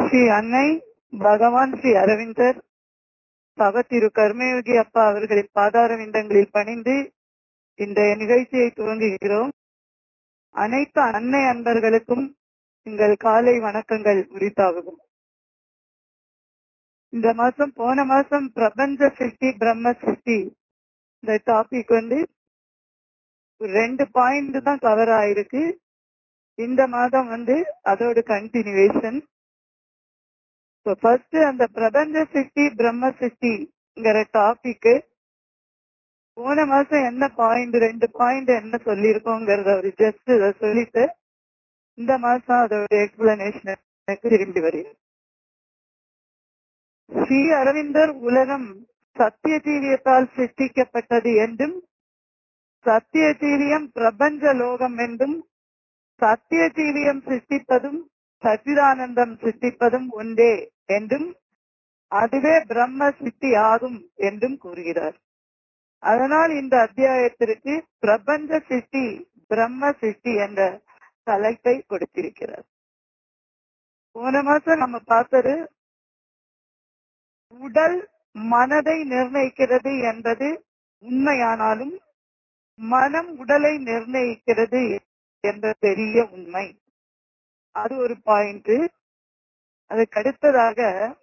ஸ்ரீ அன்னை பகவான் ஸ்ரீ அரவிந்தர் தவ திரு கர்மயோகி அப்பா அவர்களின் பாதார விந்தங்களில் பணிந்து இன்றைய நிகழ்ச்சியை துவங்குகிறோம் அனைத்து அன்னை அன்பர்களுக்கும் எங்கள் காலை வணக்கங்கள் உரித்தாகும் இந்த மாசம் போன மாசம் பிரபஞ்ச சிருஷ்டி பிரம்ம சிருஷ்டி இந்த டாபிக் வந்து ரெண்டு பாயிண்ட் தான் கவர் ஆயிருக்கு இந்த மாதம் வந்து அதோட கண்டினியூவேஷன் ஃபர்ஸ்ட் அந்த பிரபஞ்ச சிருஷ்டி பிரம்ம சிருஷ்டிங்கிற டாபிக் போன மாசம் என்ன பாயிண்ட் ரெண்டு பாயிண்ட் என்ன சொல்லியிருக்கோங்கிறத ஒரு ஜஸ்ட் சொல்லிட்டு இந்த மாசம் அதோட எக்ஸ்பிளனேஷன் எனக்கு திரும்பி வருகிறது ஸ்ரீ அரவிந்தர் உலகம் சத்திய ஜீவியத்தால் சிருஷ்டிக்கப்பட்டது என்றும் சத்திய ஜீவியம் பிரபஞ்ச லோகம் என்றும் சத்திய ஜீவியம் சிருஷ்டிப்பதும் சச்சிதானந்தம் சிருஷ்டிப்பதும் ஒன்றே என்றும் அதுவே பிரம்ம சித்தி ஆகும் என்றும் கூறுகிறார் அதனால் இந்த அத்தியாயத்திற்கு பிரபஞ்ச சிருஷ்டி பிரம்ம சிருஷ்டி என்ற தலைப்பை கொடுத்திருக்கிறார் போன மாசம் நம்ம பார்த்தது உடல் மனதை நிர்ணயிக்கிறது என்பது உண்மையானாலும் மனம் உடலை நிர்ணயிக்கிறது என்ற பெரிய உண்மை அது ஒரு பாயிண்ட் அதுக்கு அடுத்ததாக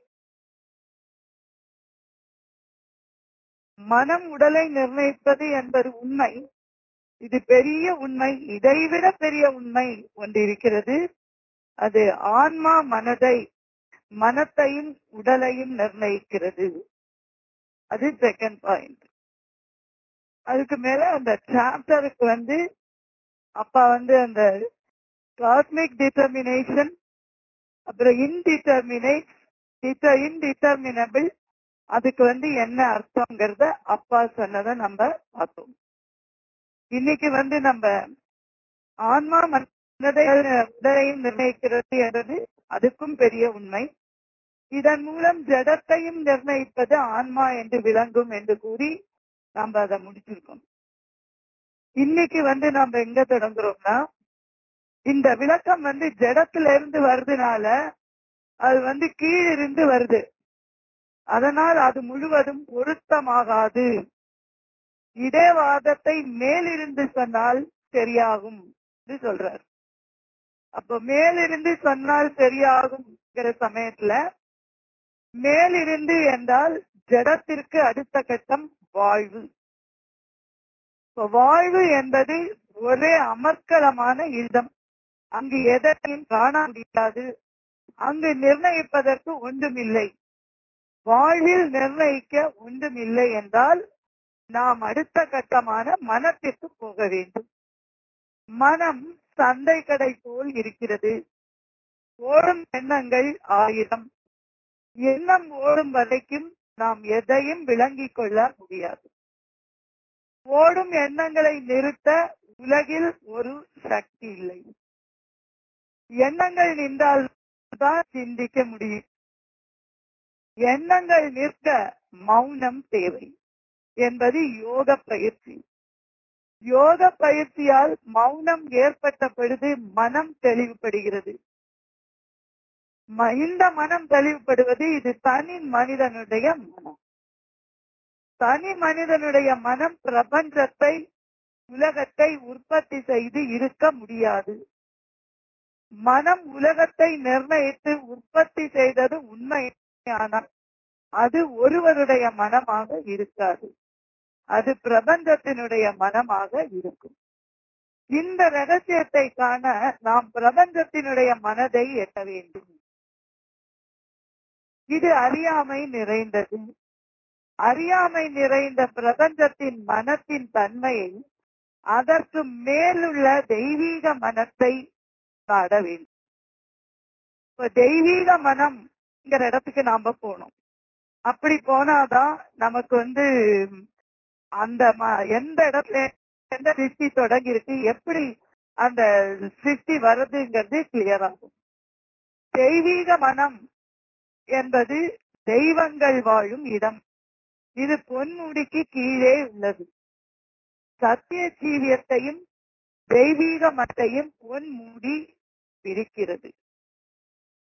மனம் உடலை நிர்ணயிப்பது என்பது உண்மை இது பெரிய உண்மை இதைவிட பெரிய உண்மை ஒன்று இருக்கிறது அது ஆன்மா மனதை மனத்தையும் உடலையும் நிர்ணயிக்கிறது அது செகண்ட் பாயிண்ட் அதுக்கு மேல அந்த சாப்டருக்கு வந்து அப்பா வந்து அந்த காஸ்மிக் டிட்டர்மினேஷன் அப்புறம் இன்டிட்டர்மினேட் இன்டிட்டர்மினபிள் அதுக்கு வந்து என்ன அர்த்தங்கிறத அப்பா சொன்னதை நம்ம பார்த்தோம் இன்னைக்கு வந்து நம்ம ஆன்மா மனதை உடலையும் நிர்ணயிக்கிறது என்பது அதுக்கும் பெரிய உண்மை இதன் மூலம் ஜடத்தையும் நிர்ணயிப்பது ஆன்மா என்று விளங்கும் என்று கூறி நம்ம அதை முடிச்சிருக்கோம் இன்னைக்கு வந்து நம்ம எங்க தொடங்குறோம்னா இந்த விளக்கம் வந்து ஜடத்துல இருந்து வருதுனால அது வந்து கீழிருந்து வருது அதனால் அது முழுவதும் பொருத்தமாகாது இதே வாதத்தை மேலிருந்து சொன்னால் சரியாகும் என்று சொல்றார் அப்ப மேலிருந்து சொன்னால் சரியாகும்ங்கிற சமயத்துல மேலிருந்து என்றால் ஜடத்திற்கு அடுத்த கட்டம் வாழ்வு வாழ்வு என்பது ஒரே அமர்க்கலமான இடம் அங்கு எதையும் காண முடியாது அங்கு நிர்ணயிப்பதற்கு ஒன்றுமில்லை வாழ்வில் நிர்ணயிக்க ஒன்றுமில்லை என்றால் நாம் அடுத்த கட்டமான மனத்திற்கு போக வேண்டும் மனம் சந்தை கடை போல் இருக்கிறது ஓடும் எண்ணங்கள் ஆயிரம் எண்ணம் ஓடும் வரைக்கும் நாம் எதையும் விளங்கிக் கொள்ள முடியாது ஓடும் எண்ணங்களை நிறுத்த உலகில் ஒரு சக்தி இல்லை எண்ணங்கள் நின்றால் தான் சிந்திக்க முடியும் எண்ணங்கள் நிற்க மௌனம் தேவை என்பது யோக பயிற்சி யோக பயிற்சியால் மௌனம் ஏற்பட்ட பொழுது மனம் தெளிவுபடுகிறது இந்த மனம் தெளிவுபடுவது இது தனி மனிதனுடைய மனம் தனி மனிதனுடைய மனம் பிரபஞ்சத்தை உலகத்தை உற்பத்தி செய்து இருக்க முடியாது மனம் உலகத்தை நிர்ணயித்து உற்பத்தி செய்தது உண்மையானால் அது ஒருவருடைய மனமாக இருக்காது அது பிரபஞ்சத்தினுடைய மனமாக இருக்கும் இந்த ரகசியத்தை காண நாம் பிரபஞ்சத்தினுடைய மனதை எட்ட வேண்டும் இது அறியாமை நிறைந்தது அறியாமை நிறைந்த பிரபஞ்சத்தின் மனத்தின் தன்மையை அதற்கு மேலுள்ள தெய்வீக மனத்தை நாட வேண்டும் இப்ப தெய்வீக மனம்ங்கிற இடத்துக்கு நாம போனோம் அப்படி போனாதான் நமக்கு வந்து அந்த எந்த இடத்துல எந்த சிருஷ்டி தொடங்கி இருக்கு எப்படி அந்த சிருஷ்டி வருதுங்கிறது கிளியர் ஆகும் தெய்வீக மனம் என்பது தெய்வங்கள் வாழும் இடம் இது பொன்முடிக்கு கீழே உள்ளது சத்திய ஜீவியத்தையும் தெய்வீக மட்டையும் பொன்முடி பிரிக்கிறது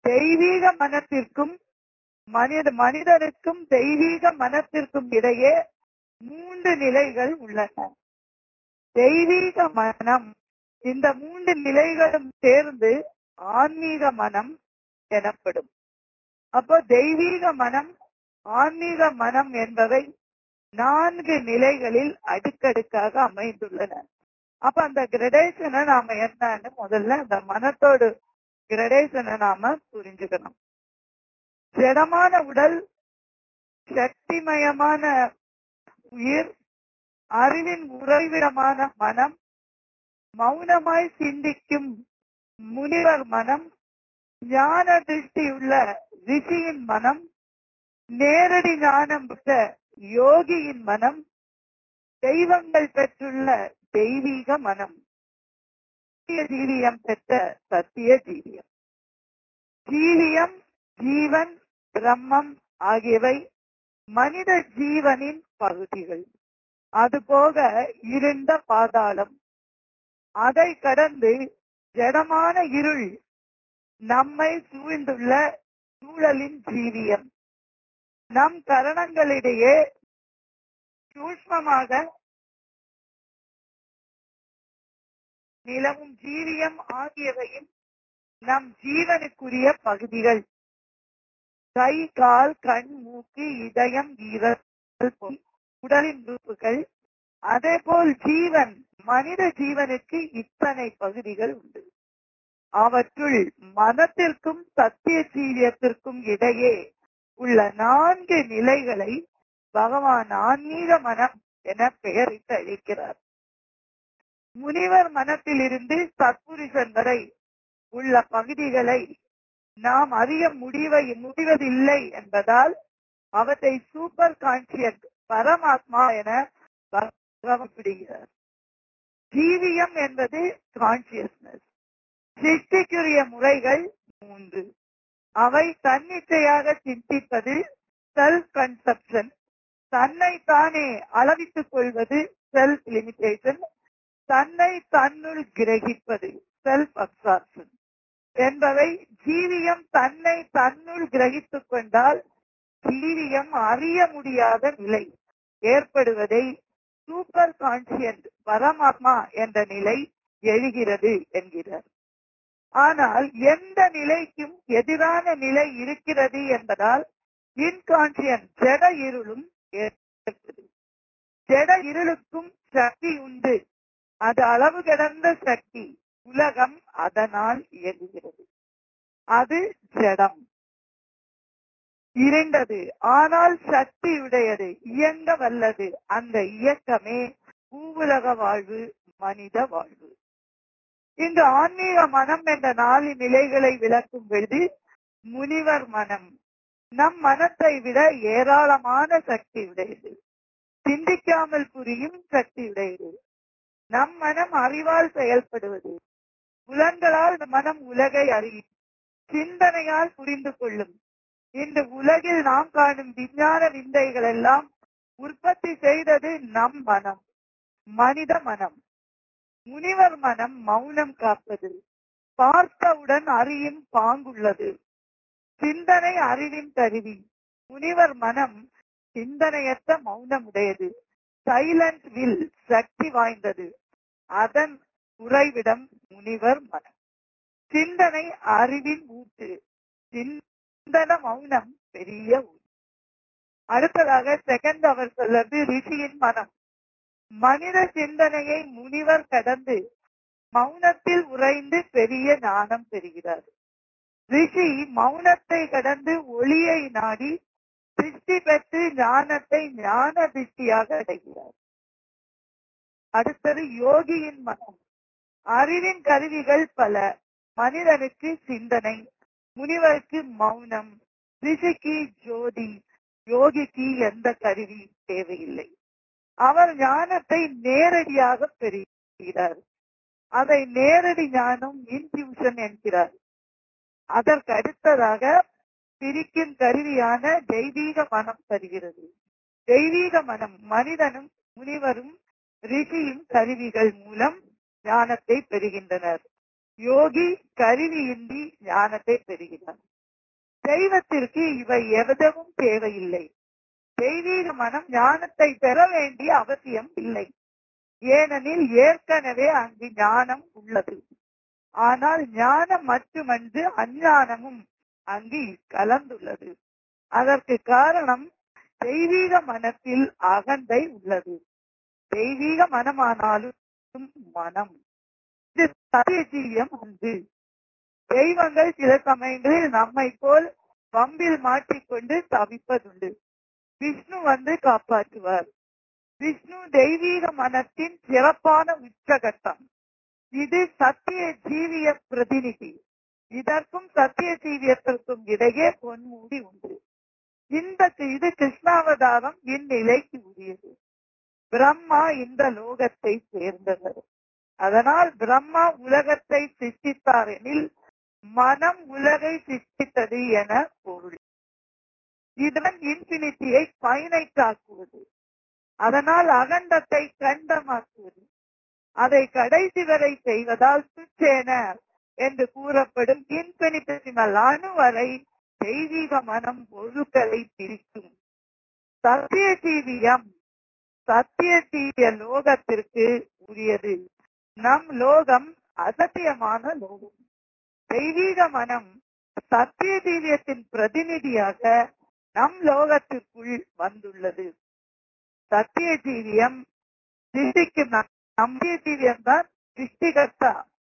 தெய்வீக மனத்திற்கும் மனித மனிதனுக்கும் தெய்வீக மனத்திற்கும் இடையே மூன்று நிலைகள் உள்ளன தெய்வீக மனம் இந்த மூன்று நிலைகளும் சேர்ந்து ஆன்மீக மனம் எனப்படும் அப்போ தெய்வீக மனம் ஆன்மீக மனம் என்பவை நான்கு நிலைகளில் அடுக்கடுக்காக அமைந்துள்ளன அப்ப அந்த கிரடேஷனை நாம என்னன்னு முதல்ல அந்த மனத்தோடு கிரடேஷனை நாம புரிஞ்சுக்கணும் ஜடமான உடல் சக்திமயமான உயிர் அறிவின் உறைவிடமான மனம் மௌனமாய் சிந்திக்கும் முனிவர் மனம் ஞான திருஷ்டியுள்ள ரிஷியின் மனம் நேரடி ஞானம் பெற்ற யோகியின் மனம் தெய்வங்கள் பெற்றுள்ள தெய்வீக மனம் சத்திய ஜீவியம் பெற்ற சத்திய ஜீவியம் ஜீவியம் ஜீவன் பிரம்மம் ஆகியவை மனித ஜீவனின் பகுதிகள் அதுபோக இருண்ட பாதாளம் அதை கடந்து ஜடமான இருள் நம்மை சூழ்ந்துள்ள சூழலின் ஜீவியம் நம் கரணங்களிடையே சூஷ்மமாக நிலவும் ஜீவியம் ஆகியவையும் நம் ஜீவனுக்குரிய பகுதிகள் கை கால் கண் மூக்கு இதயம் ஈரல் போல் உடலின் உறுப்புகள் அதே போல் ஜீவன் மனித ஜீவனுக்கு இத்தனை பகுதிகள் உண்டு அவற்றுள் மனத்திற்கும் சத்திய ஜீவியத்திற்கும் இடையே உள்ள நான்கு நிலைகளை பகவான் ஆன்மீக மனம் என பெயரிட்டு அழைக்கிறார் முனிவர் மனத்திலிருந்து சத்புருஷன் வரை உள்ள பகுதிகளை நாம் அறிய முடிவை முடிவதில்லை என்பதால் அவற்றை சூப்பர் கான்சியஸ் பரமாத்மா என பகவப்படுகிறார் ஜீவியம் என்பது கான்சியஸ்னஸ் சிருஷ்டிக்குரிய முறைகள் மூன்று அவை தன்னிச்சையாக சிந்திப்பது செல்ஃப் கன்செப்ஷன் தன்னை தானே அளவித்துக் கொள்வது செல்ஃப் லிமிடேஷன் தன்னை தன்னுள் கிரகிப்பது செல்ஃப் அப்சார்ப்ஷன் என்பவை ஜீவியம் தன்னை தன்னுள் கிரகித்துக் கொண்டால் ஜீவியம் அறிய முடியாத நிலை ஏற்படுவதை சூப்பர் கான்சியன்ட் பரமாத்மா என்ற நிலை எழுகிறது என்கிறார் ஆனால் எந்த நிலைக்கும் எதிரான நிலை இருக்கிறது என்பதால் இன்கான்சியன் ஜட இருளும் ஏற்பட்டது ஜட இருளுக்கும் சக்தி உண்டு அது அளவு கடந்த சக்தி உலகம் அதனால் இயங்குகிறது அது ஜடம் இரண்டது ஆனால் சக்தியுடையது இயங்க வல்லது அந்த இயக்கமே பூவுலக வாழ்வு மனித வாழ்வு இங்கு ஆன்மீக மனம் என்ற நாலு நிலைகளை விளக்கும் பொழுது முனிவர் மனம் நம் மனத்தை விட ஏராளமான சக்தி உடையது சிந்திக்காமல் புரியும் சக்தி உடையது நம் மனம் அறிவால் செயல்படுவது புலன்களால் மனம் உலகை அறியும் சிந்தனையால் புரிந்து கொள்ளும் இந்த உலகில் நாம் காணும் விஞ்ஞான விந்தைகள் எல்லாம் உற்பத்தி செய்தது நம் மனம் மனித மனம் முனிவர் மனம் மௌனம் காப்பது பார்த்தவுடன் அறியும் பாங்குள்ளது சிந்தனை அறிவின் கருவி முனிவர் மனம் சிந்தனையற்ற மௌனம் உடையது சைலண்ட் வில் சக்தி வாய்ந்தது அதன் உறைவிடம் முனிவர் மனம் சிந்தனை அறிவின் ஊட்டு சிந்தன மௌனம் பெரிய ஊட்டு அடுத்ததாக செகண்ட் அவர் சொல்றது ரிஷியின் மனம் மனித சிந்தனையை முனிவர் கடந்து மௌனத்தில் உறைந்து பெரிய ஞானம் பெறுகிறார் ரிஷி மௌனத்தை கடந்து ஒளியை நாடி திருஷ்டி பெற்று ஞானத்தை ஞான திருஷ்டியாக அடைகிறார் அடுத்தது யோகியின் மனம் அறிவின் கருவிகள் பல மனிதனுக்கு சிந்தனை முனிவருக்கு மௌனம் ரிஷிக்கு ஜோதி யோகிக்கு எந்த கருவி தேவையில்லை அவர் ஞானத்தை நேரடியாக பெறுகிறார் அதை நேரடி ஞானம் இன்டியூஷன் என்கிறார் அதற்கு அடுத்ததாக பிரிக்கும் கருவியான தெய்வீக மனம் தருகிறது தெய்வீக மனம் மனிதனும் முனிவரும் ரிஷியும் கருவிகள் மூலம் ஞானத்தை பெறுகின்றனர் யோகி கருவியின்றி ஞானத்தை பெறுகிறார் தெய்வத்திற்கு இவை எதுவும் தேவையில்லை தெய்வீக மனம் ஞானத்தை பெற வேண்டிய அவசியம் இல்லை ஏனெனில் ஏற்கனவே அங்கு ஞானம் உள்ளது ஆனால் ஞானம் மட்டுமன்று அஞ்ஞானமும் அங்கு கலந்துள்ளது அதற்கு காரணம் தெய்வீக மனத்தில் அகந்தை உள்ளது தெய்வீக மனமானாலும் மனம் இது சத்தியஜீவியம் அன்று தெய்வங்கள் சில சமயங்களில் நம்மை போல் பம்பில் மாட்டிக்கொண்டு தவிப்பதுண்டு விஷ்ணு வந்து காப்பாற்றுவார் விஷ்ணு தெய்வீக மனத்தின் சிறப்பான உச்சகட்டம் இது சத்திய ஜீவிய பிரதிநிதி இதற்கும் சத்திய ஜீவியத்திற்கும் இடையே பொன்மூடி உண்டு இந்த இது கிருஷ்ணாவதாரம் இந்நிலைக்கு உரியது பிரம்மா இந்த லோகத்தை சேர்ந்தவர் அதனால் பிரம்மா உலகத்தை சிருஷ்டித்தார் எனில் மனம் உலகை சிருஷ்டித்தது என பொருள் இதன் இன்பினிட்டியை பைனைட் ஆக்குவது அதனால் அகண்டத்தை கண்டமாக்குவது அதை கடைசி வரை செய்வதால் சுச்சேன என்று கூறப்படும் இன்பினிட்டிமல் அணு வரை தெய்வீக மனம் பொருட்களை பிரிக்கும் சத்திய ஜீவியம் சத்திய ஜீவிய லோகத்திற்கு உரியது நம் லோகம் அசத்தியமான லோகம் தெய்வீக மனம் சத்திய ஜீவியத்தின் பிரதிநிதியாக நம் லோகத்திற்குள் வந்துள்ளது சத்திய ஜீவியம் சிருஷ்டிக்கும் நம்பிய ஜீவியம் தான் சிருஷ்டிகர்த்தா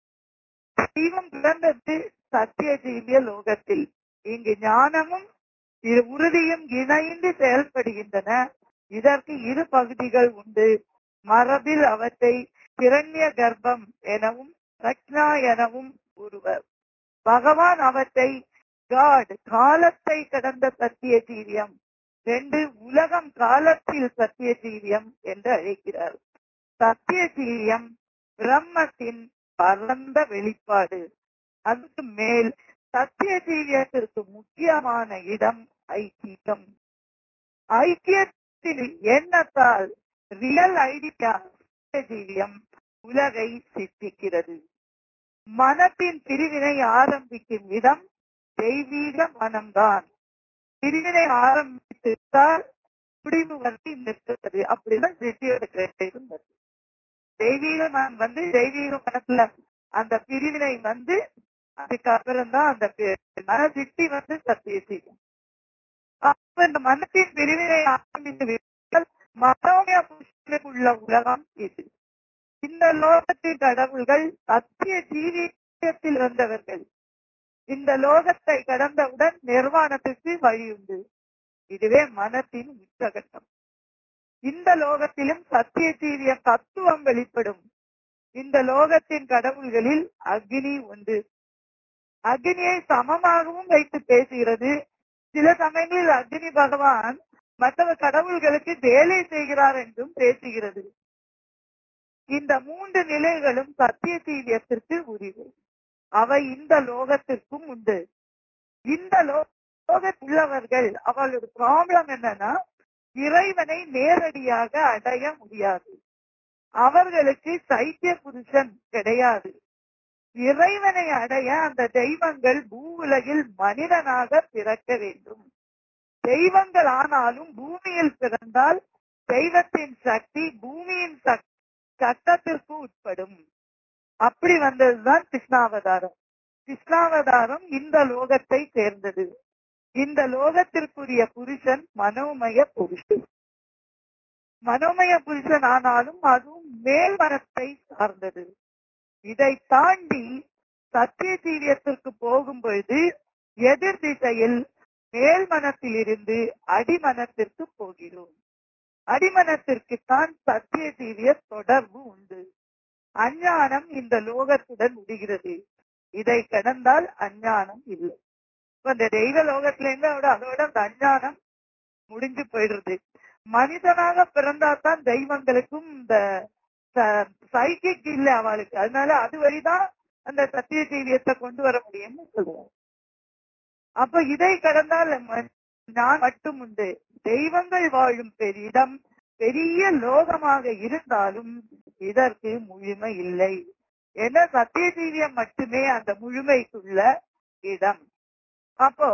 தெய்வம் பிறந்தது சத்திய ஜீவிய லோகத்தில் இங்கு ஞானமும் இரு உறுதியும் இணைந்து செயல்படுகின்றன இதற்கு இரு பகுதிகள் உண்டு மரபில் அவற்றை கிரண்ய கர்ப்பம் எனவும் ரக்னா எனவும் கூறுவர் பகவான் அவற்றை காட் காலத்தை கடந்த சத்திய ஜீவியம் ரெண்டு உலகம் காலத்தில் சத்திய ஜீவியம் என்று அழைக்கிறார் சத்திய ஜீவியம் பிரம்மத்தின் பரந்த வெளிப்பாடு அதுக்கு மேல் சத்திய ஜீவியத்திற்கு முக்கியமான இடம் ஐக்கியம் ஐக்கியத்தின் எண்ணத்தால் ரியல் ஐடியா ஜீவியம் உலகை சித்திக்கிறது மனத்தின் பிரிவினை ஆரம்பிக்கும் விதம் தெய்வீக மனம்தான் பிரிவினை ஆரம்பித்தால் முடிவு வந்து நிற்கிறது அப்படிதான் சிட்டியோட இருந்தது தெய்வீக மனம் வந்து தெய்வீக மனத்துல அந்த பிரிவினை வந்து அதுக்கப்புறம் தான் அந்த மன சிட்டி வந்து சத்திய செய்யும் அப்ப இந்த மனத்தின் பிரிவினை ஆரம்பித்து மனோமய புஷ்ணுக்குள்ள உலகம் இது இந்த லோகத்தின் கடவுள்கள் சத்திய ஜீவியத்தில் வந்தவர்கள் இந்த லோகத்தை கடந்தவுடன் நிர்வாணத்துக்கு வழி உண்டு இதுவே மனத்தின் உச்சகட்டம் இந்த லோகத்திலும் சத்திய ஜீவிய தத்துவம் வெளிப்படும் இந்த லோகத்தின் கடவுள்களில் அக்னி உண்டு அக்னியை சமமாகவும் வைத்து பேசுகிறது சில சமயங்களில் அக்னி பகவான் மற்ற கடவுள்களுக்கு வேலை செய்கிறார் என்றும் பேசுகிறது இந்த மூன்று நிலைகளும் சத்திய ஜீவியத்திற்கு உரிவு அவை இந்த லோகத்திற்கும் உண்டு இந்த லோகத்துள்ளவர்கள் அவளோட ப்ராப்ளம் என்னன்னா இறைவனை நேரடியாக அடைய முடியாது அவர்களுக்கு சைத்திய புருஷன் கிடையாது இறைவனை அடைய அந்த தெய்வங்கள் பூ உலகில் மனிதனாக பிறக்க வேண்டும் தெய்வங்கள் ஆனாலும் பூமியில் பிறந்தால் தெய்வத்தின் சக்தி பூமியின் சட்டத்திற்கு உட்படும் அப்படி வந்ததுதான் கிருஷ்ணாவதாரம் கிருஷ்ணாவதாரம் இந்த லோகத்தை சேர்ந்தது இந்த லோகத்திற்குரிய புருஷன் மனோமய புருஷன் மனோமய புருஷன் ஆனாலும் அதுவும் மேல் மனத்தை சார்ந்தது இதை தாண்டி சத்திய ஜீவியத்திற்கு போகும் பொழுது எதிர் திசையில் மேல் மனத்தில் இருந்து அடிமனத்திற்கு போகிறோம் அடிமனத்திற்கு தான் சத்திய ஜீவிய தொடர்பு உண்டு அஞ்ஞானம் இந்த லோகத்துடன் முடிகிறது இதை கடந்தால் அஞ்ஞானம் இல்லை இந்த தெய்வ லோகத்துல இருந்து அதோட அதோட அந்த அஞ்ஞானம் முடிஞ்சு போயிடுறது மனிதனாக பிறந்தாதான் தெய்வங்களுக்கும் இந்த சைக்கிக் இல்ல அவளுக்கு அதனால அது வழிதான் அந்த சத்திய ஜீவியத்தை கொண்டு வர முடியும்னு சொல்லுவாங்க அப்ப இதை கடந்தால் நான் மட்டும் உண்டு தெய்வங்கள் வாழும் பெரிடம் பெரிய லோகமாக இருந்தாலும் இதற்கு முழுமை இல்லை என சத்திய ஜீவியம் மட்டுமே அந்த முழுமைக்குள்ள இடம் அப்போ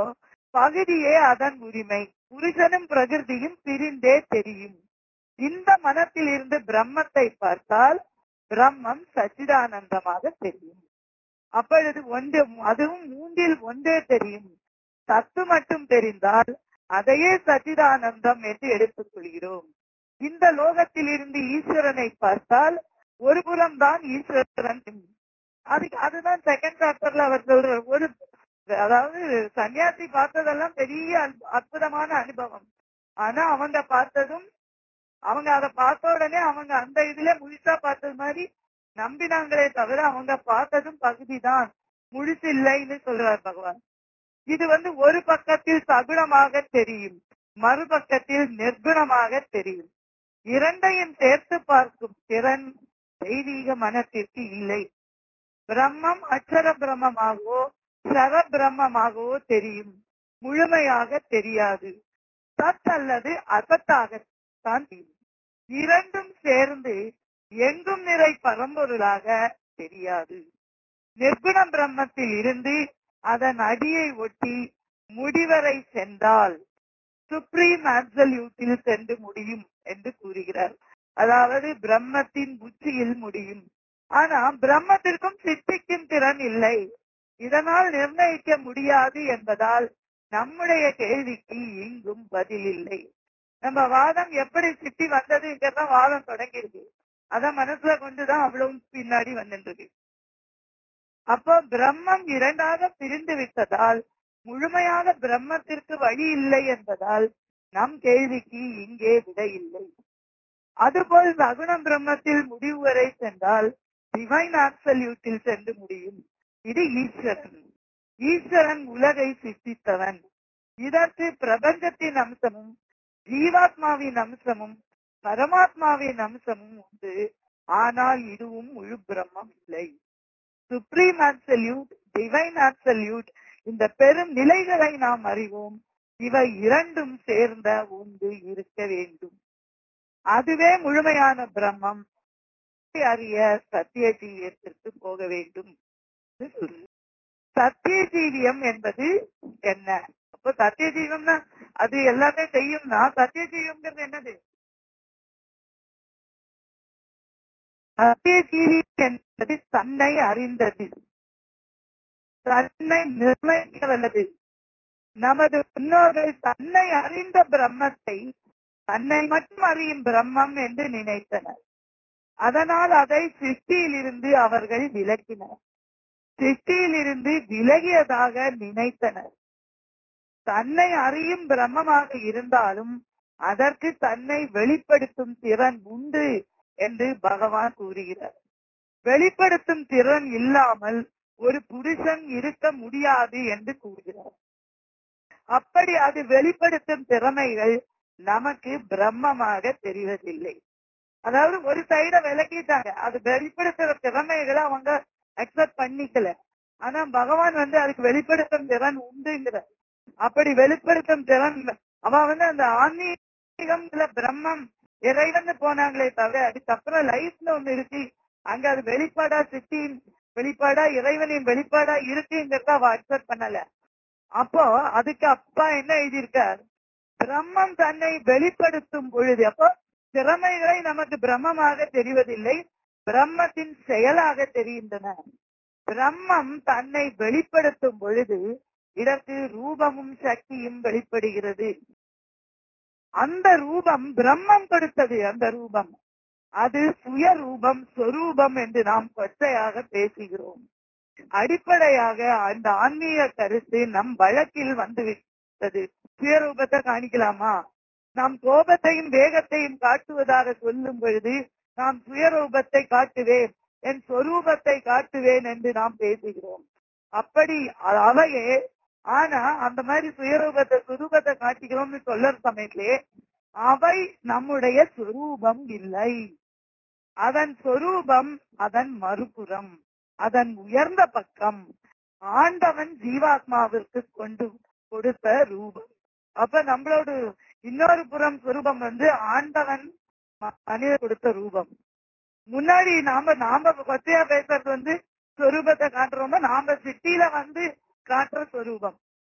பகுதியே அதன் உரிமை புருஷனும் பிரகிருதியும் பிரிந்தே தெரியும் இந்த மனத்தில் இருந்து பிரம்மத்தை பார்த்தால் பிரம்மம் சச்சிதானந்தமாக தெரியும் அப்பொழுது ஒன்று அதுவும் மூன்றில் ஒன்றே தெரியும் சத்து மட்டும் தெரிந்தால் அதையே சச்சிதானந்தம் என்று எடுத்துக் கொள்கிறோம் இந்த லோகத்தில் இருந்து ஈஸ்வரனை பார்த்தால் ஒரு புறம் தான் ஈஸ்வரன் அதுக்கு அதுதான் செகண்ட் சாப்டர்ல அவர் சொல்ற ஒரு அதாவது சன்னியாசி பார்த்ததெல்லாம் பெரிய அற்பு- அற்புதமான அனுபவம் ஆனா அவங்க பார்த்ததும் அவங்க அதை பார்த்த உடனே அவங்க அந்த இதுல முழுசா பார்த்தது மாதிரி நம்பினாங்களே தவிர அவங்க பார்த்ததும் பகுதிதான் முழுசு இல்லைன்னு சொல்றார் பகவான் இது வந்து ஒரு பக்கத்தில் சகுணமாக தெரியும் மறுபக்கத்தில் நிர்குணமாக தெரியும் இரண்டையும் சேர்த்து பார்க்கும் திறன் தெய்வீக மனத்திற்கு இல்லை பிரம்மம் அக்ஷர பிரம்மமாகவோ சர பிரம்மமாகவோ தெரியும் முழுமையாக தெரியாது சத் அல்லது அசத்தாகத்தான் தெரியும் இரண்டும் சேர்ந்து எங்கும் நிறை பரம்பொருளாக தெரியாது நிர்குண பிரம்மத்தில் இருந்து அதன் அடியை ஒட்டி முடிவரை சென்றால் சுப்ரீம் அப்சல்யூட்டில் சென்று முடியும் என்று கூறுகிறார் அதாவது பிரம்மத்தின் உச்சியில் முடியும் ஆனா பிரம்மத்திற்கும் சித்திக்கும் திறன் இல்லை இதனால் நிர்ணயிக்க முடியாது என்பதால் நம்முடைய கேள்விக்கு இங்கும் பதில் இல்லை நம்ம வாதம் எப்படி சித்தி வந்ததுங்கிறதான் வாதம் தொடங்கிருக்கு அத மனசுல கொண்டுதான் அவ்வளவு பின்னாடி வந்துருக்கு அப்போ பிரம்மம் இரண்டாக பிரிந்து விட்டதால் முழுமையாக பிரம்மத்திற்கு வழி இல்லை என்பதால் நம் கேள்விக்கு இங்கே விடை இல்லை அதுபோல் சகுணம் பிரம்மத்தில் முடிவு வரை சென்றால் டிவைன் ஆப்சல்யூட்டில் சென்று முடியும் இது ஈஸ்வரன் ஈஸ்வரன் உலகை சிருஷ்டித்தவன் இதற்கு பிரபஞ்சத்தின் அம்சமும் ஜீவாத்மாவின் அம்சமும் பரமாத்மாவின் அம்சமும் உண்டு ஆனால் இதுவும் முழு பிரம்மம் இல்லை சுப்ரீம் ஆப்சல்யூட் டிவைன் ஆப்சல்யூட் இந்த பெரும் நிலைகளை நாம் அறிவோம் இவை இரண்டும் சேர்ந்த ஒன்று இருக்க வேண்டும் அதுவே முழுமையான பிரம்மம் அறிய சத்திய ஜீவியத்திற்கு போக வேண்டும் என்று சொல்லுது. சத்திய ஜீவியம் என்பது என்ன அப்போ சத்திய ஜீவம்னா அது எல்லாமே செய்யும்னா சத்திய ஜீவம்ங்கிறது என்னது சத்திய ஜீவி என்பது தன்னை அறிந்தது தன்னை நிர்ணயிக்க வல்லது நமது முன்னோர்கள் தன்னை அறிந்த பிரம்மத்தை தன்னை மட்டும் அறியும் பிரம்மம் என்று நினைத்தனர் அதனால் அதை சிருஷ்டியிலிருந்து அவர்கள் விலக்கினர் சிருஷ்டியிலிருந்து விலகியதாக நினைத்தனர் தன்னை அறியும் பிரம்மமாக இருந்தாலும் அதற்கு தன்னை வெளிப்படுத்தும் திறன் உண்டு என்று பகவான் கூறுகிறார் வெளிப்படுத்தும் திறன் இல்லாமல் ஒரு புருஷன் இருக்க முடியாது என்று கூறுகிறார் அப்படி அது வெளிப்படுத்தும் திறமைகள் நமக்கு பிரம்மமாக தெரிவதில்லை அதாவது ஒரு சைட விலக்கிட்டாங்க அது வெளிப்படுத்துற திறமைகளை அவங்க அக்செப்ட் பண்ணிக்கல ஆனா பகவான் வந்து அதுக்கு வெளிப்படுத்தும் திறன் உண்டுங்கிற அப்படி வெளிப்படுத்தும் திறன் அவன் வந்து அந்த ஆன்மீகம் இல்ல பிரம்மம் இறைவன் போனாங்களே தவிர அதுக்கப்புறம் லைஃப்ல ஒண்ணு இருக்கு அங்க அது வெளிப்பாடா சித்தியின் வெளிப்பாடா இறைவனின் வெளிப்பாடா இருக்குங்கிறத அவ அக்செப்ட் பண்ணல அப்போ அதுக்கு அப்பா என்ன எழுதியிருக்கார் பிரம்மம் தன்னை வெளிப்படுத்தும் பொழுது அப்போ திறமைகளை நமக்கு பிரம்மமாக தெரிவதில்லை பிரம்மத்தின் செயலாக தெரிகின்றன பிரம்மம் தன்னை வெளிப்படுத்தும் பொழுது இதற்கு ரூபமும் சக்தியும் வெளிப்படுகிறது அந்த ரூபம் பிரம்மம் கொடுத்தது அந்த ரூபம் அது சுய ரூபம் சொரூபம் என்று நாம் கொச்சையாக பேசுகிறோம் அடிப்படையாக அந்த ஆன்மீக கருத்து நம் வழக்கில் வந்துவிட்டது சுயரூபத்தை காணிக்கலாமா நாம் கோபத்தையும் வேகத்தையும் காட்டுவதாக சொல்லும் பொழுது நாம் சுயரூபத்தை காட்டுவேன் என் சொரூபத்தை காட்டுவேன் என்று நாம் பேசுகிறோம் அப்படி அவையே ஆனா அந்த மாதிரி சுயரூபத்தை சுரூபத்தை காட்டிக்கிறோம்னு சொல்ற சமயத்திலே அவை நம்முடைய சொரூபம் இல்லை அதன் சொரூபம் அதன் மறுபுறம் அதன் உயர்ந்த பக்கம் ஆண்டவன் ஜீவாத்மாவிற்கு கொண்டு கொடுத்த ரூபம் அப்ப நம்மளோட இன்னொரு புறம் சுரூபம் வந்து ஆண்டவன் மனித கொடுத்த ரூபம் முன்னாடி நாம நாம கொச்சையா பேசுறது வந்து சொரூபத்தை காட்டுறோமோ நாம சிட்டியில வந்து காட்டுற சொரூபம்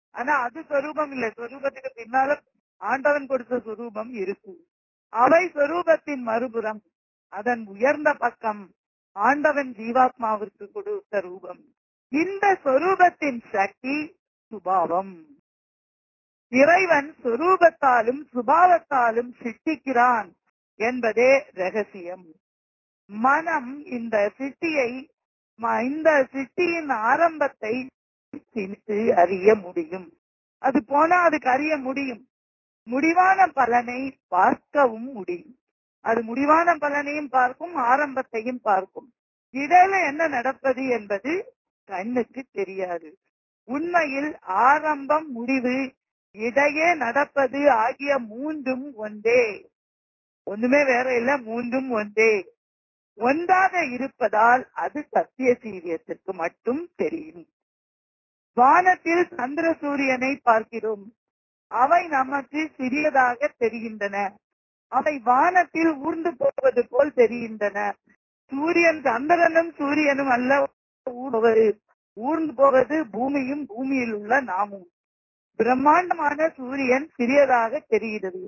ஆனா அது சொரூபம் இல்ல சொரூபத்துக்கு பின்னால ஆண்டவன் கொடுத்த சொரூபம் இருக்கு அவை சொரூபத்தின் மறுபுறம் அதன் உயர்ந்த பக்கம் ஆண்டவன் ஜீவாத்மாவிற்கு கொடுத்த ரூபம் இந்த சொரூபத்தின் சக்தி சுபாவம் இறைவன் சொரூபத்தாலும் சுபாவத்தாலும் சிட்டிக்கிறான் என்பதே ரகசியம் மனம் இந்த சிட்டியை ம- இந்த சிட்டியின் ஆரம்பத்தை சிந்தித்து அறிய முடியும் அது போனா அதுக்கு அறிய முடியும் முடிவான பலனை பார்க்கவும் முடியும் அது முடிவான பலனையும் பார்க்கும் ஆரம்பத்தையும் பார்க்கும் இடையில என்ன நடப்பது என்பது கண்ணுக்கு தெரியாது உண்மையில் ஆரம்பம் முடிவு இடையே நடப்பது ஆகிய மூன்றும் ஒன்றே ஒண்ணுமே வேற இல்ல மூன்றும் ஒன்றே ஒன்றாக இருப்பதால் அது சத்திய சீரியத்திற்கு மட்டும் தெரியும் வானத்தில் சந்திர சூரியனை பார்க்கிறோம் அவை நமக்கு சிறியதாக தெரிகின்றன அவை வானத்தில் ஊர்ந்து போவது போல் தெரிகின்றன சூரியன் சந்திரனும் சூரியனும் அல்ல ஊடுவது ஊர்ந்து போவது பூமியும் பூமியில் உள்ள நாமும் பிரம்மாண்டமான சூரியன் சிறியதாக தெரிகிறது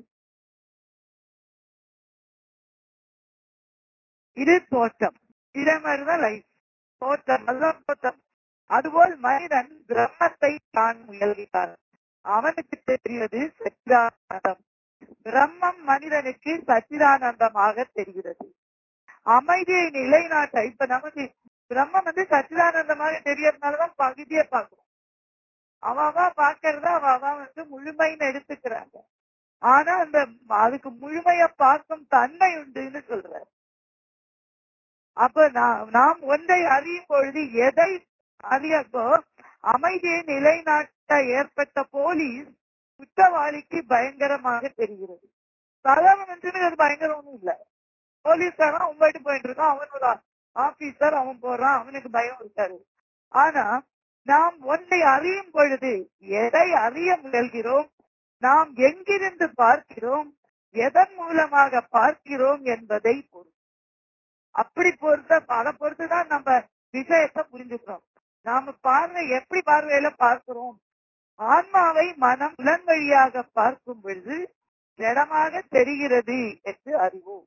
இது தோற்றம் இதே மாதிரிதான் லைஃப் தோற்றம் அதுதான் தோற்றம் அதுபோல் மனிதன் பிரம்மத்தை தான் முயல்கிறான் அவனுக்கு தெரிவது சச்சிதானந்தம் பிரம்மம் மனிதனுக்கு சச்சிதானந்தமாக தெரிகிறது அமைதியை நிலைநாட்ட இப்ப நமக்கு பிரம்மம் வந்து சச்சிதானந்தமாக தெரியறதுனாலதான் பகுதியை பார்க்கிறோம் அவவா பாக்குறத அவவா வந்து முழுமைன்னு எடுத்துக்கிறாங்க ஆனா அந்த அதுக்கு முழுமைய பார்க்கும் தன்மை உண்டுன்னு சொல்றாரு அப்ப நாம் நாம் ஒன்றை அறியும் பொழுது எதை அறியப்போ அமைதியை நிலைநாட்ட ஏற்பட்ட போலீஸ் குற்றவாளிக்கு பயங்கரமாக தெரிகிறது சாதாரண மனுஷனுக்கு அது பயங்கரம் ஒண்ணும் இல்ல போலீஸ்காரன் அவன் போயிட்டு போயிட்டு இருக்கான் அவன் ஒரு ஆபீசர் அவன் போறான் அவனுக்கு பயம் இருக்காது ஆனா நாம் ஒன்றை அறியும் பொழுது எதை அறிய முயல்கிறோம் நாம் எங்கிருந்து பார்க்கிறோம் எதன் மூலமாக பார்க்கிறோம் என்பதை பொறுத்து அப்படி பொறுத்த அதை பொறுத்துதான் நம்ம விஷயத்தை புரிஞ்சுக்கிறோம் நாம பார்வை எப்படி பார்வையில பார்க்கிறோம் ஆன்மாவை மனம் புலன் வழியாக பார்க்கும் பொழுது ஜடமாக தெரிகிறது என்று அறிவோம்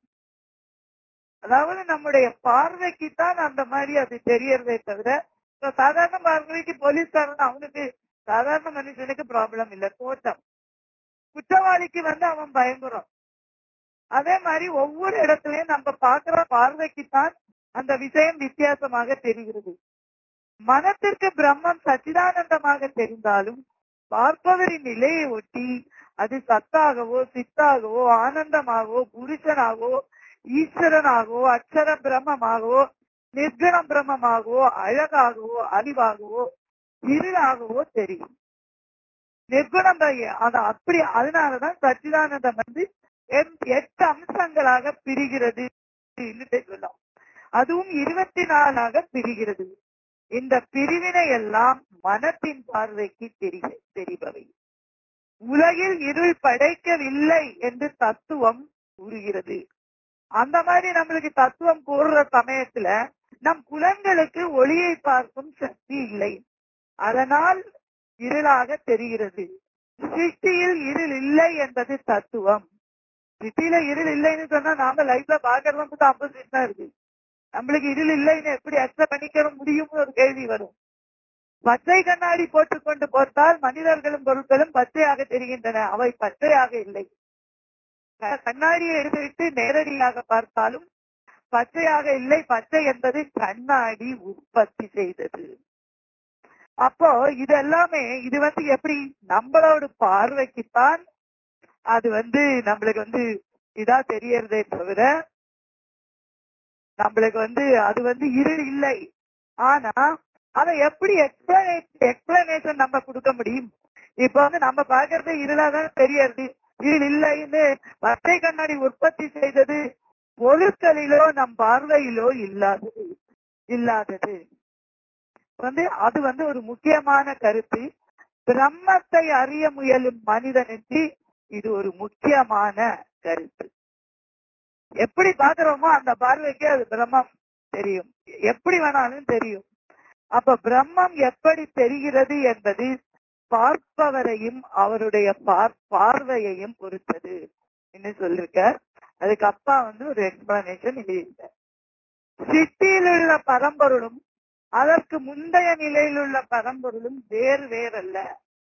அதாவது நம்முடைய பார்வைக்கு தான் அந்த மாதிரி அது தெரியறதே தவிர இப்ப சாதாரண பார்வைக்கு போலீஸ்காரன் அவனுக்கு சாதாரண மனுஷனுக்கு ப்ராப்ளம் இல்ல தோட்டம் குற்றவாளிக்கு வந்து அவன் பயங்குறான் அதே மாதிரி ஒவ்வொரு இடத்துலயும் நம்ம பார்க்கிற பார்வைக்கு தான் அந்த விஷயம் வித்தியாசமாக தெரிகிறது மனத்திற்கு பிரம்மம் சச்சிதானந்தமாக தெரிந்தாலும் பார்ப்பவரின் நிலையை ஒட்டி அது சத்தாகவோ சித்தாகவோ ஆனந்தமாகவோ புருஷனாகவோ ஈஸ்வரனாகவோ அக்ஷர பிரம்மமாகவோ நிர்குண பிரம்மமாகவோ அழகாகவோ அறிவாகவோ இருளாகவோ தெரியும் நிர்குணம் அது அப்படி அதனாலதான் சச்சிதானந்தம் வந்து எட்- எட்டு அம்சங்களாக பிரிகிறது சொல்லலாம் அதுவும் இருபத்தி நாலாக பிரிகிறது இந்த பிரிவினை எல்லாம் மனத்தின் பார்வைக்கு தெரிய தெரிபவை உலகில் இருள் படைக்கவில்லை என்று தத்துவம் கூறுகிறது அந்த மாதிரி நம்மளுக்கு தத்துவம் கூறுற சமயத்துல நம் புலன்களுக்கு ஒளியை பார்க்கும் சக்தி இல்லை அதனால் இருளாக தெரிகிறது சிருஷ்டியில் இருள் இல்லை என்பது தத்துவம் சிட்டியில இருள் இல்லைன்னு சொன்னா நாம லைஃப்ல பாக்குறதும் ஆப்போசிட் தான் இருக்கு நம்மளுக்கு இருள் இல்லைன்னு எப்படி அக்செப்ட் பண்ணிக்க முடியும்னு ஒரு கேள்வி வரும் பச்சை கண்ணாடி போட்டுக்கொண்டு பார்த்தால் மனிதர்களும் பொருட்களும் பச்சையாக தெரிகின்றன அவை பச்சையாக இல்லை க- கண்ணாடியை எடுத்துவிட்டு நேரடியாக பார்த்தாலும் பச்சையாக இல்லை பச்சை என்பது கண்ணாடி உற்பத்தி செய்தது அப்போ இது எல்லாமே இது வந்து எப்படி நம்மளோட பார்வைக்குத்தான் அது வந்து நம்மளுக்கு வந்து இதா தெரியறதே தவிர நம்மளுக்கு வந்து அது வந்து இருள் இல்லை ஆனா அதை எப்படி எக்ஸ்பிளனேஷன் நம்ம கொடுக்க முடியும் இப்ப வந்து நம்ம பாக்குறது இருளாதான் தெரியறது இருள் இல்லைன்னு பச்சை கண்ணாடி உற்பத்தி செய்தது பொருட்களிலோ நம் பார்வையிலோ இல்லாதது இல்லாதது வந்து அது வந்து ஒரு முக்கியமான கருத்து பிரம்மத்தை அறிய முயலும் மனிதனுக்கு இது ஒரு முக்கியமான கருத்து எப்படி பாக்குறோமோ அந்த பார்வைக்கு அது பிரம்மம் தெரியும் எப்படி வேணாலும் தெரியும் அப்ப பிரம்மம் எப்படி தெரிகிறது என்பது பார்ப்பவரையும் அவருடைய பார்- பார்வையையும் பொறுத்தது என்ன சொல்லிருக்க அதுக்கு அப்பா வந்து ஒரு எக்ஸ்பிளனேஷன் எழுதியிருக்க சிட்டியில் உள்ள பரம்பொருளும் அதற்கு முந்தைய நிலையில் உள்ள பரம்பொருளும் வேறு வேறல்ல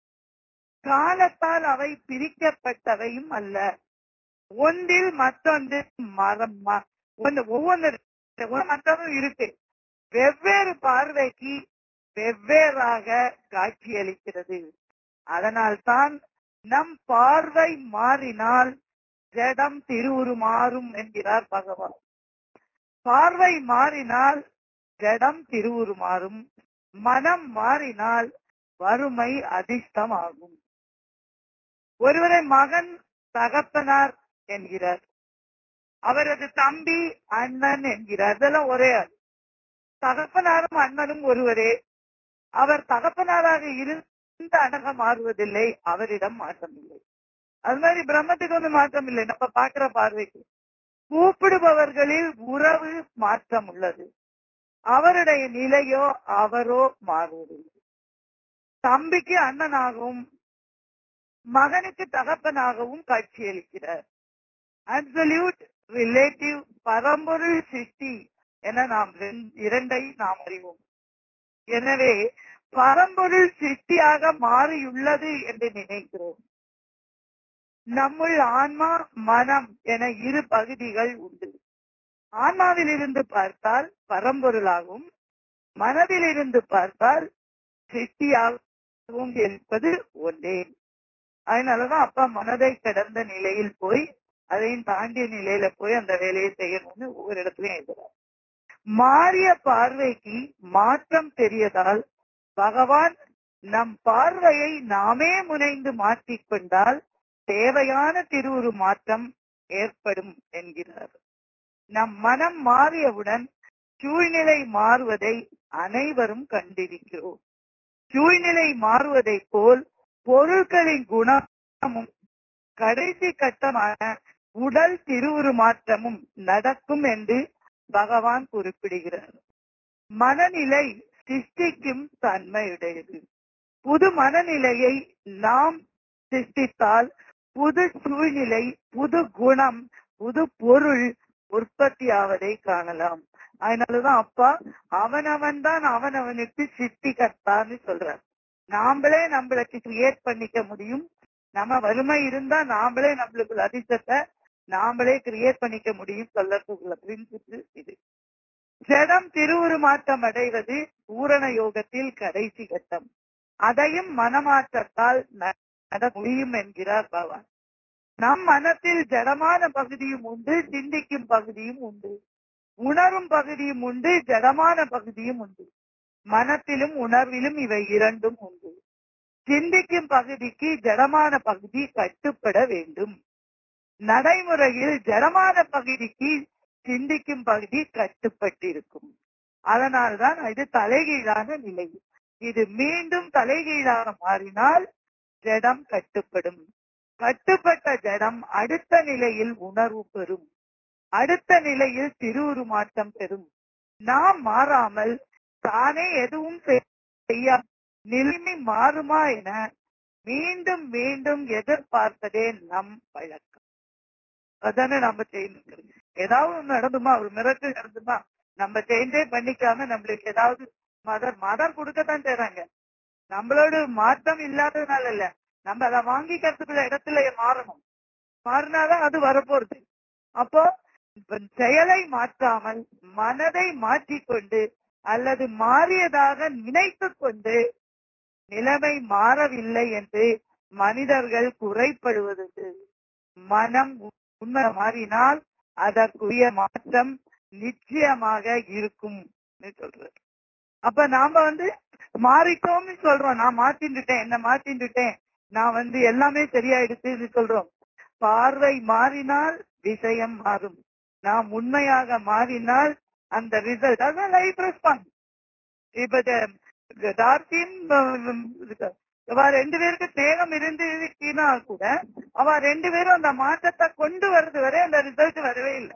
காலத்தால் அவை பிரிக்கப்பட்டவையும் அல்ல ஒன்றில் மற்றொன்று மரம் ம- ஒன்று- ஒவ்வொன்று ஒவ்வொரு மற்றதும் இருக்கு வெவ்வேறு பார்வைக்கு வெவ்வேறாக காட்சியளிக்கிறது அதனால்தான் நம் பார்வை மாறினால் ஜடம் திருவுருமாறும் என்கிறார் பகவான் பார்வை மாறினால் ஜடம் திருவுருமாறும் மனம் மாறினால் வறுமை அதிர்ஷ்டமாகும் ஒருவரை மகன் தகப்பனார் என்கிறார் அவரது தம்பி அண்ணன் என்கிறார் இதெல்லாம் ஒரே ஆள் தகப்பனாரும் அண்ணனும் ஒருவரே அவர் தகப்பனாராக இருந்த அழக மாறுவதில்லை அவரிடம் மாற்றம் இல்லை அது மாதிரி பிரம்மத்துக்கு வந்து மாற்றம் இல்லை நம்ம பார்க்கிற பார்வைக்கு கூப்பிடுபவர்களில் உறவு மாற்றம் உள்ளது அவருடைய நிலையோ அவரோ மாறுவதில்லை தம்பிக்கு அண்ணனாகவும் மகனுக்கு தகப்பனாகவும் காட்சியளிக்கிறார் அப்சல்யூட் ரிலேட்டிவ் பரம்பொருள் சிட்டி என நாம் ரெண்- இரண்டை நாம் அறிவோம் எனவே பரம்பொருள் சிட்டியாக மாறியுள்ளது என்று நினைக்கிறோம் நம்முள் ஆன்மா மனம் என இரு பகுதிகள் உண்டு ஆன்மாவில் இருந்து பார்த்தால் பரம்பொருளாகவும் மனதில் இருந்து பார்த்தால் சிட்டியாகவும் இருப்பது ஒன்றே அதனாலதான் அப்பா மனதை கடந்த நிலையில் போய் அதையும் தாண்டிய நிலையில போய் அந்த வேலையை செய்யணும்னு ஒவ்வொரு இடத்துலயும் எழுதுறார் மாறிய பார்வைக்கு மாற்றம் தெரியதால் பகவான் நம் பார்வையை நாமே முனைந்து மாற்றிக்கொண்டால் தேவையான திருவுரு மாற்றம் ஏற்படும் என்கிறார் நம் மனம் மாறியவுடன் சூழ்நிலை மாறுவதை அனைவரும் கண்டிருக்கிறோம் சூழ்நிலை மாறுவதை போல் பொருட்களின் குணமும் கடைசி கட்டமான உடல் திருவுரு மாற்றமும் நடக்கும் என்று பகவான் குறிப்பிடுகிறார் மனநிலை சிருஷ்டிக்கும் தன்மையுடையது புது மனநிலையை நாம் சிருஷ்டித்தால் புது சூழ்நிலை புது குணம் புது பொருள் உற்பத்தியாவதை காணலாம் அதனாலதான் அப்பா அவனவன் தான் அவனவனுக்கு சிட்டி கர்த்தான்னு சொல்றார் நாமளே நம்மளுக்கு கிரியேட் பண்ணிக்க முடியும் நம்ம வறுமை இருந்தா நாமளே நம்மளுக்கு அதிர்ஷ்டத்தை நாமளே கிரியேட் பண்ணிக்க முடியும் சொல்லறதுக்குள்ள பிரின்சிபிள் இது ஜடம் திருவுருமாற்றம் அடைவது பூரண யோகத்தில் கடைசி கட்டம் அதையும் மனமாற்றத்தால் நட முடியும் என்கிறார் பகவான் நம் மனத்தில் ஜடமான பகுதியும் உண்டு சிந்திக்கும் பகுதியும் உண்டு உணரும் பகுதியும் உண்டு ஜடமான பகுதியும் உண்டு மனத்திலும் உணர்விலும் இவை இரண்டும் உண்டு சிந்திக்கும் பகுதிக்கு ஜடமான பகுதி கட்டுப்பட வேண்டும் நடைமுறையில் ஜடமான பகுதிக்கு சிந்திக்கும் பகுதி கட்டுப்பட்டிருக்கும் அதனால்தான் இது தலைகீழான நிலை இது மீண்டும் தலைகீழாக மாறினால் ஜடம் கட்டுப்படும் கட்டுப்பட்ட ஜடம் அடுத்த நிலையில் உணர்வு பெறும் அடுத்த நிலையில் திருவுருமாற்றம் பெறும் நாம் மாறாமல் தானே எதுவும் செய்ய நிலைமை மாறுமா என மீண்டும் மீண்டும் எதிர்பார்ப்பதே நம் பழக்கம் அதானே நம்ம செய்யணும் ஏதாவது ஒண்ணு நடந்துமா ஒரு மிரட்டல் நடந்துமா நம்ம சேஞ்சே பண்ணிக்காம நம்மளுக்கு ஏதாவது மதர் மதர் கொடுக்கத்தான் செய்றாங்க நம்மளோட மாற்றம் இல்லாததுனால இல்ல நம்ம அதை வாங்கிக்கிறதுக்குள்ள இடத்துல மாறணும் மாறினாதான் அது வரப்போறது அப்போ இப்ப செயலை மாற்றாமல் மனதை மாற்றிக்கொண்டு அல்லது மாறியதாக நினைத்து கொண்டு நிலைமை மாறவில்லை என்று மனிதர்கள் குறைப்படுவது மனம் உண்மை மாறினால் அதற்குரிய மாற்றம் நிச்சயமாக இருக்கும் சொல்றாரு அப்ப நாம வந்து மாறிட்டோம்னு சொல்றோம் நான் மாத்தின்னுட்டேன் என்ன மாத்தின்னுட்டேன் நான் வந்து எல்லாமே சரியாயிடுச்சுன்னு சொல்றோம் பார்வை மாறினால் விஷயம் மாறும் நாம் உண்மையாக மாறினால் அந்த ரிசல்ட் அதான் லைஃப் ரெஸ்பான்ஸ் இப்ப டார்கின் அவ ரெண்டு பேருக்கு தேகம் இருந்துச்சுன்னா கூட அவ ரெண்டு பேரும் அந்த மாற்றத்தை கொண்டு வர்றது வரை அந்த ரிசல்ட் வரவே இல்லை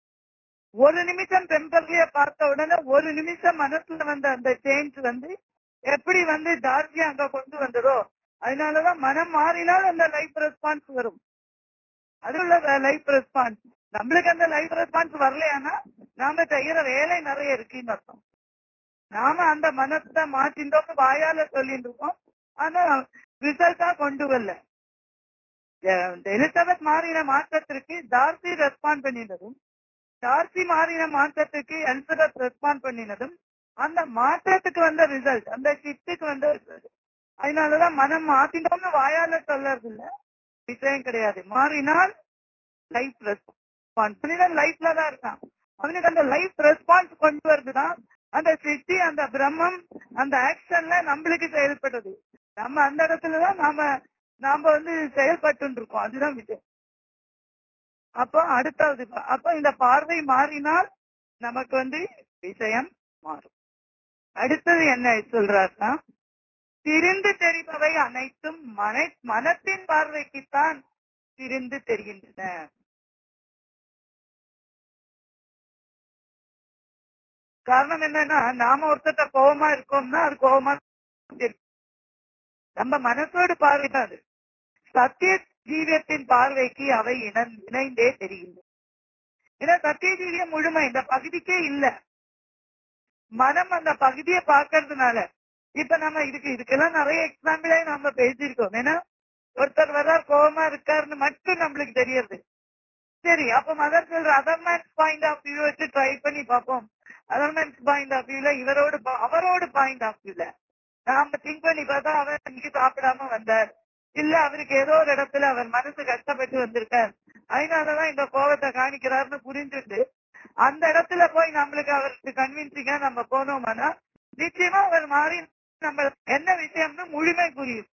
ஒரு நிமிஷம் டெம்பரரியா பார்த்த உடனே ஒரு நிமிஷம் மனசுல வந்த அந்த சேஞ்ச் வந்து எப்படி வந்து டார்ஜி அங்க கொண்டு வந்ததோ அதனாலதான் மனம் மாறினால் அந்த லைஃப் ரெஸ்பான்ஸ் வரும் அது உள்ள லைஃப் ரெஸ்பான்ஸ் நம்மளுக்கு அந்த லைஃப் ரெஸ்பான்ஸ் வரலையானா நாம செய்யற வேலை நிறைய இருக்குன்னு அர்த்தம் நாம அந்த மனத்தை மாற்றின்றோம் வாயால சொல்லிட்டு இருக்கோம் ஆனா ரிசல்ட்டா கொண்டு வரல எலிசபெத் மாறின மாற்றத்திற்கு டார்சி ரெஸ்பாண்ட் பண்ணினதும் டார்சி மாறின மாற்றத்துக்கு எலிசபெத் ரெஸ்பாண்ட் பண்ணினதும் அந்த மாற்றத்துக்கு வந்த ரிசல்ட் அந்த கிட்டுக்கு வந்த ரிசல்ட் அதனாலதான் மனம் மாத்திட்டோம்னு வாயால சொல்லறது இல்ல விஷயம் கிடையாது மாறினால் லைஃப் ரெஸ்பான்ஸ் மனிதன் லைஃப்ல தான் இருக்கான் அவனுக்கு அந்த லைஃப் ரெஸ்பான்ஸ் கொண்டு வருதுதான் அந்த சித்தி அந்த பிரம்மம் அந்த ஆக்ஷன்ல நம்மளுக்கு செயல்படுது நம்ம அந்த இடத்துலதான் நாம நாம வந்து செயல்பட்டு இருக்கோம் அதுதான் விஷயம் அப்போ அடுத்தாவது அப்போ இந்த பார்வை மாறினால் நமக்கு வந்து விஷயம் மாறும் அடுத்தது என்ன சொல்றாருன்னா திரிந்து தெரிபவை அனைத்தும் மன மனத்தின் பார்வைக்குத்தான் திரிந்து தெரிகின்றன காரணம் என்னன்னா நாம ஒருத்தட்ட கோபமா இருக்கோம்னா அது கோபமா தெரியும். நம்ம மனசோடு பார்வை தான் அது சத்திய ஜீவியத்தின் பார்வைக்கு அவை இணை- இணைந்தே தெரிகின்றன ஏன்னா சத்திய ஜீவியம் முழுமை இந்த பகுதிக்கே இல்ல மனம் அந்த பகுதியை பார்க்கறதுனால இப்ப நம்ம இதுக்கு இதுக்கெல்லாம் நிறைய எக்ஸாம்பிளே நம்ம பேசியிருக்கோம் ஏன்னா ஒருத்தர் வர்றார் கோபமா இருக்காருன்னு மட்டும் நம்மளுக்கு தெரியுது சரி அப்ப மதர் சொல்ற அதர்மேன்ஸ் பாயிண்ட் ஆஃப் வியூ வச்சு ட்ரை பண்ணி பார்ப்போம் அதர்மேன்ஸ் பாயிண்ட் ஆஃப் வியூல இவரோட பா- அவரோட பாயிண்ட் ஆஃப் வியூல நாம திங்க் பண்ணி பார்த்தா அவர் இன்னைக்கு சாப்பிடாம வந்தார் இல்ல அவருக்கு ஏதோ ஒரு இடத்துல அவர் மனசு கஷ்டப்பட்டு வந்திருக்கார் அதனாலதான் இந்த கோபத்தை காணிக்கிறாருன்னு புரிஞ்சுட்டு அந்த இடத்துல போய் நம்மளுக்கு அவருக்கு கன்வின்சிங்கா நம்ம போனோம்னா நிச்சயமா அவர் மாறி நம்ம என்ன விஷயம்னு முழுமை புரியும்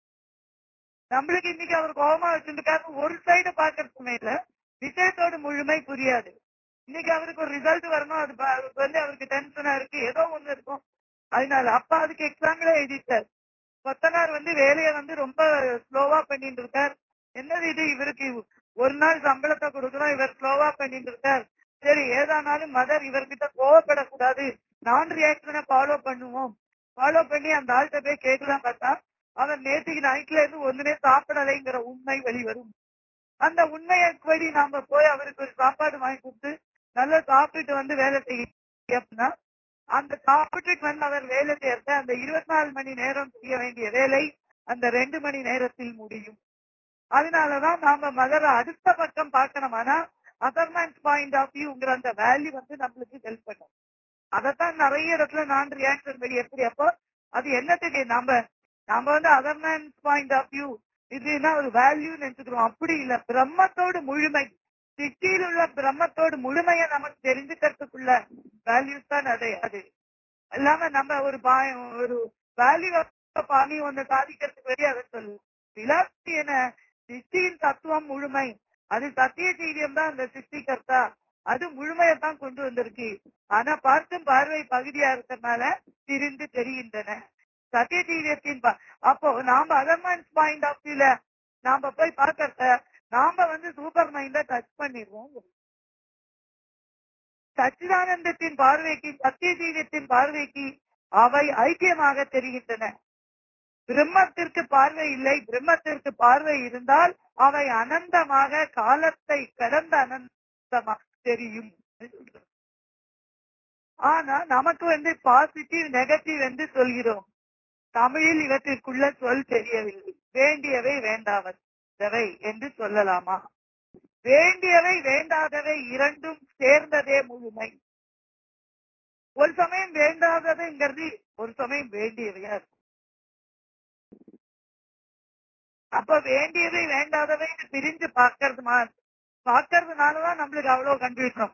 நம்மளுக்கு இன்னைக்கு அவர் கோபமா வச்சிருக்காரு ஒரு சைடு பாக்குறதுமே இல்ல விஷயத்தோட முழுமை புரியாது இன்னைக்கு அவருக்கு ஒரு ரிசல்ட் வரணும் அது ப- அவருக்கு வந்து அவருக்கு டென்ஷனா இருக்கு ஏதோ ஒண்ணு இருக்கும் அதனால அப்பா அதுக்கு எக்ஸாம்பிளே எழுதிட்டார் கொத்தனார் வந்து வேலையை வந்து ரொம்ப ஸ்லோவா பண்ணிட்டு இருக்கார் என்னது இது இவருக்கு ஒரு நாள் சம்பளத்தை கொடுக்குறோம் இவர் ஸ்லோவா பண்ணிட்டு இருக்கார் சரி ஏதானாலும் மதர் இவர்கிட்ட கோவப்படக்கூடாது நான் ரியாக்ஷனை ஃபாலோ பண்ணுவோம் ஃபாலோ பண்ணி அந்த ஆள்கிட்ட போய் கேட்கலாம் பார்த்தா அவர் நேற்றுக்கு நைட்ல இருந்து ஒண்ணுமே சாப்பிடலைங்கிற உண்மை வெளிவரும் அந்த உண்மையப்படி நாம போய் அவருக்கு ஒரு சாப்பாடு வாங்கி கொடுத்து நல்லா சாப்பிட்டுட்டு வந்து வேலை செய்ய அப்படின்னா அந்த சாப்பிட்டுட்டு வந்து அவர் வேலை செய்யறத அந்த இருபத்தி நாலு மணி நேரம் செய்ய வேண்டிய வேலை அந்த ரெண்டு மணி நேரத்தில் முடியும் அதனாலதான் நாம மதர அடுத்த பக்கம் பார்க்கணும் ஆனா அதர்மேன்ஸ் பாயிண்ட் ஆஃப் வியூங்கிற அந்த வேல்யூ வந்து நம்மளுக்கு ஹெல்ப் பண்ணும் அதைத்தான் நிறைய இடத்துல நான் ரியாக்ஷன் வெளியே எப்படி அப்போ அது என்னத்துக்கு நாம நாம வந்து அதர்மேன்ஸ் பாயிண்ட் ஆஃப் வியூ இதுனா ஒரு வேல்யூ நினைச்சுக்கிறோம் அப்படி இல்ல பிரம்மத்தோடு முழுமை சிட்டியில் உள்ள பிரம்மத்தோடு முழுமையை நமக்கு தெரிஞ்சுக்கிறதுக்குள்ள வேல்யூஸ் தான் அது அது இல்லாம நம்ம ஒரு பா- ஒரு வேல்யூ பாணி ஒண்ணு சாதிக்கிறதுக்கு வெளியே அதை சொல்லு விலாசி என சித்தியின் தத்துவம் முழுமை அது சத்திய ஜீவியம் தான் அந்த சிருஷ்டிகர்த்தா அது முழுமையத்தான் கொண்டு வந்திருக்கு ஆனா பார்க்கும் பார்வை பகுதியா இருக்கறனால திரிந்து தெரிகின்றன சத்திய ஜீவியத்தின் பா- அப்போ நாம அதர்மன்ஸ் பாயிண்ட் ஆஃப் வியூல நாம போய் பார்க்கறத நாம வந்து சூப்பர் மைண்ட டச் பண்ணிடுவோம் சச்சிதானந்தத்தின் பார்வைக்கு சத்திய ஜீவியத்தின் பார்வைக்கு அவை ஐக்கியமாக தெரிகின்றன பிரம்மத்திற்கு பார்வை இல்லை பிரம்மத்திற்கு பார்வை இருந்தால் அவை அனந்தமாக காலத்தை கடந்த அனந்தமாக தெரியும் ஆனா நமக்கு வந்து பாசிட்டிவ் நெகட்டிவ் என்று சொல்கிறோம் தமிழில் இவற்றிற்குள்ள சொல் தெரியவில்லை வேண்டியவை வேண்டாதவை என்று சொல்லலாமா வேண்டியவை வேண்டாதவை இரண்டும் சேர்ந்ததே முழுமை ஒரு சமயம் வேண்டாததுங்கிறது ஒரு சமயம் வேண்டியவையா இருக்கும் அப்ப வேண்டியவை வேண்டாதவை பிரிஞ்சு பார்க்கறது மா- பார்க்கறதுனாலதான் நம்மளுக்கு அவ்வளவு கன்ஃபியூஷன்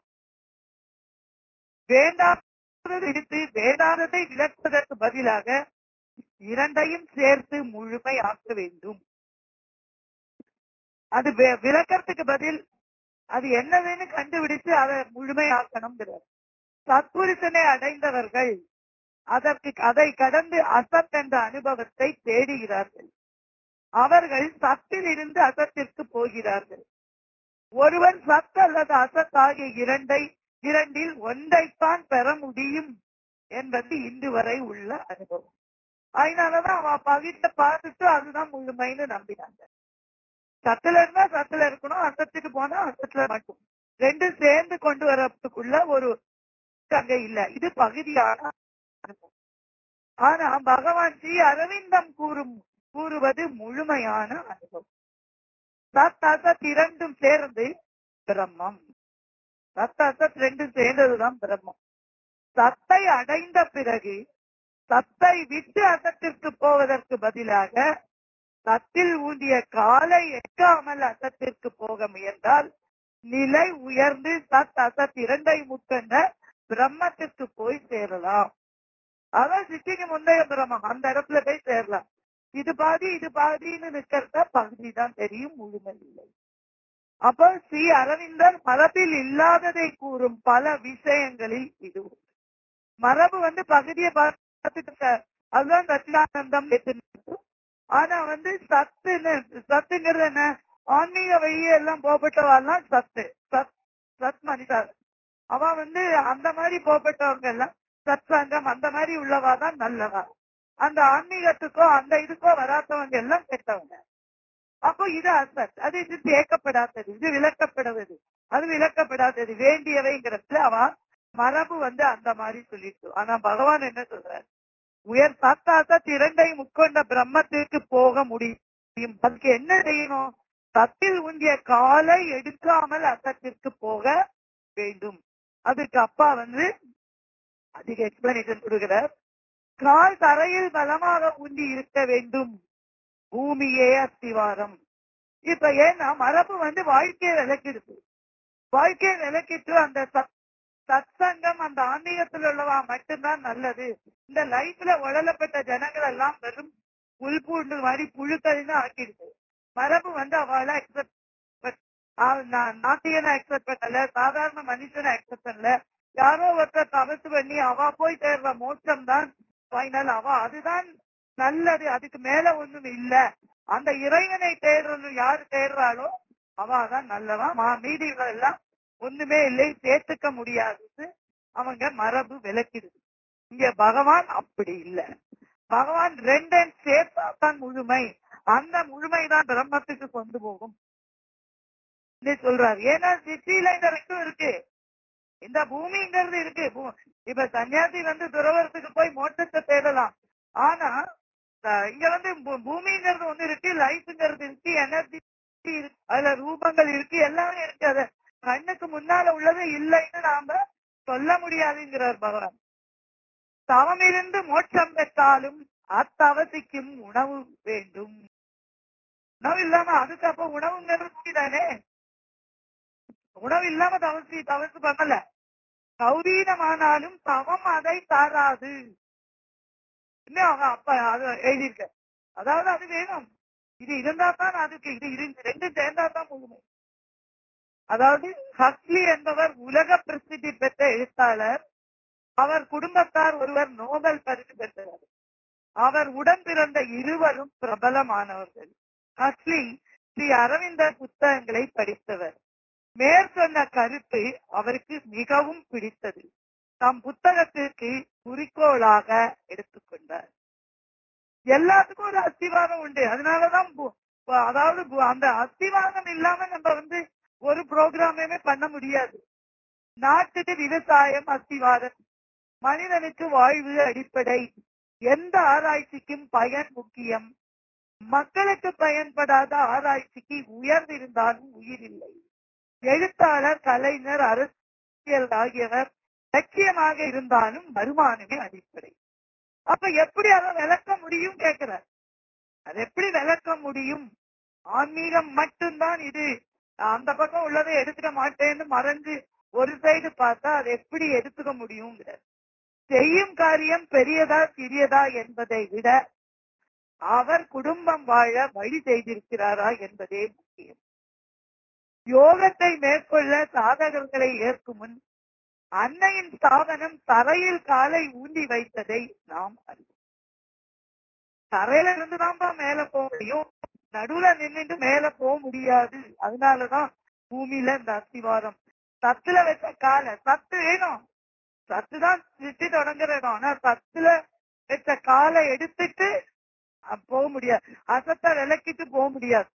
வேண்டாததை விடுத்து வேண்டாததை விளக்குவதற்கு பதிலாக இரண்டையும் சேர்த்து முழுமை ஆக்க வேண்டும் அது வி- விளக்கறதுக்கு பதில் அது என்னதுன்னு கண்டுபிடிச்சு அதை முழுமை ஆக்கணுங்கிறார் சத்புருஷனை அடைந்தவர்கள் அதற்கு அதை கடந்து அசத் என்ற அனுபவத்தை தேடுகிறார்கள் அவர்கள் சத்தில் இருந்து அசத்திற்கு போகிறார்கள் ஒருவன் சத் அல்லது அசத் ஆகிய இரண்டை இரண்டில் ஒன்றைத்தான் பெற முடியும் என்பது இன்று வரை உள்ள அனுபவம் அதனாலதான் அவ பகுதியை பார்த்துட்டு அதுதான் முழுமைன்னு நம்பினாங்க சத்துல இருந்தா சத்துல இருக்கணும் அசத்துக்கு போனா அசத்துல மட்டும் ரெண்டும் சேர்ந்து கொண்டு வரதுக்குள்ள ஒரு அங்க இல்ல இது பகுதியான அனுபவம். ஆனா பகவான் ஸ்ரீ அரவிந்தம் கூறும் கூறுவது முழுமையான அனுபவம் சத் அசத் இரண்டும் சேர்ந்து பிரம்மம் சத் அசத் ரெண்டும் சேர்ந்ததுதான் பிரம்மம் சத்தை அடைந்த பிறகு சத்தை விட்டு அசத்திற்கு போவதற்கு பதிலாக சத்தில் ஊந்திய காலை எட்டாமல் அசத்திற்கு போக முயன்றால் நிலை உயர்ந்து சத் அசத் இரண்டை முக்கண்ட பிரம்மத்திற்கு போய் சேரலாம் அதான் சித்திக்கு முந்தைய பிரம்மம் அந்த இடத்துல போய் சேரலாம் இது பாதி இது பாதின்னு நிக்கிறத பகுதி தான் தெரியும் முழுமை இல்லை அப்போ ஸ்ரீ அரவிந்தர் மரபில் இல்லாததை கூறும் பல விஷயங்களில் இது ஒன்று. மரபு வந்து பகுதியை பார்த்துட்டு இருக்க- அதுதான் சச்சிதானந்தம் ஏத்துனது. ஆனா வந்து சத்துன்னு சத்துங்கிறது என்ன ஆன்மீக வழியே எல்லாம் போகப்பட்டவாள்லாம் சத்து சத் சத் மனிதா அவ வந்து அந்த மாதிரி போகப்பட்டவங்க எல்லாம் சத் சங்கம் அந்த மாதிரி உள்ளவா தான் நல்லவா அந்த ஆன்மீகத்துக்கோ அந்த இதுக்கோ வராதவங்க எல்லாம் கெட்டவங்க அப்போ இது அசத் அது இது தேக்கப்படாதது இது விளக்கப்படுவது அது விளக்கப்படாதது வேண்டியவைங்கிறதுல அவ மரபு வந்து அந்த மாதிரி சொல்லிட்டு ஆனா பகவான் என்ன சொல்றார் உயர் சத்தாசத் இரண்டை முக்கொண்ட பிரம்மத்திற்கு போக முடியும் அதுக்கு என்ன செய்யணும் சத்தில் உண்டிய காலை எடுக்காமல் அசத்திற்கு போக வேண்டும் அதுக்கு அப்பா வந்து அதிக எக்ஸ்பிளனேஷன் கொடுக்கிறார் கால் தரையில் பலமாக ஊண்டி இருக்க வேண்டும் பூமியே அஸ்திவாரம் இப்ப ஏன்னா மரபு வந்து வாழ்க்கையை விளக்கிடுது வாழ்க்கையை விளக்கிட்டு அந்த சத்- சத்சங்கம் அந்த ஆன்மீகத்தில் உள்ளவா மட்டும்தான் நல்லது இந்த லைஃப்ல உழலப்பட்ட ஜனங்கள் எல்லாம் வெறும் புல்பூண்டு மாதிரி புழுக்கள்னு ஆக்கிடுது மரபு வந்து அவளை அக்செப்ட் நாட்டியனை அக்செப்ட் பண்ணல சாதாரண மனுஷனை அக்செப்ட் பண்ணல யாரோ ஒருத்தர் தபசு பண்ணி அவ போய் சேர்ற மோட்சம் தான் ஃபைனல் அவ அதுதான் நல்லது அதுக்கு மேல ஒண்ணும் இல்ல அந்த இறைவனை தேடுறது யாரு தேடுறாளோ அவ தான் நல்லவா மா- மீதிகள் எல்லாம் ஒண்ணுமே இல்லை சேர்த்துக்க முடியாதுன்னு அவங்க மரபு விளக்கிடுது இங்க பகவான் அப்படி இல்ல பகவான் ரெண்டும் சேர்த்தா தான் முழுமை அந்த முழுமை தான் பிரம்மத்துக்கு கொண்டு போகும் ன்னு சொல்றாரு ஏன்னா சித்தியில இந்த ரெண்டும் இருக்கு இந்த பூமிங்கிறது இருக்கு பூ- இப்ப சன்னியாசி வந்து துறவரத்துக்கு போய் மோட்சத்தை தேடலாம் ஆனா அஹ், இங்க வந்து பூ- பூமிங்கிறது ஒண்ணு இருக்கு லைஃப்ங்கிறது இருக்கு எனர்ஜி இருக்கு அதுல ரூபங்கள் இருக்கு எல்லாமே இருக்கு அத கண்ணுக்கு முன்னால உள்ளது இல்லைன்னு நாம சொல்ல முடியாதுங்கிறார் பகவான் தவமிருந்து மோட்சம் பெற்றாலும் அத்தவசிக்கும் உணவு வேண்டும் உணவு இல்லாம அதுக்கு அப்ப உணவுங்கிறது முடிதானே உணவு இல்லாம தவசி தவசு பண்ணல கௌரீனமானாலும் தவம் அதை தாராது இன்னும் அவங்க அப்பா அது எழுதியிருக்க அதாவது அது வேணும் இது இருந்தா தான் அதுக்கு இது இரு- ரெண்டும் சேர்ந்தா தான் முழுமை அதாவது ஹக்லி என்பவர் உலக பிரசித்தி பெற்ற எழுத்தாளர் அவர் குடும்பத்தார் ஒருவர் நோபல் பரிசு பெற்றவர் அவர் உடன் பிறந்த இருவரும் பிரபலமானவர்கள் ஹக்லி ஸ்ரீ அரவிந்தர் புத்தகங்களை படித்தவர் மேற்சொன்ன கருத்து அவருக்கு மிகவும் பிடித்தது தம் புத்தகத்திற்கு குறிக்கோளாக எடுத்துக்கொண்டார் எல்லாத்துக்கும் ஒரு அஸ்திவாரம் உண்டு அதனாலதான் பு- பு- அதாவது பு- அந்த அஸ்திவாரம் இல்லாம நம்ம வந்து ஒரு ப்ரோக்ராமே பண்ண முடியாது நாட்டுக்கு விவசாயம் அஸ்திவாரம் மனிதனுக்கு வாழ்வு அடிப்படை எந்த ஆராய்ச்சிக்கும் பயன் முக்கியம் மக்களுக்கு பயன்படாத ஆராய்ச்சிக்கு உயர்ந்திருந்தாலும் உயிர் இல்லை எழுத்தாளர் கலைஞர் அரசியல் ஆகியவர் லட்சியமாக இருந்தாலும் வருமானமே அடிப்படை அப்ப எப்படி அதை விளக்க முடியும் கேட்கிறார் அது எப்படி விளக்க முடியும் ஆன்மீகம் மட்டும்தான் இது அந்த பக்கம் உள்ளதை எடுத்துக்க மாட்டேன்னு மறைஞ்சு ஒரு சைடு பார்த்தா அதை எப்படி எடுத்துக்க முடியுங்கிறார் செய்யும் காரியம் பெரியதா சிறியதா என்பதை விட அவர் குடும்பம் வாழ வழி செய்திருக்கிறாரா என்பதே முக்கியம் யோகத்தை மேற்கொள்ள சாதகர்களை ஏற்கும் முன் அன்னையின் ஸ்தாபனம் தரையில் காலை ஊண்டி வைத்ததை நாம் அறிவோம் தரையில இருந்து தான்ப்பா மேல போக முடியும் நடுவுல நின்னுட்டு மேல போக முடியாது அதனாலதான் பூமியில இந்த அஸ்திவாரம் சத்துல வச்ச காலை சத்து வேணும் சத்து தான் சிட்டி தொடங்குற இடம் ஆனா சத்துல பெற்ற காலை எடுத்துட்டு அஹ், போக முடியாது அசத்த விளக்கிட்டு போக முடியாது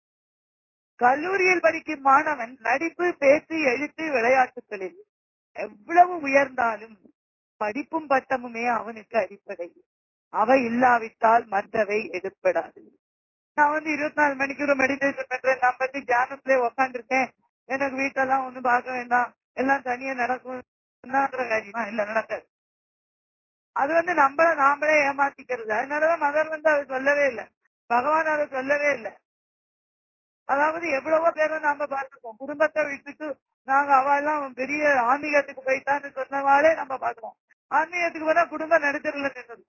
கல்லூரியில் படிக்கும் மாணவன் நடிப்பு பேச்சு எழுத்து விளையாட்டுகளில் எவ்வளவு உயர்ந்தாலும் படிப்பும் பட்டமுமே அவனுக்கு அடிப்படை அவை இல்லாவிட்டால் மற்றவை எடுப்படாது நான் வந்து இருபத்தி நாலு மணிக்கு மெடிடேஷன் பண்றேன் நான் பத்தி தியானத்திலே உக்காந்துருக்கேன் எனக்கு வீட்டெல்லாம் ஒண்ணும் பார்க்க வேண்டாம் எல்லாம் தனியா நடக்கும் காரியமா இல்ல நடக்காது அது வந்து நம்மள நாமளே ஏமாத்திக்கிறது அதனாலதான் மதர் வந்து அதை சொல்லவே இல்லை பகவான் அதை சொல்லவே இல்லை அதாவது எவ்வளவோ பேரை நாம பார்த்துக்கோம் குடும்பத்தை விட்டுட்டு நாங்க அவெல்லாம் பெரிய ஆன்மீகத்துக்கு போயிட்டான்னு சொன்னவாளே நம்ம பார்க்கிறோம் ஆன்மீகத்துக்கு போனா குடும்பம் நடுத்தரில் நின்றது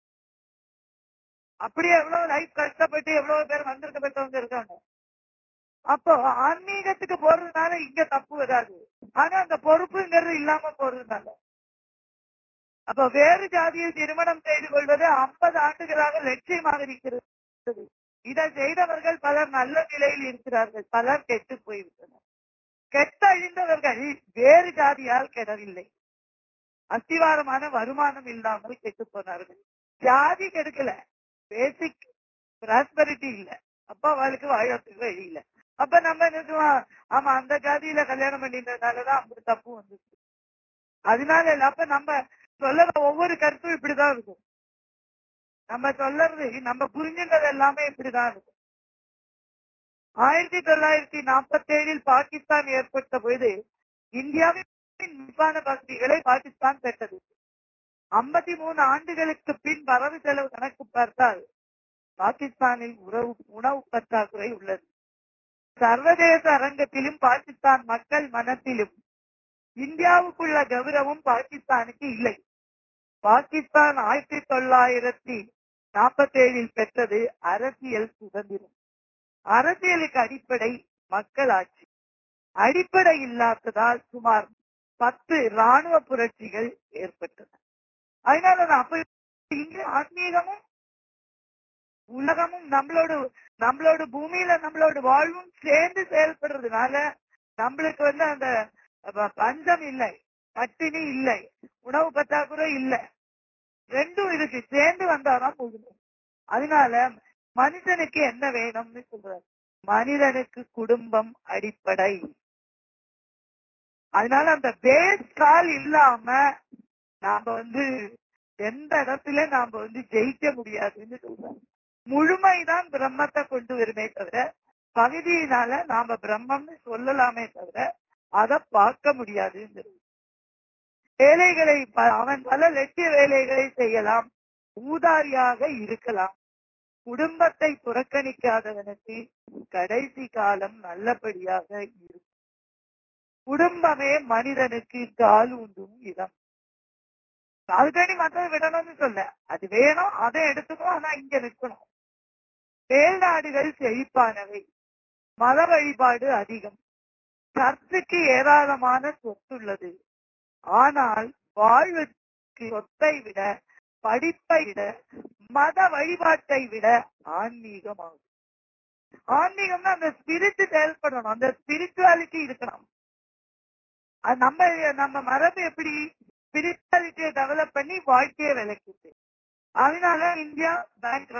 அப்படியே எவ்வளவு லைஃப் கஷ்டப்பட்டு எவ்வளவு பேர் வந்திருக்கப்பட்டவங்க இருக்காங்க அப்போ ஆன்மீகத்துக்கு போறதுனால இங்க தப்பு வராது ஆனா அந்த பொறுப்புங்கிறது இல்லாம போறதுனால அப்ப வேறு ஜாதியை திருமணம் செய்து கொள்வது ஐம்பது ஆண்டுகளாக லட்சியமாக இருக்கிறது இதை செய்தவர்கள் பலர் நல்ல நிலையில் இருக்கிறார்கள் பலர் கெட்டு போய்விட்டனர் கெட்டழிந்தவர்கள் வேறு ஜாதியால் கெடவில்லை அஸ்திவாரமான வருமானம் இல்லாமல் கெட்டு போனார்கள் ஜாதி கெடுக்கல பேசிக் பிராஸ்பரிட்டி இல்ல அப்ப அவளுக்கு வாழறதுக்கு வழி இல்ல அப்ப நம்ம நினைச்சுவோம் ஆமா அந்த ஜாதியில கல்யாணம் பண்ணிட்டதுனாலதான் அப்படி தப்பு வந்துச்சு அதனால இல்ல அப்ப நம்ம சொல்ல ஒவ்வொரு கருத்தும் இப்படிதான் இருக்கும் நம்ம சொல்றது நம்ம புரிஞ்சுன்றது எல்லாமே இப்படிதான் இருக்கும் ஆயிரத்தி தொள்ளாயிரத்தி நாற்பத்தி ஏழில் பாகிஸ்தான் ஏற்பட்ட பொழுது இந்தியாவின் முப்பான பகுதிகளை பாகிஸ்தான் பெற்றது ஐம்பத்தி மூணு ஆண்டுகளுக்கு பின் வரவு செலவு கணக்கு பார்த்தால் பாகிஸ்தானில் உறவு உணவு பற்றாக்குறை உள்ளது சர்வதேச அரங்கத்திலும் பாகிஸ்தான் மக்கள் மனத்திலும் இந்தியாவுக்குள்ள கௌரவம் பாகிஸ்தானுக்கு இல்லை பாகிஸ்தான் ஆயிரத்தி தொள்ளாயிரத்தி நாற்பத்தி ஏழில் பெற்றது அரசியல் சுதந்திரம் அரசியலுக்கு அடிப்படை மக்களாட்சி அடிப்படை இல்லாததால் சுமார் பத்து ராணுவ புரட்சிகள் ஏற்பட்டன அதனால அப்ப இங்க ஆன்மீகமும் உலகமும் நம்மளோட நம்மளோட பூமியில நம்மளோட வாழ்வும் சேர்ந்து செயல்படுறதுனால நம்மளுக்கு வந்து அந்த ப- பஞ்சம் இல்லை பட்டினி இல்லை உணவு பற்றாக்குறை இல்லை ரெண்டும் இதுக்கு சேர்ந்து வந்தாதான் போதும் அதனால மனிதனுக்கு என்ன வேணும்னு சொல்றாரு மனிதனுக்கு குடும்பம் அடிப்படை அதனால அந்த பேஸ் கால் இல்லாம நாம வந்து எந்த இடத்துல நாம வந்து ஜெயிக்க முடியாதுன்னு சொல்றாங்க முழுமைதான் பிரம்மத்தை கொண்டு வருமே தவிர பகுதியினால நாம பிரம்மம்னு சொல்லலாமே தவிர அதை பார்க்க முடியாதுங்கிறது வேலைகளை ப- அவன் பல லட்சிய வேலைகளை செய்யலாம் ஊதாரியாக இருக்கலாம் குடும்பத்தை புறக்கணிக்காதவனுக்கு கடைசி காலம் நல்லபடியாக இருக்கும் குடும்பமே மனிதனுக்கு கால் ஊன்றும் இடம் கால்கடி மத்ததை விடணும்னு சொல்ல அது வேணும் அதை எடுத்துக்கணும் ஆனா இங்க நிற்கணும் மேல்நாடுகள் செழிப்பானவை மத வழிபாடு அதிகம் சர்ச்சுக்கு ஏராளமான சொத்துள்ளது ஆனால் வாழ்வுக்கு சொத்தை விட படிப்பை விட மத வழிபாட்டை விட ஆன்மீகமாகும் ஆன்மீகம்னா அந்த ஸ்பிரிட் செயல்படணும் அந்த ஸ்பிரிச்சுவாலிட்டி இருக்கணும் அது நம்ம நம்ம மரபு எப்படி ஸ்பிரிச்சுவாலிட்டியை டெவலப் பண்ணி வாழ்க்கையை விளக்குது அதனால இந்தியா பேங்க்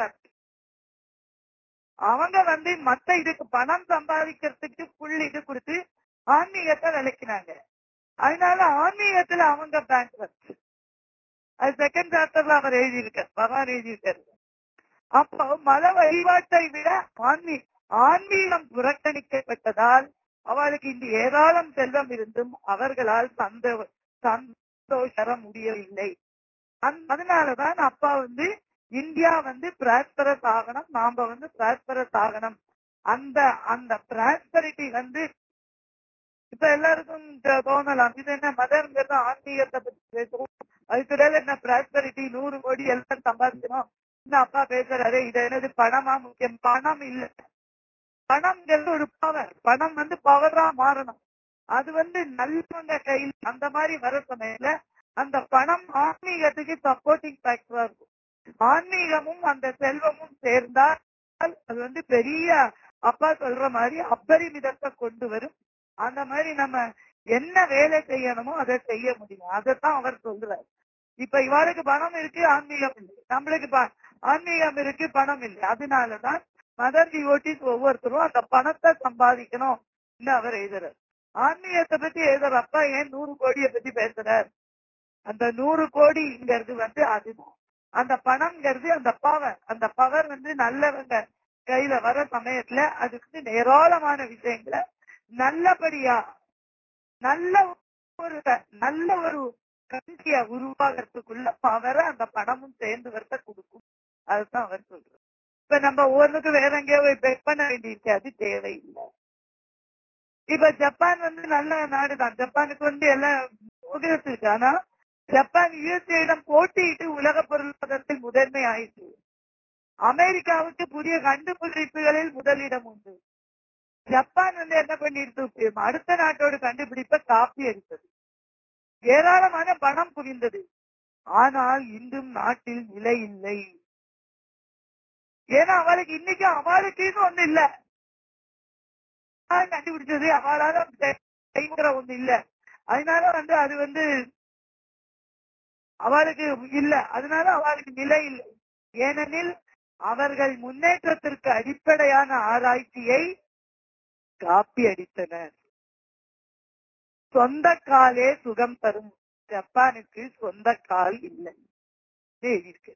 அவங்க வந்து மத்த இதுக்கு பணம் சம்பாதிக்கிறதுக்கு புல் இது கொடுத்து ஆன்மீகத்தை விளக்கினாங்க அதனால ஆன்மீகத்துல அவங்க பேங்க் அது செகண்ட் சாப்டர்ல அவர் எழுதியிருக்கார் பகவான் எழுதியிருக்காரு அப்போ மத வழிபாட்டை விட ஆன்மீ ஆன்மீகம் புறக்கணிக்கப்பட்டதால் அவளுக்கு இந்த ஏராளம் செல்வம் இருந்தும் அவர்களால் சந்த சந்தோஷர முடியவில்லை அந்த- அதனாலதான் அப்பா வந்து இந்தியா வந்து பிராஸ்பரஸ் ஆகணும் நாம வந்து பிராஸ்பரஸ் ஆகணும் அந்த அந்த பிராஸ்பரிட்டி வந்து இப்ப எல்லாருக்கும் த- தோணலாம் இது என்ன மதம்ங்கிறது ஆன்மீகத்தை பத்தி பேசுவோம் அதுக்கிடையில என்ன பிராஸ்பரிட்டி நூறு கோடி எல்லாம் சம்பாதிக்கணும் இன்னும் அப்பா பேசுறாரு இது என்னது பணமா முக்கியம் பணம் இல்ல பணம்ங்கிறது ஒரு பவர் பணம் வந்து பவரா மாறணும் அது வந்து நல்லவங்க கையில் அந்த மாதிரி வர சமயத்துல அந்த பணம் ஆன்மீகத்துக்கு சப்போர்ட்டிங் ஃபேக்டரா இருக்கும் ஆன்மீகமும் அந்த செல்வமும் சேர்ந்தால் அது வந்து பெரிய அப்பா சொல்ற மாதிரி அப்பரிமிதத்தை கொண்டு வரும் அந்த மாதிரி நம்ம என்ன வேலை செய்யணுமோ அதை செய்ய முடியும் அதைத்தான் அவர் சொல்றார் இப்ப இவாளுக்கு பணம் இருக்கு ஆன்மீகம் இல்லை நம்மளுக்கு ப- ஆன்மீகம் இருக்கு பணம் இல்லை அதனாலதான் மதர் டிவோட்டிஸ் ஒவ்வொருத்தரும் அந்த பணத்தை சம்பாதிக்கணும் அவர் எழுதுறார் ஆன்மீகத்தை பத்தி எழுதுற அப்பா ஏன் நூறு கோடியை பத்தி பேசுறார் அந்த நூறு கோடிங்கிறது வந்து அதுதான் அந்த பணம்ங்கிறது அந்த பவர் அந்த பவர் வந்து நல்லவங்க கையில வர சமயத்துல அது வந்து ஏராளமான விஷயங்களை நல்லபடியா நல்ல ஒரு நல்ல ஒரு கண்டிய உருவாகிறதுக்குள்ள பவரை அந்த பணமும் சேர்ந்து வரத கொடுக்கும் அதுதான் அவர் சொல்றாரு இப்ப நம்ம ஒவ்வொன்றுக்கு வேற எங்கேயோ போய் பெட் பண்ண வேண்டியிருக்கு அது தேவையில்லை இப்ப ஜப்பான் வந்து நல்ல நாடுதான் ஜப்பானுக்கு வந்து எல்லாம் உபயோகிச்சு இருக்கு ஆனா ஜப்பான் யுஎஸ்ஏடம் போட்டியிட்டு உலக பொருளாதாரத்தில் முதன்மை ஆயிற்று அமெரிக்காவுக்கு புதிய கண்டுபிடிப்புகளில் முதலிடம் உண்டு ஜப்பான் வந்து என்ன பண்ணிருக்கு அடுத்த நாட்டோட கண்டுபிடிப்பை காப்பி அடித்தது ஏராளமான பணம் குவிந்தது ஆனால் இன்றும் நாட்டில் நிலை இல்லை ஏன்னா அவளுக்கு இன்னைக்கு அவளுக்குன்னு ஒண்ணு இல்ல அவள் கண்டுபிடிச்சது அவளால செய்கிற ஒண்ணு இல்ல அதனால வந்து அது வந்து அவளுக்கு இல்ல அதனால அவளுக்கு நிலை இல்லை ஏனெனில் அவர்கள் முன்னேற்றத்திற்கு அடிப்படையான ஆராய்ச்சியை காப்பி அடித்தனர் சொந்த காலே சுகம் தரும் ஜப்பானுக்கு சொந்த கால் இல்லை இது இருக்கு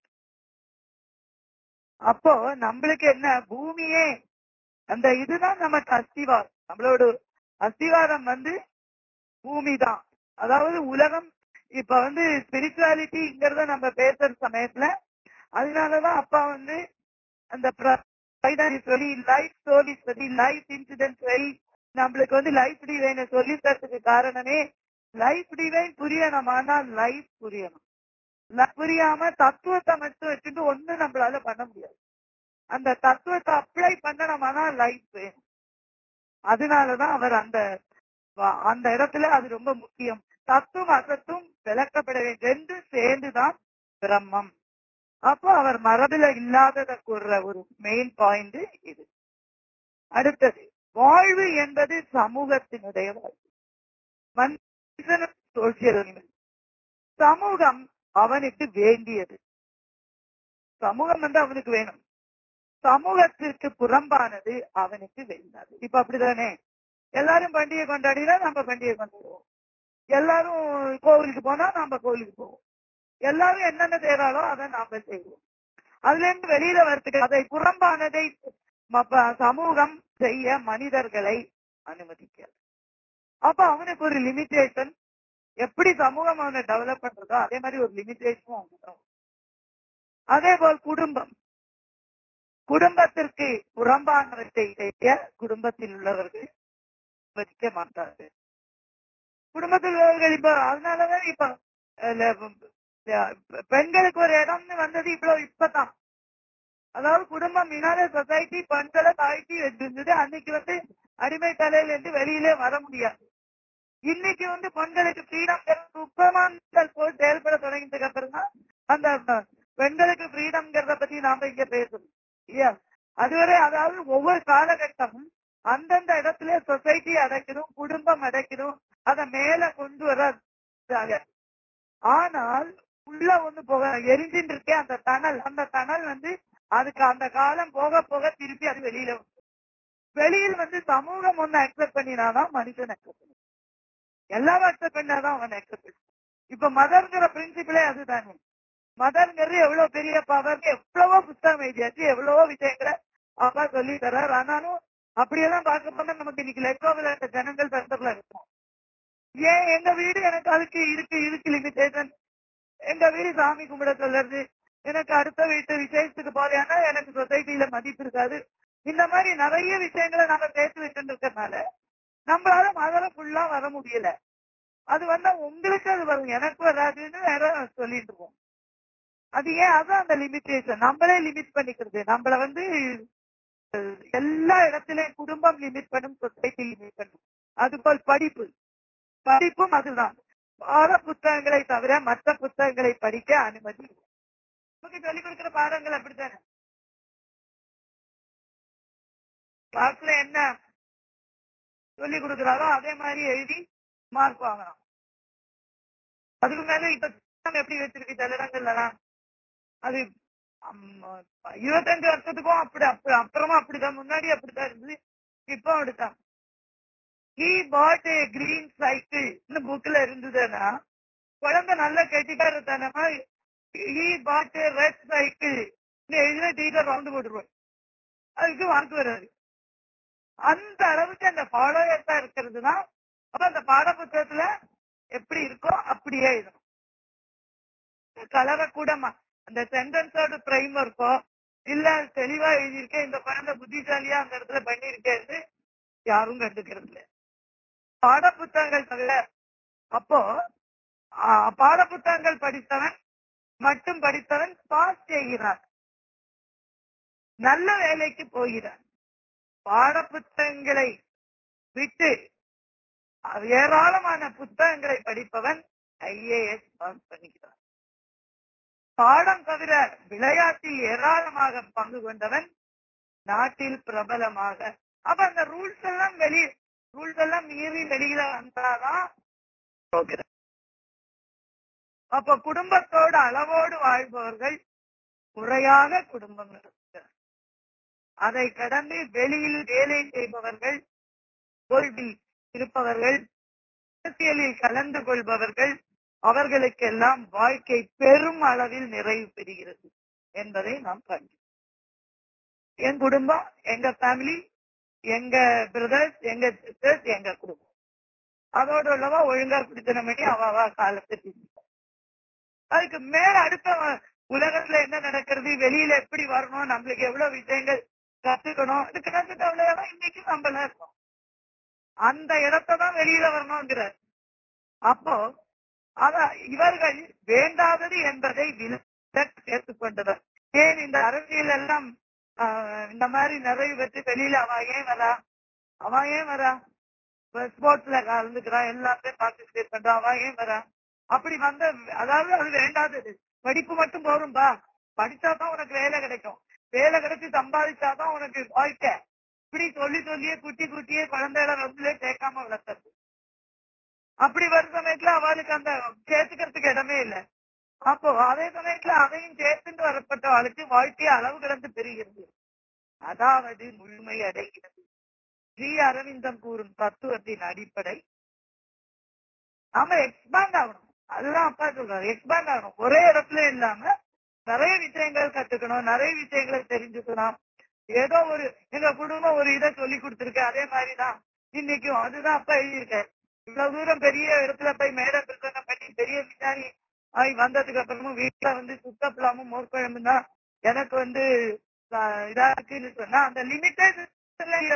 அப்போ நம்மளுக்கு என்ன பூமியே அந்த இதுதான் நமக்கு அஸ்திவாரம் நம்மளோட அஸ்திவாரம் வந்து பூமி தான் அதாவது உலகம் இப்ப வந்து ஸ்பிரிச்சுவாலிட்டிங்கிறத நம்ம பேசுற சமயத்துல அதனாலதான் அப்பா வந்து அந்த சொல்லி லைஃப் ஸ்டோரி சொல்லி லைஃப் இன்சிடென்ட் சொல்லி நம்மளுக்கு வந்து லைஃப் டிவைனை சொல்லி தரதுக்கு காரணமே லைஃப் டிவைன் புரியணும் ஆனா லைஃப் புரியணும் ல- புரியாம தத்துவத்தை மட்டும் வச்சுட்டு ஒண்ணும் நம்மளால பண்ண முடியாது அந்த தத்துவத்தை அப்ளை பண்ணணுமானா லைஃப் வேணும் அதனாலதான் அவர் அந்த வ- அந்த இடத்துல அது ரொம்ப முக்கியம் தத்துவம் அசத்தும் விளக்கப்பட வேண்டும் ரெண்டும் சேர்ந்துதான் பிரம்மம் அப்போ அவர் மரபுல இல்லாதத கூறுற ஒரு மெயின் பாயிண்ட் இது அடுத்தது வாழ்வு என்பது சமூகத்தினுடைய வாழ்வு மனுஷன் சோசியல் சமூகம் அவனுக்கு வேண்டியது சமூகம் வந்து அவனுக்கு வேணும் சமூகத்திற்கு புறம்பானது அவனுக்கு வேண்டாது இப்ப அப்படிதானே எல்லாரும் பண்டிகை கொண்டாடினா நம்ம பண்டிகை கொண்டாடுவோம் எல்லாரும் கோவிலுக்கு போனா நாம கோவிலுக்கு போவோம் எல்லாரும் என்னென்ன செய்யறாளோ அதை நாம செய்வோம் அதுல இருந்து வெளியில வரதுக்கு அதை புறம்பானதை மப்ப- சமூகம் செய்ய மனிதர்களை அனுமதிக்காது அப்ப அவனுக்கு ஒரு லிமிட்டேஷன் எப்படி சமூகம் அவனை டெவலப் பண்றதோ அதே மாதிரி ஒரு லிமிட்டேஷனும் அவனுக்கு அதே போல் குடும்பம் குடும்பத்திற்கு புறம்பானவற்றை செய்ய குடும்பத்தில் உள்ளவர்கள் அனுமதிக்க மாட்டார்கள் குடும்பத்தில் உள்ளவர்கள் இப்ப அதனாலதான் இப்ப அஹ், அஹ், பெண்களுக்கு ஒரு இடம்னு வந்தது இவ்வளவு இப்பதான் அதாவது குடும்பம் முன்னால சொசைட்டி பெண்களை தாழ்த்தி வச்சிருந்தது அன்னைக்கு வந்து அடிமை தலையில இருந்து வெளியிலே வர முடியாது இன்னைக்கு வந்து பெண்களுக்கு ஃப்ரீடம் உப்பமான்கள் போய் செயல்பட தொடங்கினதுக்கு அப்புறம் தான் அந்த பெண்களுக்கு ஃப்ரீடம்ங்கிறத பத்தி நாம இங்க பேசணும் இல்லையா அதுவரை அதாவது ஒவ்வொரு காலகட்டமும் அந்தந்த இடத்துல சொசைட்டி அடைக்கணும் குடும்பம் அடைக்கணும் அத மேல கொண்டு வர ஆனால் உள்ள ஒண்ணு போக எரிஞ்சிட்டு இருக்கே அந்த டனல் அந்த டனல் வந்து அதுக்கு அந்த காலம் போக போக திருப்பி அது வெளியில வரும். வெளியில் வந்து சமூகம் ஒண்ணு அக்செப்ட் பண்ணினாதான் மனுஷன் அக்செப்ட் பண்ணும் எல்லாரும் அக்செப்ட் பண்ணாதான் அவன் அக்செப்ட் பண்ணும் இப்ப மதர்ங்கிற பிரின்சிபிளே அதுதானே மதர்ங்கிறது எவ்வளவு பெரிய பவர் எவ்வளவோ புத்தகம் எழுதியாச்சு எவ்வளவோ விஷயங்களை அப்பா சொல்லி தர்றார் ஆனாலும் அப்படியெல்லாம் பார்க்க போனா நமக்கு இன்னைக்கு லெக்கோவில் இருக்க ஜனங்கள் பெருந்தர்ல இருக்கும் ஏன் எங்க வீடு எனக்கு அதுக்கு இருக்கு இதுக்கு லிமிடேஷன் எங்க வீடு சாமி கும்பிட சொல்றது எனக்கு அடுத்த வீட்டு விசேஷத்துக்கு போறேன்னா எனக்கு சொசைட்டில மதிப்பு இருக்காது இந்த மாதிரி நிறைய விஷயங்களை நாங்க பேசி வச்சுட்டு இருக்கறனால நம்மளால மதுரை ஃபுல்லா வர முடியல அது வந்தா உங்களுக்கு அது வரும் எனக்கு வராதுன்னு வேற சொல்லிட்டு இருக்கோம் அது ஏன் அதான் அந்த லிமிட்டேஷன் நம்மளே லிமிட் பண்ணிக்கிறது நம்மள வந்து அஹ், எல்லா இடத்திலையும் குடும்பம் லிமிட் பண்ணும் சொசைட்டி லிமிட் பண்ணும் அதுபோல் படிப்பு படிப்பும் அதுதான் பாட புத்தகங்களை தவிர மற்ற புத்தகங்களை படிக்க அனுமதி இல்லை. நமக்கு சொல்லிக் கொடுக்கிற பாடங்கள் அப்படித்தானே கிளாஸ்ல என்ன சொல்லி கொடுக்கிறாரோ அதே மாதிரி எழுதி மார்க் வாங்கணும் அதுக்கு மேல இப்ப புத்தகம் எப்படி வச்சிருக்கு சில இடங்கள்லாம் அது அம், இருபத்தஞ்சு வருஷத்துக்கும் அப்படி அப்ப அப்புறமா அப்படிதான் முன்னாடி அப்படிதான் இருந்தது இப்போ அப்படித்தான் he bought a green cycle புக்ல இருந்ததுன்னா குழந்தை நல்ல கெட்டிக்காரத்தனமா he bought a red cycle எழுதின டீச்சர் ரவுண்டு போட்டுருவார் அதுக்கு மார்க் வராது அந்த அளவுக்கு அந்த ஃபாலோயர்ஸா இருக்கிறதுனா அப்ப அந்த பாட புத்தகத்துல எப்படி இருக்கோ அப்படியே எழுதணும் கலரை கூட மா- அந்த சென்டென்ஸோட பிரைம் இருக்கோ இல்ல தெளிவா எழுதியிருக்கேன் இந்த குழந்தை புத்திசாலியா அந்த இடத்துல பண்ணிருக்கேன்னு யாரும் கண்டுக்கிறது இல்ல பாட புத்தகங்கள் தவிர அப்போ ஆ, பாட புத்தகங்கள் படித்தவன் மட்டும் படித்தவன் பாஸ் செய்கிறான் நல்ல வேலைக்கு போகிறான் பாட புத்தகங்களை விட்டு ஏராளமான புத்தகங்களை படிப்பவன் ஐஏஎஸ் பாஸ் பண்ணுகிறான் பாடம் தவிர விளையாட்டில் ஏராளமாக பங்கு கொண்டவன் நாட்டில் பிரபலமாக அப்ப அந்த ரூல்ஸ் எல்லாம் வெளி ரூல்ஸ் எல்லாம் மீறி வெளியில வந்தாதான் போகிறது அப்ப குடும்பத்தோடு அளவோடு வாழ்பவர்கள் முறையாக குடும்பம் நடத்துகிறார் அதை கடந்து வெளியில் வேலை செய்பவர்கள் தோல்வி இருப்பவர்கள் அரசியலில் கலந்து கொள்பவர்கள் அவர்களுக்கெல்லாம் வாழ்க்கை பெரும் அளவில் நிறைவு பெறுகிறது என்பதை நாம் காண்கிறோம் என் குடும்பம் எங்க ஃபேமிலி எங்க பிரதர்ஸ் எங்க சிஸ்டர்ஸ் எங்க குடும்பம் அதோட உள்ளவா ஒழுங்கா பிடித்தன பண்ணி அவ காலத்தை தீர்த்துப்பா. அதுக்கு மேல அடுத்த வ- உலகத்துல என்ன நடக்கிறது வெளியில எப்படி வரணும் நம்மளுக்கு எவ்வளவு விஷயங்கள் கத்துக்கணும் இதுக்கு கத்துக்கவலையா இன்னைக்கு நம்மள இருக்கோம் அந்த இடத்தான் வெளியில வரணுங்கிறார் அப்போ அத இவர்கள் வேண்டாதது என்பதை விலக்கு சேர்த்துக் கொண்டவர் ஏன் இந்த அரசியல் எல்லாம் ஆஹ், இந்த மாதிரி நிறைவு பெற்று வெளியில அவ ஏன் வரா அவ ஏன் வரா ஸ்போர்ட்ஸ்ல கலந்துக்கிறான் எல்லாத்தையும் பார்ட்டிசிபேட் பண்றான் அவ ஏன் வரா அப்படி வந்த அதாவது அது வேண்டாதது படிப்பு மட்டும் போதும்பா படிச்சாதான் உனக்கு வேலை கிடைக்கும் வேலை கிடைச்சு சம்பாதிச்சாதான் உனக்கு வாழ்க்கை இப்படி சொல்லி சொல்லியே குட்டி குட்டியே குழந்தைகளை ரொம்பலே சேர்க்காம வளர்த்தது அப்படி வரும் சமயத்துல அவளுக்கு அந்த சேர்த்துக்கிறதுக்கு இடமே இல்லை அப்போ அதே சமயத்துல அதையும் சேர்த்துட்டு வரப்பட்ட அவளுக்கு வாழ்க்கை அளவு கிடந்து பெறுகிறது அதாவது முழுமை அடைகிறது ஸ்ரீ அரவிந்தம் கூறும் தத்துவத்தின் அடிப்படை நாம எக்ஸ்பேண்ட் ஆகணும் அதுதான் அப்பா சொல்றாரு எக்ஸ்பேண்ட் ஆகணும் ஒரே இடத்துல இல்லாம நிறைய விஷயங்கள் கத்துக்கணும் நிறைய விஷயங்களை தெரிஞ்சுக்கணும் ஏதோ ஒரு எங்க குடும்பம் ஒரு இதை சொல்லி கொடுத்துருக்கு அதே மாதிரிதான் இன்னைக்கும் அதுதான் அப்பா எழுதியிருக்காரு இவ்வளவு தூரம் பெரிய இடத்துல போய் மேடை பிரசங்கம் பண்ணி பெரிய விஞ்ஞானி ஆகி வந்ததுக்கு அப்புறமும் வீட்டுல வந்து சுத்தப்பலாமும் மோர்க்குழம்பு தான் எனக்கு வந்து ஆஹ், இதா இருக்குன்னு சொன்னா அந்த லிமிட்டட் இல்ல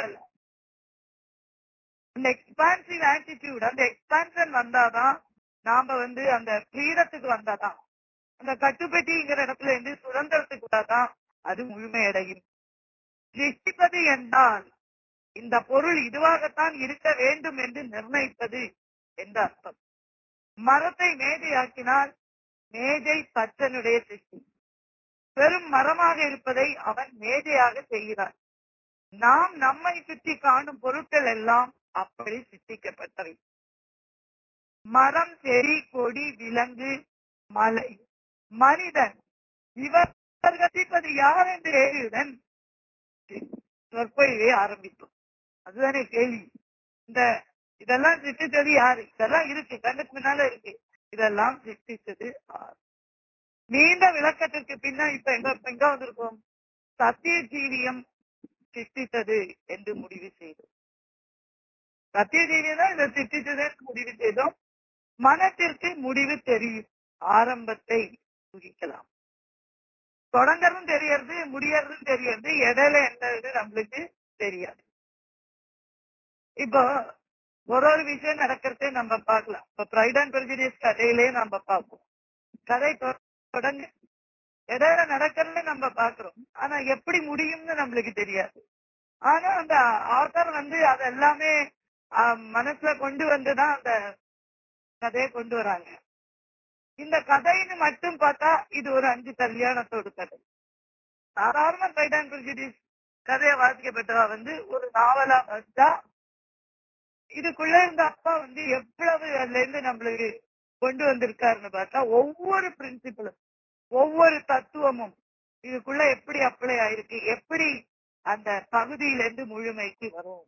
அந்த எக்ஸ்பான்சிவ் ஆட்டிடியூட் அந்த எக்ஸ்பான்ஷன் வந்தாதான் நாம வந்து அந்த ஃப்ரீடத்துக்கு வந்தாதான் அந்த கட்டுப்பட்டிங்கிற இடத்துல இருந்து சுதந்திரத்துக்கு வந்தாதான் அது முழுமையடையும் சிருஷ்டிப்பது என்றால் இந்த பொருள் இதுவாகத்தான் இருக்க வேண்டும் என்று நிர்ணயிப்பது என்ற அர்த்தம் மரத்தை மேஜையாக்கினால் மேஜை தச்சனுடைய சிருஷ்டி வெறும் மரமாக இருப்பதை அவன் மேஜையாக செய்கிறான் நாம் நம்மை சுற்றி காணும் பொருட்கள் எல்லாம் அப்படி சிருஷ்டிக்கப்பட்டவை மரம் செடி கொடி விலங்கு மலை மனிதன் இவர் கற்பிப்பது யார் என்று கேள்வியுடன் சொற்பொழிவை ஆரம்பித்தோம் அதுதானே கேள்வி இந்த இதெல்லாம் சிருஷ்டிச்சது யாரு இதெல்லாம் இருக்கு கண்ணுக்கு முன்னால இருக்கு இதெல்லாம் சிருஷ்டிச்சது யார் நீண்ட விளக்கத்திற்கு பின்ன இப்ப எங்க எங்க வந்திருக்கோம் சத்திய ஜீவியம் சிருஷ்டித்தது என்று முடிவு செய்தோம் சத்திய ஜீவியம் தான் இதை சிருஷ்டித்தது என்று முடிவு செய்தோம் மனத்திற்கு முடிவு தெரியும் ஆரம்பத்தை குறிக்கலாம் தொடங்கறதும் தெரியறது முடியறதும் தெரியறது இடையில என்னது நம்மளுக்கு தெரியாது இப்போ ஒரு ஒரு விஷயம் நடக்கிறதே நம்ம பார்க்கலாம் இப்ப பிரைட் அண்ட் பிரஜிடியஸ் கதையிலே நம்ம பார்ப்போம் கதை தொ- தொடங்க இடையில நடக்கிறத நம்ம பாக்குறோம் ஆனா எப்படி முடியும்னு நம்மளுக்கு தெரியாது ஆனா அந்த ஆத்தர் வந்து அது எல்லாமே ஆஹ், மனசுல கொண்டு வந்துதான் அந்த கதையை கொண்டு வராங்க இந்த கதைன்னு மட்டும் பார்த்தா இது ஒரு அஞ்சு கல்யாணத்தோட கதை சாதாரண பிரைட் அண்ட் பிரஜிடியஸ் கதையை வாசிக்கப்பட்டவா வந்து ஒரு நாவலா வச்சா இதுக்குள்ள இருந்த அப்பா வந்து எவ்வளவு அதுல இருந்து நம்மளுக்கு கொண்டு வந்திருக்காருன்னு பார்த்தா ஒவ்வொரு பிரின்சிபலும் ஒவ்வொரு தத்துவமும் இதுக்குள்ள எப்படி அப்ளை ஆயிருக்கு எப்படி அந்த பகுதியிலிருந்து முழுமைக்கு வரும்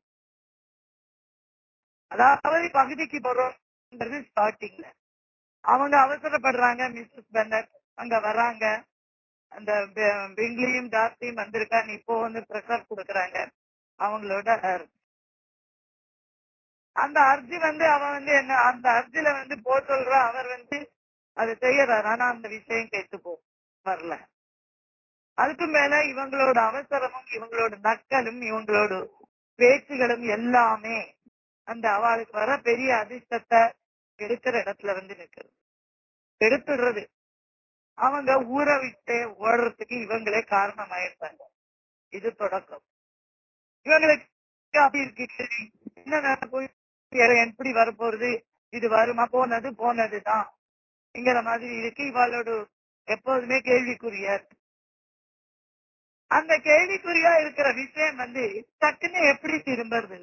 அதாவது பகுதிக்கு போறோம்ன்றது ஸ்டார்டிங்ல அவங்க அவசரப்படுறாங்க மிஸ்ஸஸ் பென்னட் அங்க வராங்க அந்த பிங்லியும் டார்த்தியும் வந்திருக்காங்க இப்போ வந்து ப்ரெஷர் கொடுக்கறாங்க அவங்களோட அர்ஜி. அந்த அர்ஜி வந்து அவன் வந்து என்ன அந்த அர்ஜில வந்து போ சொல்றா அவர் வந்து அதை செய்யறாரு ஆனா அந்த விஷயம் கேட்டு போ வரல அதுக்கு மேல இவங்களோட அவசரமும் இவங்களோட நக்கலும் இவங்களோட பேச்சுகளும் எல்லாமே அந்த அவளுக்கு வர பெரிய அதிர்ஷ்டத்தை எடுக்கிற இடத்துல வந்து நிக்கிறது எடுத்துடுறது அவங்க ஊரை விட்டு ஓடுறதுக்கு இவங்களே காரணமாயிருப்பாங்க இது தொடக்கம் இவங்களுக்கு அப்படி இருக்கு சரி, என்ன போய் எப்படி வரப்போறது இது வருமா போனது போனதுதான் இங்கிற மாதிரி இருக்கு இவளோட எப்போதுமே கேள்விக்குறியா இருக்கு அந்த கேள்விக்குறியா இருக்கிற விஷயம் வந்து டக்குன்னு எப்படி திரும்புறது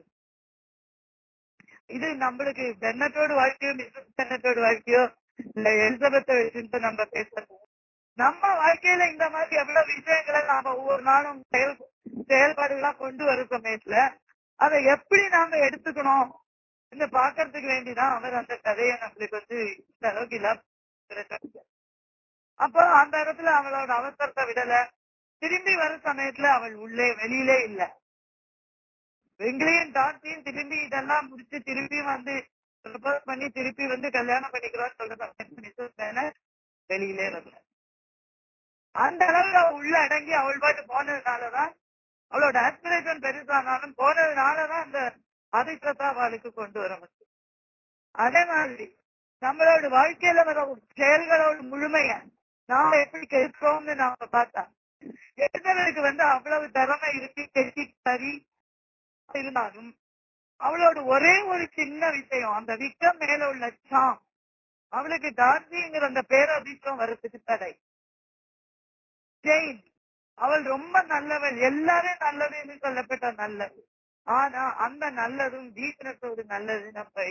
இது நம்மளுக்கு பென்னட்டோட வாழ்க்கையோ மிஸ்ஸஸ் பென்னட்டோட வாழ்க்கையோ இல்ல எலிசபெத்தை வச்சுட்டு நம்ம பேசுறது நம்ம வாழ்க்கையில இந்த மாதிரி எவ்வளவு விஷயங்களை நாம ஒவ்வொரு நாளும் செயல் செயல்பாடுகளா கொண்டு வர சமயத்துல அதை எப்படி நாம எடுத்துக்கணும் இந்த பாக்குறதுக்கு வேண்டிதான் அவர் அந்த கதையை நம்மளுக்கு வந்து இந்த அளவுக்கு இல்ல அப்போ அந்த இடத்துல அவளோட அவசரத்தை விடல திரும்பி வர சமயத்துல அவள் உள்ளே வெளியிலே இல்ல வெங்களையும் டான்ஸையும் திரும்பி இதெல்லாம் முடிச்சு திரும்பி வந்து ப்ரப்போஸ் பண்ணி திருப்பி வந்து கல்யாணம் பண்ணிக்கிறோம்னு சொல்ற சமயத்துல வெளியிலே வரல அந்த அளவுக்கு அவள் உள்ள அடங்கி அவள் பாட்டு போனதுனாலதான் அவளோட ஆஸ்பிரேஷன் பெருசானாலும் போனதுனாலதான் அந்த அதிர்ஷ்டத்தை அவளுக்கு கொண்டு வர முடியும் அதே மாதிரி நம்மளோட வாழ்க்கையில வர செயல்களோட முழுமைய நாம எப்படி கேட்கிறோம்னு நாம பார்த்தா எழுதுறதுக்கு வந்து அவ்வளவு திறமை இருக்கு கெட்டி சரி இருந்தாலும் அவளோட ஒரே ஒரு சின்ன விஷயம் அந்த விக்ரம் மேல உள்ள சாம் அவளுக்கு டார்ஜிங்கிற அந்த பேரதிர்ஷ்டம் வர்றதுக்கு தடை ஜெயின் அவள் ரொம்ப நல்லவள் எல்லாரும் நல்லதுன்னு சொல்லப்பட்ட நல்லது ஆனா அந்த நல்லதும் வீக்னஸோடு நல்லது நம்ம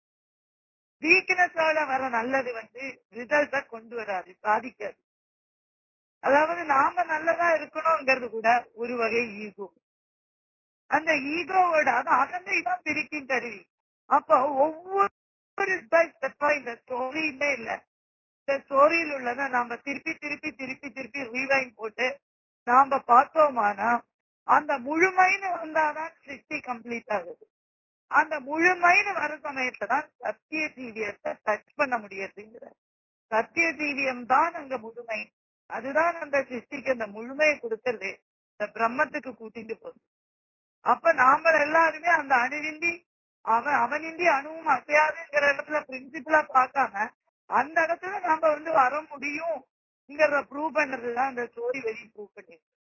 வீக்னஸோட வர நல்லது வந்து ரிசல்ட்ட கொண்டு வராது சாதிக்காது அதாவது நாம நல்லதா இருக்கணும்ங்கிறது கூட ஒரு வகை ஈகோ அந்த ஈகோவோட அது அகந்தை தான் பிரிக்கும் கருவி அப்போ ஒவ்வொரு ஸ்டெப்பா இந்த ஸ்டோரியுமே இல்ல இந்த ஸ்டோரியில் உள்ளத நாம திருப்பி திருப்பி திருப்பி திருப்பி ரீவைன் போட்டு நாம பார்த்தோமானா அந்த முழுமைன்னு வந்தாதான் சிருஷ்டி கம்ப்ளீட் ஆகுது அந்த முழுமைன்னு வர சமயத்துல தான் சத்திய ஜீவியத்தை டச் பண்ண முடியறதுங்கிற சத்திய ஜீவியம் தான் அங்க முழுமை அதுதான் அந்த சிருஷ்டிக்கு அந்த முழுமையை கொடுக்கறது இந்த பிரம்மத்துக்கு கூட்டிட்டு போகுது அப்ப நாம எல்லாருமே அந்த அணுவிந்தி அவன் அவனிந்தி அணுவும் அசையாதுங்கிற இடத்துல பிரின்சிபலா பார்க்காம அந்த இடத்துல நாம வந்து வர முடியும்ங்கிறத ப்ரூவ் பண்றதுதான் அந்த ஸ்டோரி வெளியே ப்ரூவ் பண்ணி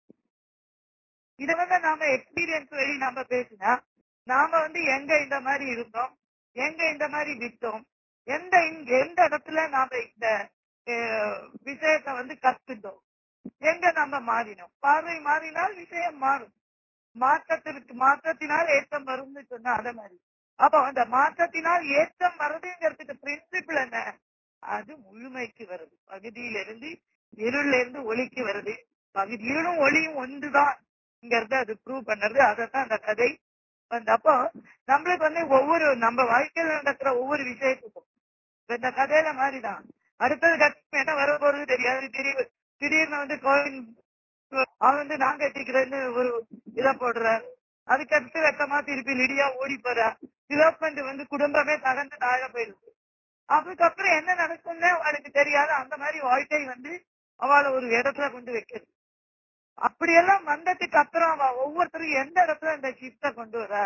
இத வந்து நாம எக்ஸ்பீரியன்ஸ் வழி நாம பேசினா நாம வந்து எங்க இந்த மாதிரி இருந்தோம் எங்க இந்த மாதிரி விட்டோம் எந்த இங்க- எந்த இடத்துல நாம இந்த அஹ், விஷயத்தை வந்து கத்துட்டோம் எங்க நம்ம மாறினோம் பார்வை மாறினால் விஷயம் மாறும் மாற்றத்திற்கு மாற்றத்தினால் ஏற்றம் வரும்னு சொன்னா அத மாதிரி அப்போ அந்த மாற்றத்தினால் ஏற்றம் வருதுங்கிறதுக்கு பிரின்சிபிள் என்ன அது முழுமைக்கு வருது பகுதியிலிருந்து இருள்ல இருந்து ஒளிக்கு வருது பகுதி இருளும் ஒளியும் ஒன்றுதான்ங்கிறத அது ப்ரூவ் பண்ணுறது அதைத்தான் அந்த கதை வந்து அப்போ நம்மளுக்கு வந்து ஒவ்வொரு நம்ம வாழ்க்கையில நடக்கிற ஒவ்வொரு விஷயத்துக்கும் இப்ப இந்த கதையில மாதிரிதான் அடுத்தது கட்டம் என்ன வர போறது தெரியாது திடீர் திடீர்னு வந்து கோவில் அவன் வந்து நான் கட்டிக்கிறேன்னு ஒரு இத போடுறார் அதுக்கடுத்து வெட்டமா திருப்பி லிடியா ஓடி போறா டெவலப்மெண்ட் வந்து குடும்பமே தகர்ந்து தாழ போயிருக்கு அதுக்கப்புறம் என்ன நடக்கும்னே அவளுக்கு தெரியாது அந்த மாதிரி வாழ்க்கை வந்து அவளை ஒரு இடத்துல கொண்டு வைக்கிறது அப்படியெல்லாம் வந்ததுக்கு அப்புறம் அவ ஒவ்வொருத்தரும் எந்த இடத்துல இந்த ஷிப்ட கொண்டு வரா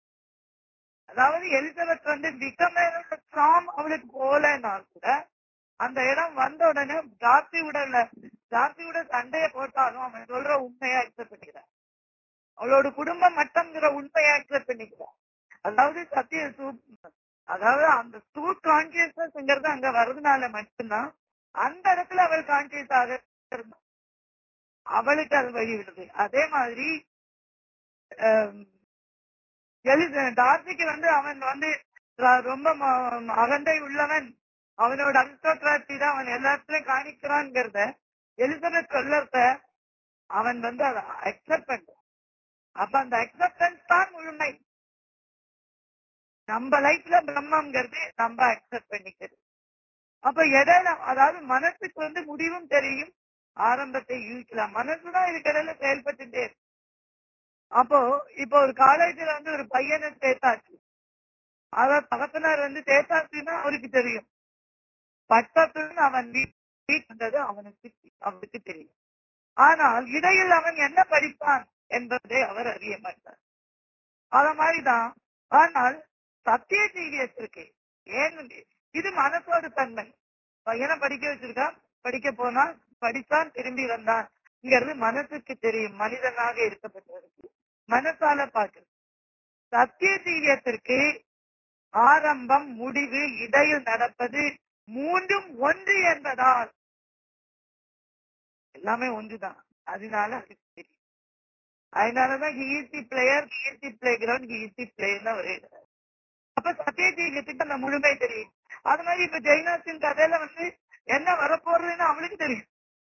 அதாவது எலிசபெத் வந்து விக்கமேரோட சாம் அவளுக்கு போலனால் கூட அந்த இடம் வந்த உடனே ஜாஸ்தி உடல ஜாஸ்தி விட சண்டைய போட்டாலும் அவன் சொல்ற உண்மையா அக்செப்ட் பண்ணிக்கிறான் அவளோட குடும்ப மட்டம்ங்கிற உண்மையை அக்செப்ட் பண்ணிக்கிறான் அதாவது சத்திய சூப் அதாவது அந்த சூட் கான்சியஸ்னஸ்ங்கிறது அங்க வர்றதுனால மட்டும்தான் அந்த இடத்துல அவள் கான்சியஸ் ஆக இருந்தா. அவளுக்கு அது வழி விடுது அதே மாதிரி ஆம், எலி- டார்சிக்கு வந்து அவன் வந்து ர- ரொம்ப ம- அகந்தை உள்ளவன் அவனோட அரிஸ்டோக்ராட்டி தான் அவன் எல்லாத்துலயும் காணிக்கிறான்ங்கிறத எலிசபெத் சொல்லறத அவன் வந்து அதை அக்செப்ட் பண்றான் அப்ப அந்த அக்செப்டன்ஸ் தான் முழுமை நம்ம லைஃப்ல பிரம்மங்கிறது நம்ம அக்செப்ட் பண்ணிக்கிறது அப்ப இடையில அதாவது மனசுக்கு வந்து முடிவும் தெரியும் ஆரம்பத்தை யூகிக்கலாம் மனசுதான் இதுக்கிடையில செயல்பட்டுட்டே இருக்கு அப்போ இப்போ ஒரு காலேஜ்ல வந்து ஒரு பையனை சேர்த்தாச்சு அத பக்கத்தினர் வந்து சேர்த்தாச்சுன்னா அவருக்கு தெரியும் பட்டத்துன்னு அவன் வீட்டது அவனுக்கு அவனுக்கு தெரியும் ஆனால் இடையில் அவன் என்ன படிப்பான் என்பதை அவர் அறிய மாட்டார் அத மாதிரிதான் ஆனால் சத்திய ஜீவியத்திற்கு ஏன் இது மனசோட தன்மை பையனை படிக்க வச்சிருக்கான் படிக்க போனான் படித்தான் திரும்பி வந்தான்ங்கிறது மனசுக்கு தெரியும் மனிதனாக இருக்கப்பட்டவருக்கு மனசால பார்க்கிறது சத்திய ஜீவியத்திற்கு ஆரம்பம் முடிவு இடையில் நடப்பது மூன்றும் ஒன்று என்பதால் எல்லாமே ஒன்றுதான் அதனால அதுக்கு தெரியும் அதனாலதான் he's a player he's a playground he's a player ஒரே அப்ப சத்தியஜீவியத்துக்கு அந்த முழுமை தெரியும் அது மாதிரி இப்ப ஜெய்னாசின் கதையில வந்து என்ன வரப்போறதுன்னு அவளுக்கு தெரியும்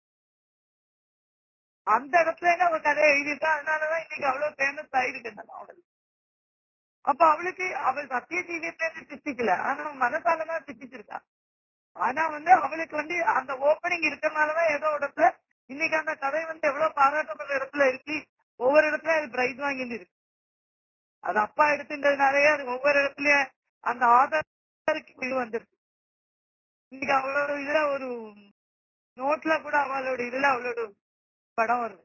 அந்த இடத்துல அவ கதையை எழுதிட்டா அதனாலதான் இன்னைக்கு அவ்வளவு ஃபேமஸ் ஆயிருக்கு அந்த நாவல் அப்ப அவளுக்கு அவள் சத்திய ஜீவியத்தை சித்திக்கல ஆனா மனசாலதான் சித்திச்சிருக்கா ஆனா வந்து அவளுக்கு வந்து அந்த ஓப்பனிங் இருக்கிறதுனாலதான் ஏதோ இடத்துல இன்னைக்கு அந்த கதை வந்து எவ்வளவு பாராட்டப்படுற இடத்துல இருக்கு ஒவ்வொரு இடத்துல அது பிரைஸ் வாங்கிட்டு இருக்கு அது அப்பா எடுத்துட்டதுனாலயே அது ஒவ்வொரு இடத்துலயும் அந்த ஆதாருக்கு இது வந்துருக்கு இன்னைக்கு அவளோட இதுல ஒரு நோட்ல கூட அவளோட இதுல அவளோட படம் வருது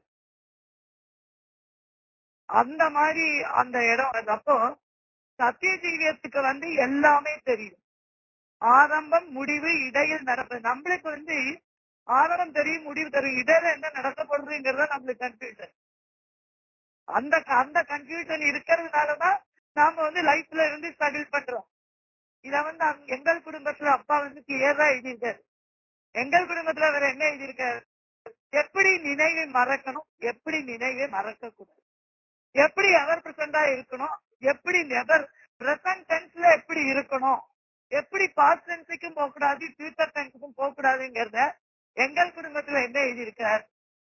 அந்த மாதிரி அந்த இடம் வருது அப்போ சத்திய ஜீவியத்துக்கு வந்து எல்லாமே தெரியும் ஆரம்பம் முடிவு இடையில் நடப்பது நம்மளுக்கு வந்து ஆரம்பம் தெரியும் முடிவு தெரியும் இடையில என்ன நடக்க போறதுங்கிறத நம்மளுக்கு கன்ஃபியூஷன் அந்த அந்த கன்ஃபியூஷன் இருக்கிறதுனாலதான் நாம வந்து லைஃப்ல இருந்து ஸ்ட்ரகிள் பண்றோம் இத வந்து எங்கள் குடும்பத்துல அப்பா வந்து கிளியரா எழுதியிருக்காரு எங்கள் குடும்பத்துல வேற என்ன எழுதியிருக்காரு எப்படி நினைவை மறக்கணும் எப்படி நினைவை மறக்க கூடாது எப்படி எவர் பிரசண்டா இருக்கணும் எப்படி நெவர் பிரசன்ட் டென்ஸ்ல எப்படி இருக்கணும் எப்படி பாஸ்ட் டென்ஸுக்கும் போக கூடாது ஃபியூச்சர் டென்ஸுக்கும் போக கூடாதுங்கிறத எங்கள் குடும்பத்துல என்ன எழுதியிருக்கார்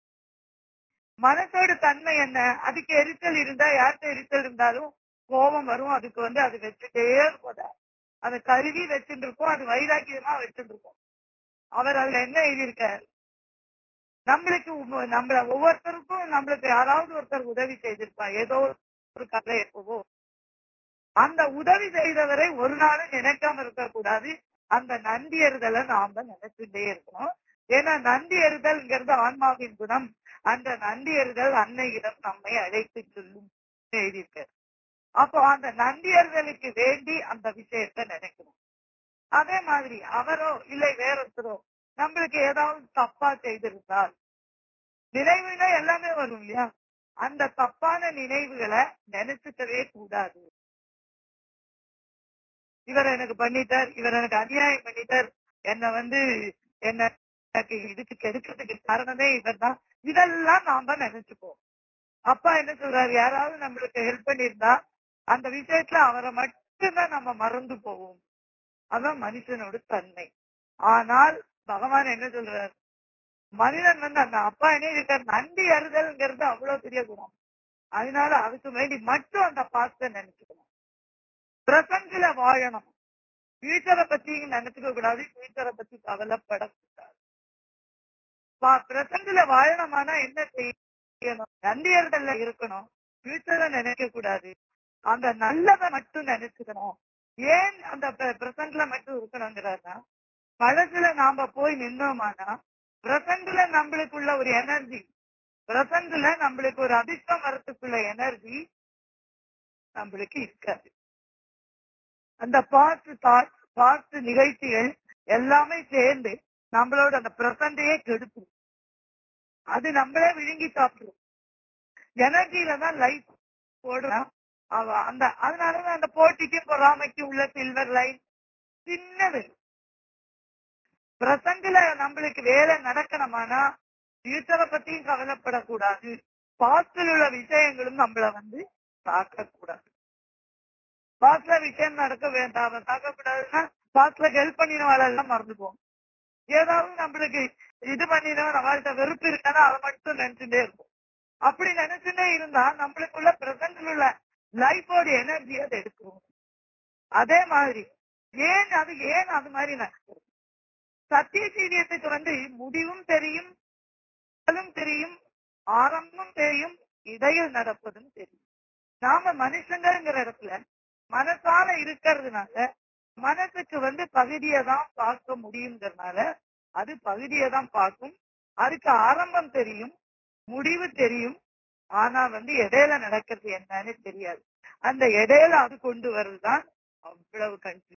மனசோட தன்மை என்ன அதுக்கு எரிச்சல் இருந்தா யார்கிட்ட எரிச்சல் இருந்தாலும் கோபம் வரும் அதுக்கு வந்து அது வச்சுட்டே இருக்கும் அதை கருவி வச்சுட்டு இருக்கோம் அது வைராக்கியமா வச்சுட்டு இருக்கோம் அவர் அதுல என்ன எழுதியிருக்கார் நம்மளுக்கு நம்மள ஒவ்வொருத்தருக்கும் நம்மளுக்கு யாராவது ஒருத்தர் உதவி செய்திருப்பா ஏதோ ஒரு கதை எப்பவோ அந்த உதவி செய்தவரை ஒரு நாளும் நினைக்காம இருக்கக்கூடாது அந்த நன்றி எறுதலை நாம நினைச்சுட்டே இருக்கணும் ஏன்னா நன்றி எறுதல்ங்கிறது ஆன்மாவின் குணம் அந்த நன்றி எறுதல் அன்னையிடம் நம்மை அழைத்து சொல்லும் எழுதியிருக்காரு அப்போ அந்த நன்றி எறுதலுக்கு வேண்டி அந்த விஷயத்த நினைக்கணும் அதே மாதிரி அவரோ இல்லை வேறொருத்தரோ நம்மளுக்கு ஏதாவது தப்பா செய்திருந்தால் நினைவுனா எல்லாமே வரும் இல்லையா அந்த தப்பான நினைவுகளை நினைச்சுக்கவே கூடாது இவர் எனக்கு பண்ணிட்டார் இவர் எனக்கு அநியாயம் பண்ணிட்டார் என்ன வந்து என்ன எனக்கு இதுக்கு கெடுக்கிறதுக்கு காரணமே இவர் தான் இதெல்லாம் நாம நினைச்சுப்போம் அப்பா என்ன சொல்றாரு யாராவது நம்மளுக்கு ஹெல்ப் பண்ணியிருந்தா அந்த விஷயத்துல அவரை மட்டும்தான் நம்ம மறந்து போவோம் அதான் மனுஷனோட தன்மை ஆனால் பகவான் என்ன சொல்றாரு மனிதன் வந்து அந்த அப்பா என்ன இருக்காரு நன்றி அறுதல்ங்கிறது அவ்வளவு பெரிய குணம் அதனால அதுக்கு வேண்டி மட்டும் அந்த பாஸ்ட நினைச்சுக்கணும் பிரசன்ட்ல வாழணும் ஃபியூச்சரை பத்தி நினைச்சுக்க கூடாது ஃபியூச்சரை பத்தி கவலைப்படக்கூடாது பிரசன்ட்ல வாழணுமானா என்ன செய்யணும் நன்றியர்கள்ல இருக்கணும் ஃபியூச்சரை நினைக்க கூடாது அந்த நல்லதை மட்டும் நினைச்சுக்கணும் ஏன் அந்த பிரசன்ட்ல மட்டும் இருக்கணுங்கிறதா பழசுல நாம போய் நின்னோமானா பிரசன்ட்ல நம்மளுக்குள்ள ஒரு எனர்ஜி பிரசன்ட்ல நம்மளுக்கு ஒரு அதிர்ஷ்டம் வரத்துக்குள்ள எனர்ஜி நம்மளுக்கு இருக்காது அந்த பாஸ்ட் தாட் பாஸ்ட் நிகழ்ச்சிகள் எல்லாமே சேர்ந்து நம்மளோட அந்த பிரசண்டையே கெடுக்கும் அது நம்மளே விழுங்கி சாப்பிடும் எனர்ஜியில தான் லைஃப் போடுறோம் அந்த அதனாலதான் அந்த போட்டிக்கும் பொறாமைக்கும் உள்ள சில்வர் லைன் சின்னது பிரசண்ட்ல நம்மளுக்கு வேலை நடக்கணுமானா ஃபியூச்சரை பத்தியும் கவலைப்படக்கூடாது பாஸ்டில் உள்ள விஷயங்களும் நம்மள வந்து தாக்கக்கூடாது பாஸ்ட்ல விஷயம் நடக்க வேண்டாம் தாக்கக்கூடாதுன்னா பாஸ்ட்ல ஹெல்ப் பண்ணினவாள் எல்லாம் மறந்துப்போம் ஏதாவது நம்மளுக்கு இது பண்ணினவன் நம்மள்ட்ட வெறுப்பு இருக்கானா அதை மட்டும் நினைச்சுட்டே இருக்கும் அப்படி நினைச்சுட்டே இருந்தா நம்மளுக்குள்ள பிரசன்ட்ல உள்ள லைஃபோட எனர்ஜி அதை எடுத்துரும் அதே மாதிரி ஏன் அது ஏன் அது மாதிரி நடக்குது சத்திய சீரியத்துக்கு வந்து முடிவும் தெரியும் முதலும் தெரியும் ஆரம்பமும் தெரியும் இடையில் நடப்பதும் தெரியும் நாம மனுஷங்கிற இடத்துல மனசால இருக்கிறதுனால மனசுக்கு வந்து பகுதியை தான் பார்க்க முடியுங்கிறதுனால அது பகுதியை தான் பார்க்கும் அதுக்கு ஆரம்பம் தெரியும் முடிவு தெரியும் ஆனா வந்து இடையில நடக்கிறது என்னன்னு தெரியாது அந்த இடையில அது கொண்டு வருதுதான் அவ்வளவு கன்ஃபியூஸ்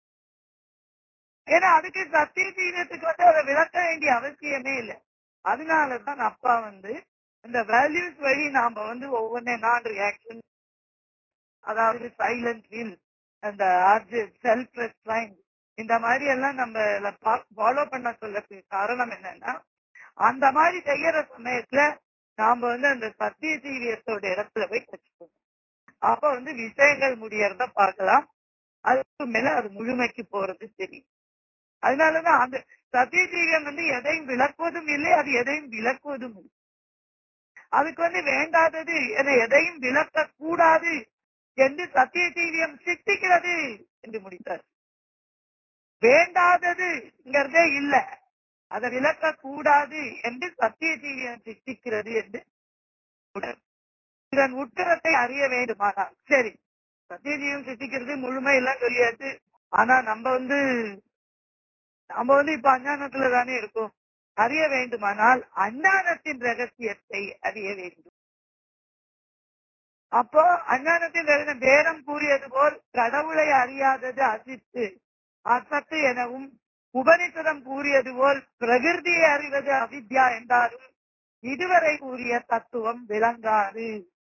ஏன்னா அதுக்கு சத்திய ஜீவியத்துக்கு வந்து அதை விளக்க வேண்டிய அவசியமே இல்லை அதனாலதான் அப்பா வந்து இந்த வேல்யூஸ் வழி நாம வந்து ஒவ்வொன்னே நான் ரியாக்ஷன் அதாவது சைலண்ட் வில் அந்த செல்ஃப் ரெஸ்ட்ரைன் இந்த மாதிரி எல்லாம் நம்ம ஃபாலோ பண்ண சொல்றதுக்கு காரணம் என்னன்னா அந்த மாதிரி செய்யற சமயத்துல நாம வந்து அந்த சத்திய ஜீவியத்தோட இடத்துல போய் வச்சுக்கணும் அப்ப வந்து விஷயங்கள் முடியறத பார்க்கலாம் அதுக்கு மேல அது முழுமைக்கு போறது தெரியும் அதனாலதான் அந்த சத்திய ஜீவியம் வந்து எதையும் விளக்குவதும் இல்லை அது எதையும் விளக்குவதும் இல்லை அதுக்கு வந்து வேண்டாதது என எதையும் விளக்க கூடாது என்று சத்திய ஜீவியம் சித்திக்கிறது என்று முடித்தார் வேண்டாததுங்கிறதே இல்ல அதை விளக்க கூடாது என்று சத்திய ஜீவியம் சித்திக்கிறது என்று இதன் உத்தரத்தை அறிய வேண்டுமானால் சரி சத்திய ஜீவம் சித்திக்கிறது முழுமை எல்லாம் சொல்லியாச்சு ஆனா நம்ம வந்து நம்ம வந்து இப்ப அஞ்ஞானத்துல தானே இருக்கோம் அறிய வேண்டுமானால் அஞ்ஞானத்தின் ரகசியத்தை அறிய வேண்டும் அப்போ அஞ்ஞானத்தின் ரகசியம் வேதம் கூறியது போல் கடவுளை அறியாதது அசித்து அசத்து எனவும் உபனிஷதம் கூறியது போல் பிரகிருதியை அறிவது அவித்யா என்றாலும் இதுவரை கூறிய தத்துவம் விளங்காது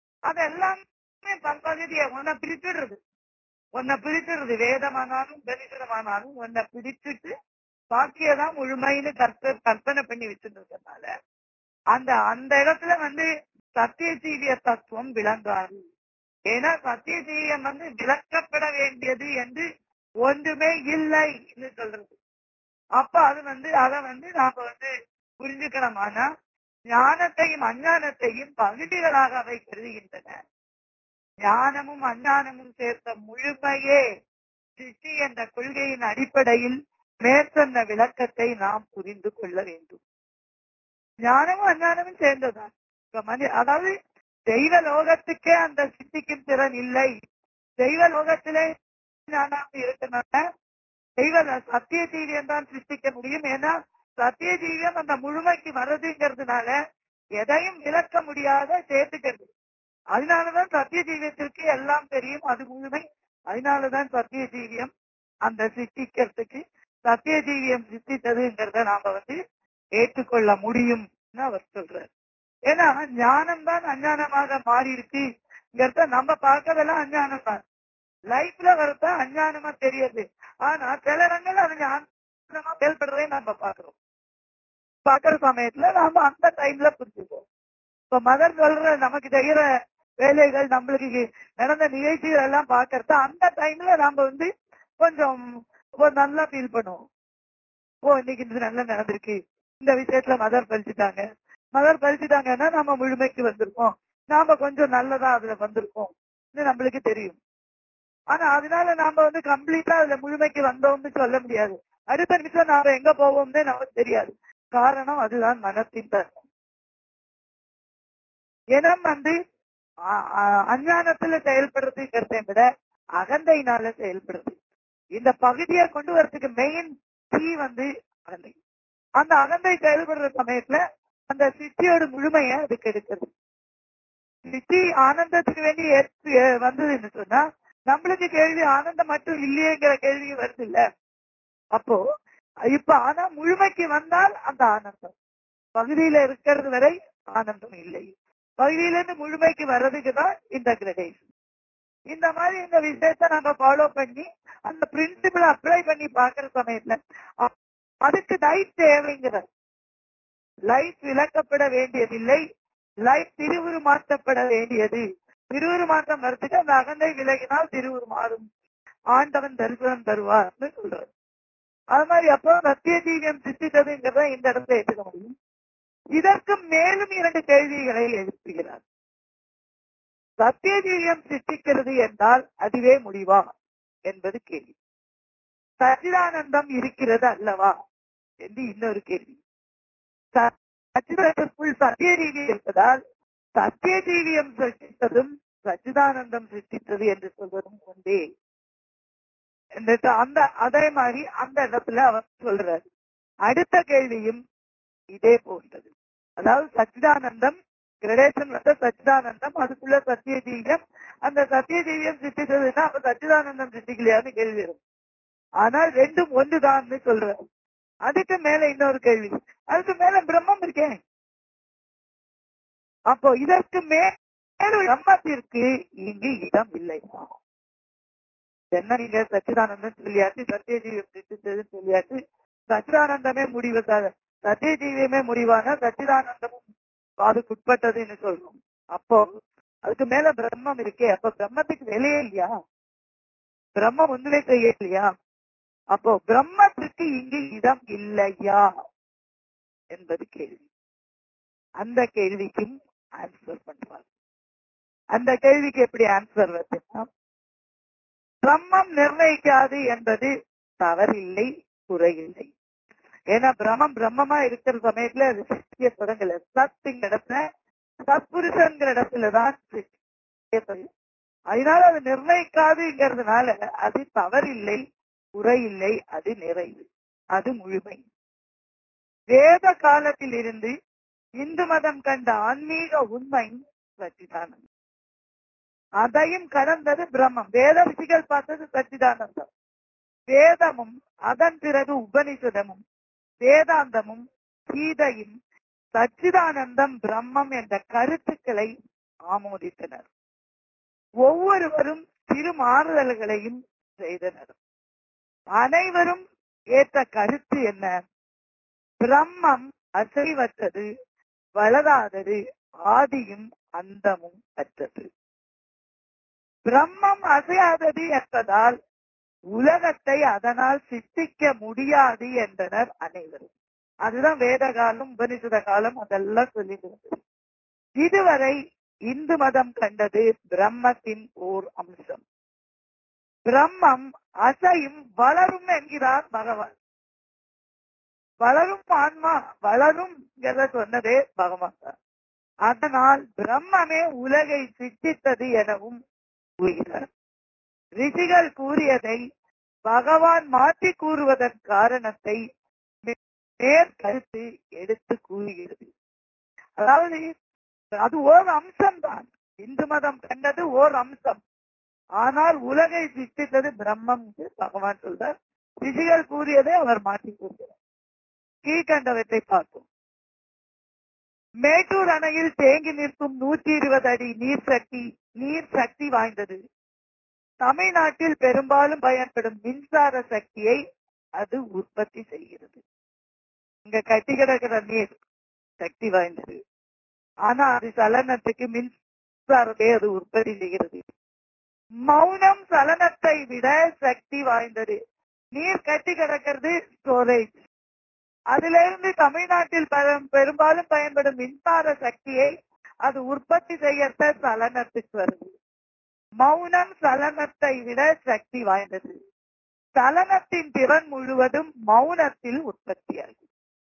அதெல்லாமே பகுதியை உன்னை பிரிச்சுடுறது உன்னை பிரிச்சுடுறது வேதமானாலும் உபனிஷதமானாலும் உன்னை பிரிச்சுட்டு பாக்கியதான் முழுமைன்னு கற்ப கற்பனை பண்ணி வச்சிருந்ததுனால அந்த அந்த இடத்துல வந்து சத்திய ஜீவிய தத்துவம் விளங்காது ஏன்னா சத்திய ஜீவியம் வந்து விளக்கப்பட வேண்டியது என்று ஒன்றுமே இல்லை என்று சொல்றது அப்ப அது வந்து அதை வந்து நாம வந்து புரிஞ்சுக்கணுமானா ஞானத்தையும் அஞ்ஞானத்தையும் பகுதிகளாக அவை கருதுகின்றன ஞானமும் அஞ்ஞானமும் சேர்த்த முழுமையே சிருஷ்டி என்ற கொள்கையின் அடிப்படையில் மேற்சொன்ன விளக்கத்தை நாம் புரிந்து கொள்ள வேண்டும் ஞானமும் அஞ்ஞானமும் சேர்ந்ததான் அதாவது தெய்வ லோகத்துக்கே அந்த சித்திக்கும் திறன் இல்லை தெய்வ லோகத்திலே ஞானம் இருக்கனால தெய்வ சத்திய ஜீவியம் தான் சிருஷ்டிக்க முடியும் ஏன்னா சத்திய ஜீவியம் அந்த முழுமைக்கு வர்றதுங்கிறதுனால எதையும் விளக்க முடியாத சேர்த்துக்கிறது அதனாலதான் சத்திய ஜீவியத்திற்கு எல்லாம் தெரியும் அது முழுமை அதனாலதான் சத்திய ஜீவியம் அந்த சித்திக்கிறதுக்கு சத்திய ஜீவியம் சித்தித்ததுங்கிறத நாம வந்து ஏற்றுக்கொள்ள முடியும் அவர் சொல்றார் ஏன்னா ஞானம் தான் அஞ்ஞானமாக மாறி இருக்குங்கிறத நம்ம பார்க்கறதெல்லாம் அஞ்ஞானம் தான் லைஃப்ல வரத அஞ்ஞானமா தெரியுது ஆனா சில இடங்கள்ல அது ஞானமா செயல்படுறதே நம்ம பாக்குறோம் பாக்குற சமயத்துல நாம அந்த டைம்ல புரிஞ்சுப்போம் இப்ப மதர் சொல்ற நமக்கு செய்யற வேலைகள் நம்மளுக்கு நடந்த நிகழ்ச்சிகள் எல்லாம் பாக்குறது அந்த டைம்ல நாம வந்து கொஞ்சம் நல்லா ஃபீல் பண்ணுவோம் ஓ இன்னைக்கு இது நல்லா நடந்திருக்கு இந்த விஷயத்துல மதர் பறிச்சுட்டாங்க மதர் பறிச்சுட்டாங்கன்னா நம்ம முழுமைக்கு வந்திருக்கோம் நாம கொஞ்சம் நல்லதா அதுல வந்திருக்கோம் நம்மளுக்கு தெரியும் ஆனா அதனால நாம வந்து கம்ப்ளீட்டா அதுல முழுமைக்கு வந்தோம்னு சொல்ல முடியாது அடுத்த நிமிஷம் நாம எங்க போவோம்னு நமக்கு தெரியாது காரணம் அதுதான் மனத்தின் தர்மம் இனம் வந்து அஞ்ஞானத்துல செயல்படுறதுங்கிறத விட அகந்தையினால செயல்படுறது இந்த பகுதியை கொண்டு வரதுக்கு மெயின் கீ வந்து அகந்தை அந்த அகந்தை செயல்படுற சமயத்துல அந்த சித்தியோட முழுமைய அதுக்கு எடுக்கிறது சித்தி ஆனந்தத்துக்கு வேண்டி வந்ததுன்னு சொன்னா நம்மளுக்கு கேள்வி ஆனந்தம் மட்டும் இல்லையேங்கிற கேள்வி வருது இல்ல அப்போ இப்ப ஆனா முழுமைக்கு வந்தால் அந்த ஆனந்தம் பகுதியில இருக்கிறது வரை ஆனந்தம் இல்லை பகுதியில இருந்து முழுமைக்கு வர்றதுக்கு தான் இந்த கிரடேஷன் இந்த மாதிரி இந்த விஷயத்த நம்ம ஃபாலோ பண்ணி அந்த பிரின்சிபிள் அப்ளை பண்ணி பாக்குற சமயத்துல அதுக்கு லைஃப் தேவைங்கிற லைஃப் விளக்கப்பட வேண்டியதில்லை லைஃப் திருவுருமாற்றப்பட வேண்டியது திருவுருமாற்றம் வரத்துக்கு அந்த அகந்தை விலகினால் திருவுரு மாறும் ஆண்டவன் தரிசனம் தருவார்னு சொல்றாரு அது மாதிரி அப்போ சத்திய ஜீவியம் சித்தித்ததுங்கிறத இந்த இடத்துல ஏற்றுக்க முடியும் இதற்கு மேலும் இரண்டு கேள்விகளை எழுப்புகிறார் சத்திய ஜீவியம் சித்திக்கிறது என்றால் அதுவே முடிவா என்பது கேள்வி சச்சிதானந்தம் இருக்கிறது அல்லவா என்று இன்னொரு கேள்வி சச்சிதானந்தத்துக்குள் சத்திய ஜீவி இருப்பதால் சத்திய ஜீவியம் சிருஷ்டித்ததும் சச்சிதானந்தம் சிருஷ்டித்தது என்று சொல்வதும் கொண்டே அந்த அதே மாதிரி அந்த இடத்துல அவர் சொல்றாரு அடுத்த கேள்வியும் இதே போன்றது அதாவது சச்சிதானந்தம் கிரடேஷன் வந்த சச்சிதானந்தம் அதுக்குள்ள சத்திய ஜீவியம் அந்த சத்திய ஜீவியம் சிருஷ்டித்ததுன்னா அப்ப சச்சிதானந்தம் சிருஷ்டிக்கலையான்னு கேள்வி வரும் ஆனால் ரெண்டும் ஒன்றுதான் சொல்றாரு அதுக்கு மேல இன்னொரு கேள்வி அதுக்கு மேல பிரம்மம் இருக்கேன் அப்போ இதற்கு மேல பிரம்மத்திற்கு இங்கு இடம் இல்லை என்ன நீங்க சச்சிதானந்தம் சொல்லியாச்சு சத்தியஜீவியம் சிருஷ்டித்ததுன்னு சொல்லியாச்சு சச்சிதானந்தமே முடிவு சத்தியஜீவியமே முடிவான சச்சிதானந்தமும் அதுக்குட்பட்டதுன்னு சொல்றோம் அப்போ அதுக்கு மேல பிரம்மம் இருக்கே அப்ப பிரம்மத்துக்கு வெளியே இல்லையா பிரம்மம் ஒன்றுமே செய்ய இல்லையா அப்போ பிரம்மத்துக்கு இங்கு இடம் இல்லையா என்பது கேள்வி அந்த கேள்விக்கும் ஆன்சர் பண்ணுவார் அந்த கேள்விக்கு எப்படி ஆன்சர் வருதுன்னா பிரம்மம் நிர்ணயிக்காது என்பது தவறில்லை குறையில்லை ஏன்னா பிரம்மம் பிரம்மமா இருக்கிற சமயத்துல அது சித்திய தொடங்கல சத்துங்க இடத்துல சத்புருஷங்கிற இடத்துலதான் அதனால அது நிர்ணயிக்காதுங்கிறதுனால அது தவறில்லை குறையில்லை அது நிறைவு அது முழுமை வேத காலத்தில் இருந்து இந்து மதம் கண்ட ஆன்மீக உண்மை சச்சிதானந்தம் அதையும் கடந்தது பிரம்மம் வேத ரிஷிகள் பார்த்தது சச்சிதானந்தம் வேதமும் அதன் பிறகு உபனிஷதமும் வேதாந்தமும் கீதையும் சச்சிதானந்தம் பிரம்மம் என்ற கருத்துக்களை ஆமோதித்தனர் ஒவ்வொருவரும் சிறு மாறுதல்களையும் செய்தனர் அனைவரும் ஏற்ற கருத்து என்ன பிரம்மம் அசைவற்றது வளராதது ஆதியும் அந்தமும் அற்றது பிரம்மம் அசையாதது என்பதால் உலகத்தை அதனால் சித்திக்க முடியாது என்றனர் அனைவரும் அதுதான் வேத காலம் உபனிஷத காலம் அதெல்லாம் சொல்லிட்டு வந்தது இதுவரை இந்து மதம் கண்டது பிரம்மத்தின் ஓர் அம்சம் பிரம்மம் அசையும் வளரும் என்கிறார் பகவான் வளரும் ஆன்மா வளரும் சொன்னதே பகவான் தான் அதனால் பிரம்மமே உலகை சித்தித்தது எனவும் கூறுகிறார் ரிஷிகள் கூறியதை பகவான் மாற்றி கூறுவதன் காரணத்தை மேற்கருத்து எடுத்து கூறுகிறது அதாவது அது ஓர் அம்சம்தான் இந்து மதம் கண்டது ஓர் அம்சம் ஆனால் உலகை சித்தித்தது பிரம்மம் என்று பகவான் சொல்றார் ரிஷிகள் கூறியதை அவர் மாற்றி கூறுகிறார் கீழ்கண்டவற்றை பார்ப்போம் மேட்டூர் அணையில் தேங்கி நிற்கும் நூற்றி இருபது அடி நீர் சக்தி நீர் சக்தி வாய்ந்தது தமிழ்நாட்டில் பெரும்பாலும் பயன்படும் மின்சார சக்தியை அது உற்பத்தி செய்கிறது இங்க கட்டி கிடக்கிற நீர் சக்தி வாய்ந்தது ஆனா அது சலனத்துக்கு மின்சாரத்தை அது உற்பத்தி செய்கிறது மௌனம் சலனத்தை விட சக்தி வாய்ந்தது நீர் கட்டி கிடக்கிறது ஸ்டோரேஜ் அதுல இருந்து தமிழ்நாட்டில் பெரும்பாலும் பயன்படும் மின்சார சக்தியை அது உற்பத்தி செய்யறத சலனத்துக்கு வருது மௌனம் சலனத்தை விட சக்தி வாய்ந்தது சலனத்தின் திறன் முழுவதும் மௌனத்தில் உற்பத்தியாகும்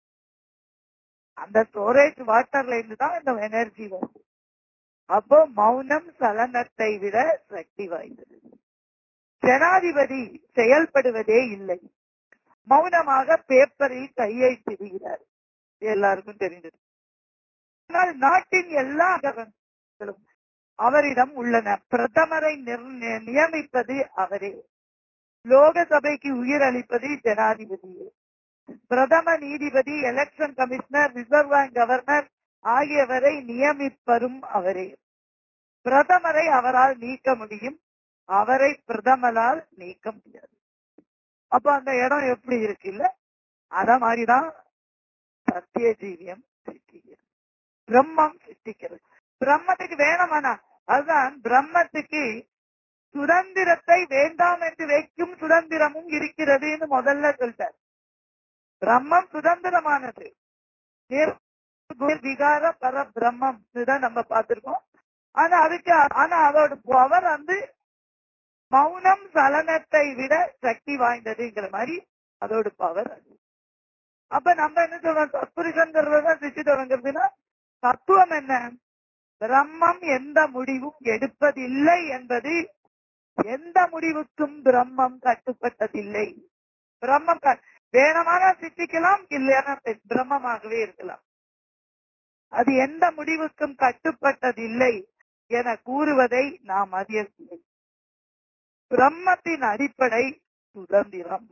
அந்த ஸ்டோரேஜ் வாட்டர்ல இருந்து தான் இந்த எனர்ஜி வருது அப்போ மௌனம் சலனத்தை விட சக்தி வாய்ந்தது ஜனாதிபதி செயல்படுவதே இல்லை மௌனமாக பேப்பரில் கையெழுத்திடுகிறார் எல்லாருக்கும் தெரிந்தது ஆனால் நாட்டின் எல்லா கவனங்களும் அவரிடம் உள்ளன பிரதமரை நியமிப்பது அவரே லோகசபைக்கு உயிர் அளிப்பது ஜனாதிபதியே பிரதம நீதிபதி election commissioner reserve bank governor ஆகியவரை நியமிப்பதும் அவரே பிரதமரை அவரால் நீக்க முடியும் அவரை பிரதமரால் நீக்க முடியாது அப்ப அந்த இடம் எப்படி இருக்கு இல்ல அத மாதிரிதான் சத்திய ஜீவியம் சிருஷ்டிக்கிறது பிரம்மம் சிருஷ்டிக்கிறது பிரம்மத்துக்கு வேணுமானா அதுதான் பிரம்மத்துக்கு சுதந்திரத்தை வேண்டாம் என்று வைக்கும் சுதந்திரமும் இருக்கிறதுன்னு முதல்ல சொல்லிட்டார் பிரம்மம் சுதந்திரமானது நிர்- விகார பர பிரம்மம் இதுதான் நம்ம பார்த்திருக்கோம் ஆனா அதுக்கு ஆனா அதோட பவர் வந்து மௌனம் சலனத்தை விட சக்தி வாய்ந்ததுங்கிற மாதிரி அதோட பவர் அது அப்ப நம்ம என்ன சொல்றோம் தத்புருஷங்கிறத சிச்சுதவங்கிறதுனா தத்துவம் என்ன பிரம்மம் எந்த முடிவும் எடுப்பதில்லை என்பது எந்த முடிவுக்கும் பிரம்மம் கட்டுப்பட்டதில்லை பிரம்மம் க- வேணுமான சித்திக்கலாம் இல்லைன்னா பிரம்மமாகவே இருக்கலாம் அது எந்த முடிவுக்கும் கட்டுப்பட்டதில்லை என கூறுவதை நாம் அறியவில்லை பிரம்மத்தின் அடிப்படை சுதந்திரம்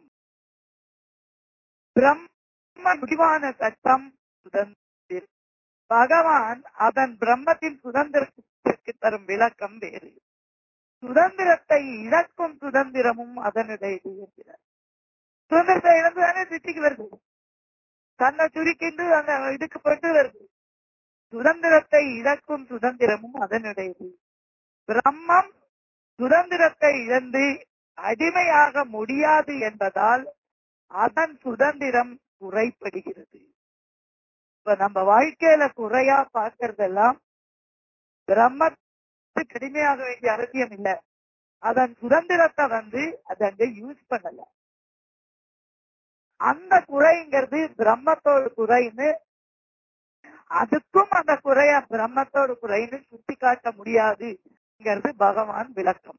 பிரம்ம முடிவான சட்டம் சுதந்திரம் பகவான் அதன் பிரம்மத்தின் சுதந்திரத்திற்கு தரும் விளக்கம் வேறு சுதந்திரத்தை இழக்கும் சுதந்திரமும் அதனுடையது என்கிறார் சுதந்திரத்தை இழந்துதானே சிட்டிக்கு வருது தன்னை சுருக்கிண்டு அந்த இதுக்கு போட்டு வருது சுதந்திரத்தை இழக்கும் சுதந்திரமும் அதனுடையது பிரம்மம் சுதந்திரத்தை இழந்து அடிமையாக முடியாது என்பதால் அதன் சுதந்திரம் குறைப்படுகிறது இப்ப நம்ம வாழ்க்கையில குறையா பார்க்கறதெல்லாம் பிரம்மத்துக்கு அடிமையாக வேண்டிய அவசியம் இல்ல அதன் சுதந்திரத்தை வந்து அது அங்க யூஸ் பண்ணல அந்த குறைங்கிறது பிரம்மத்தோட குறைன்னு அதுக்கும் அந்த குறைய பிரம்மத்தோட குறைன்னு சுட்டி காட்ட முடியாதுங்கிறது பகவான் விளக்கம்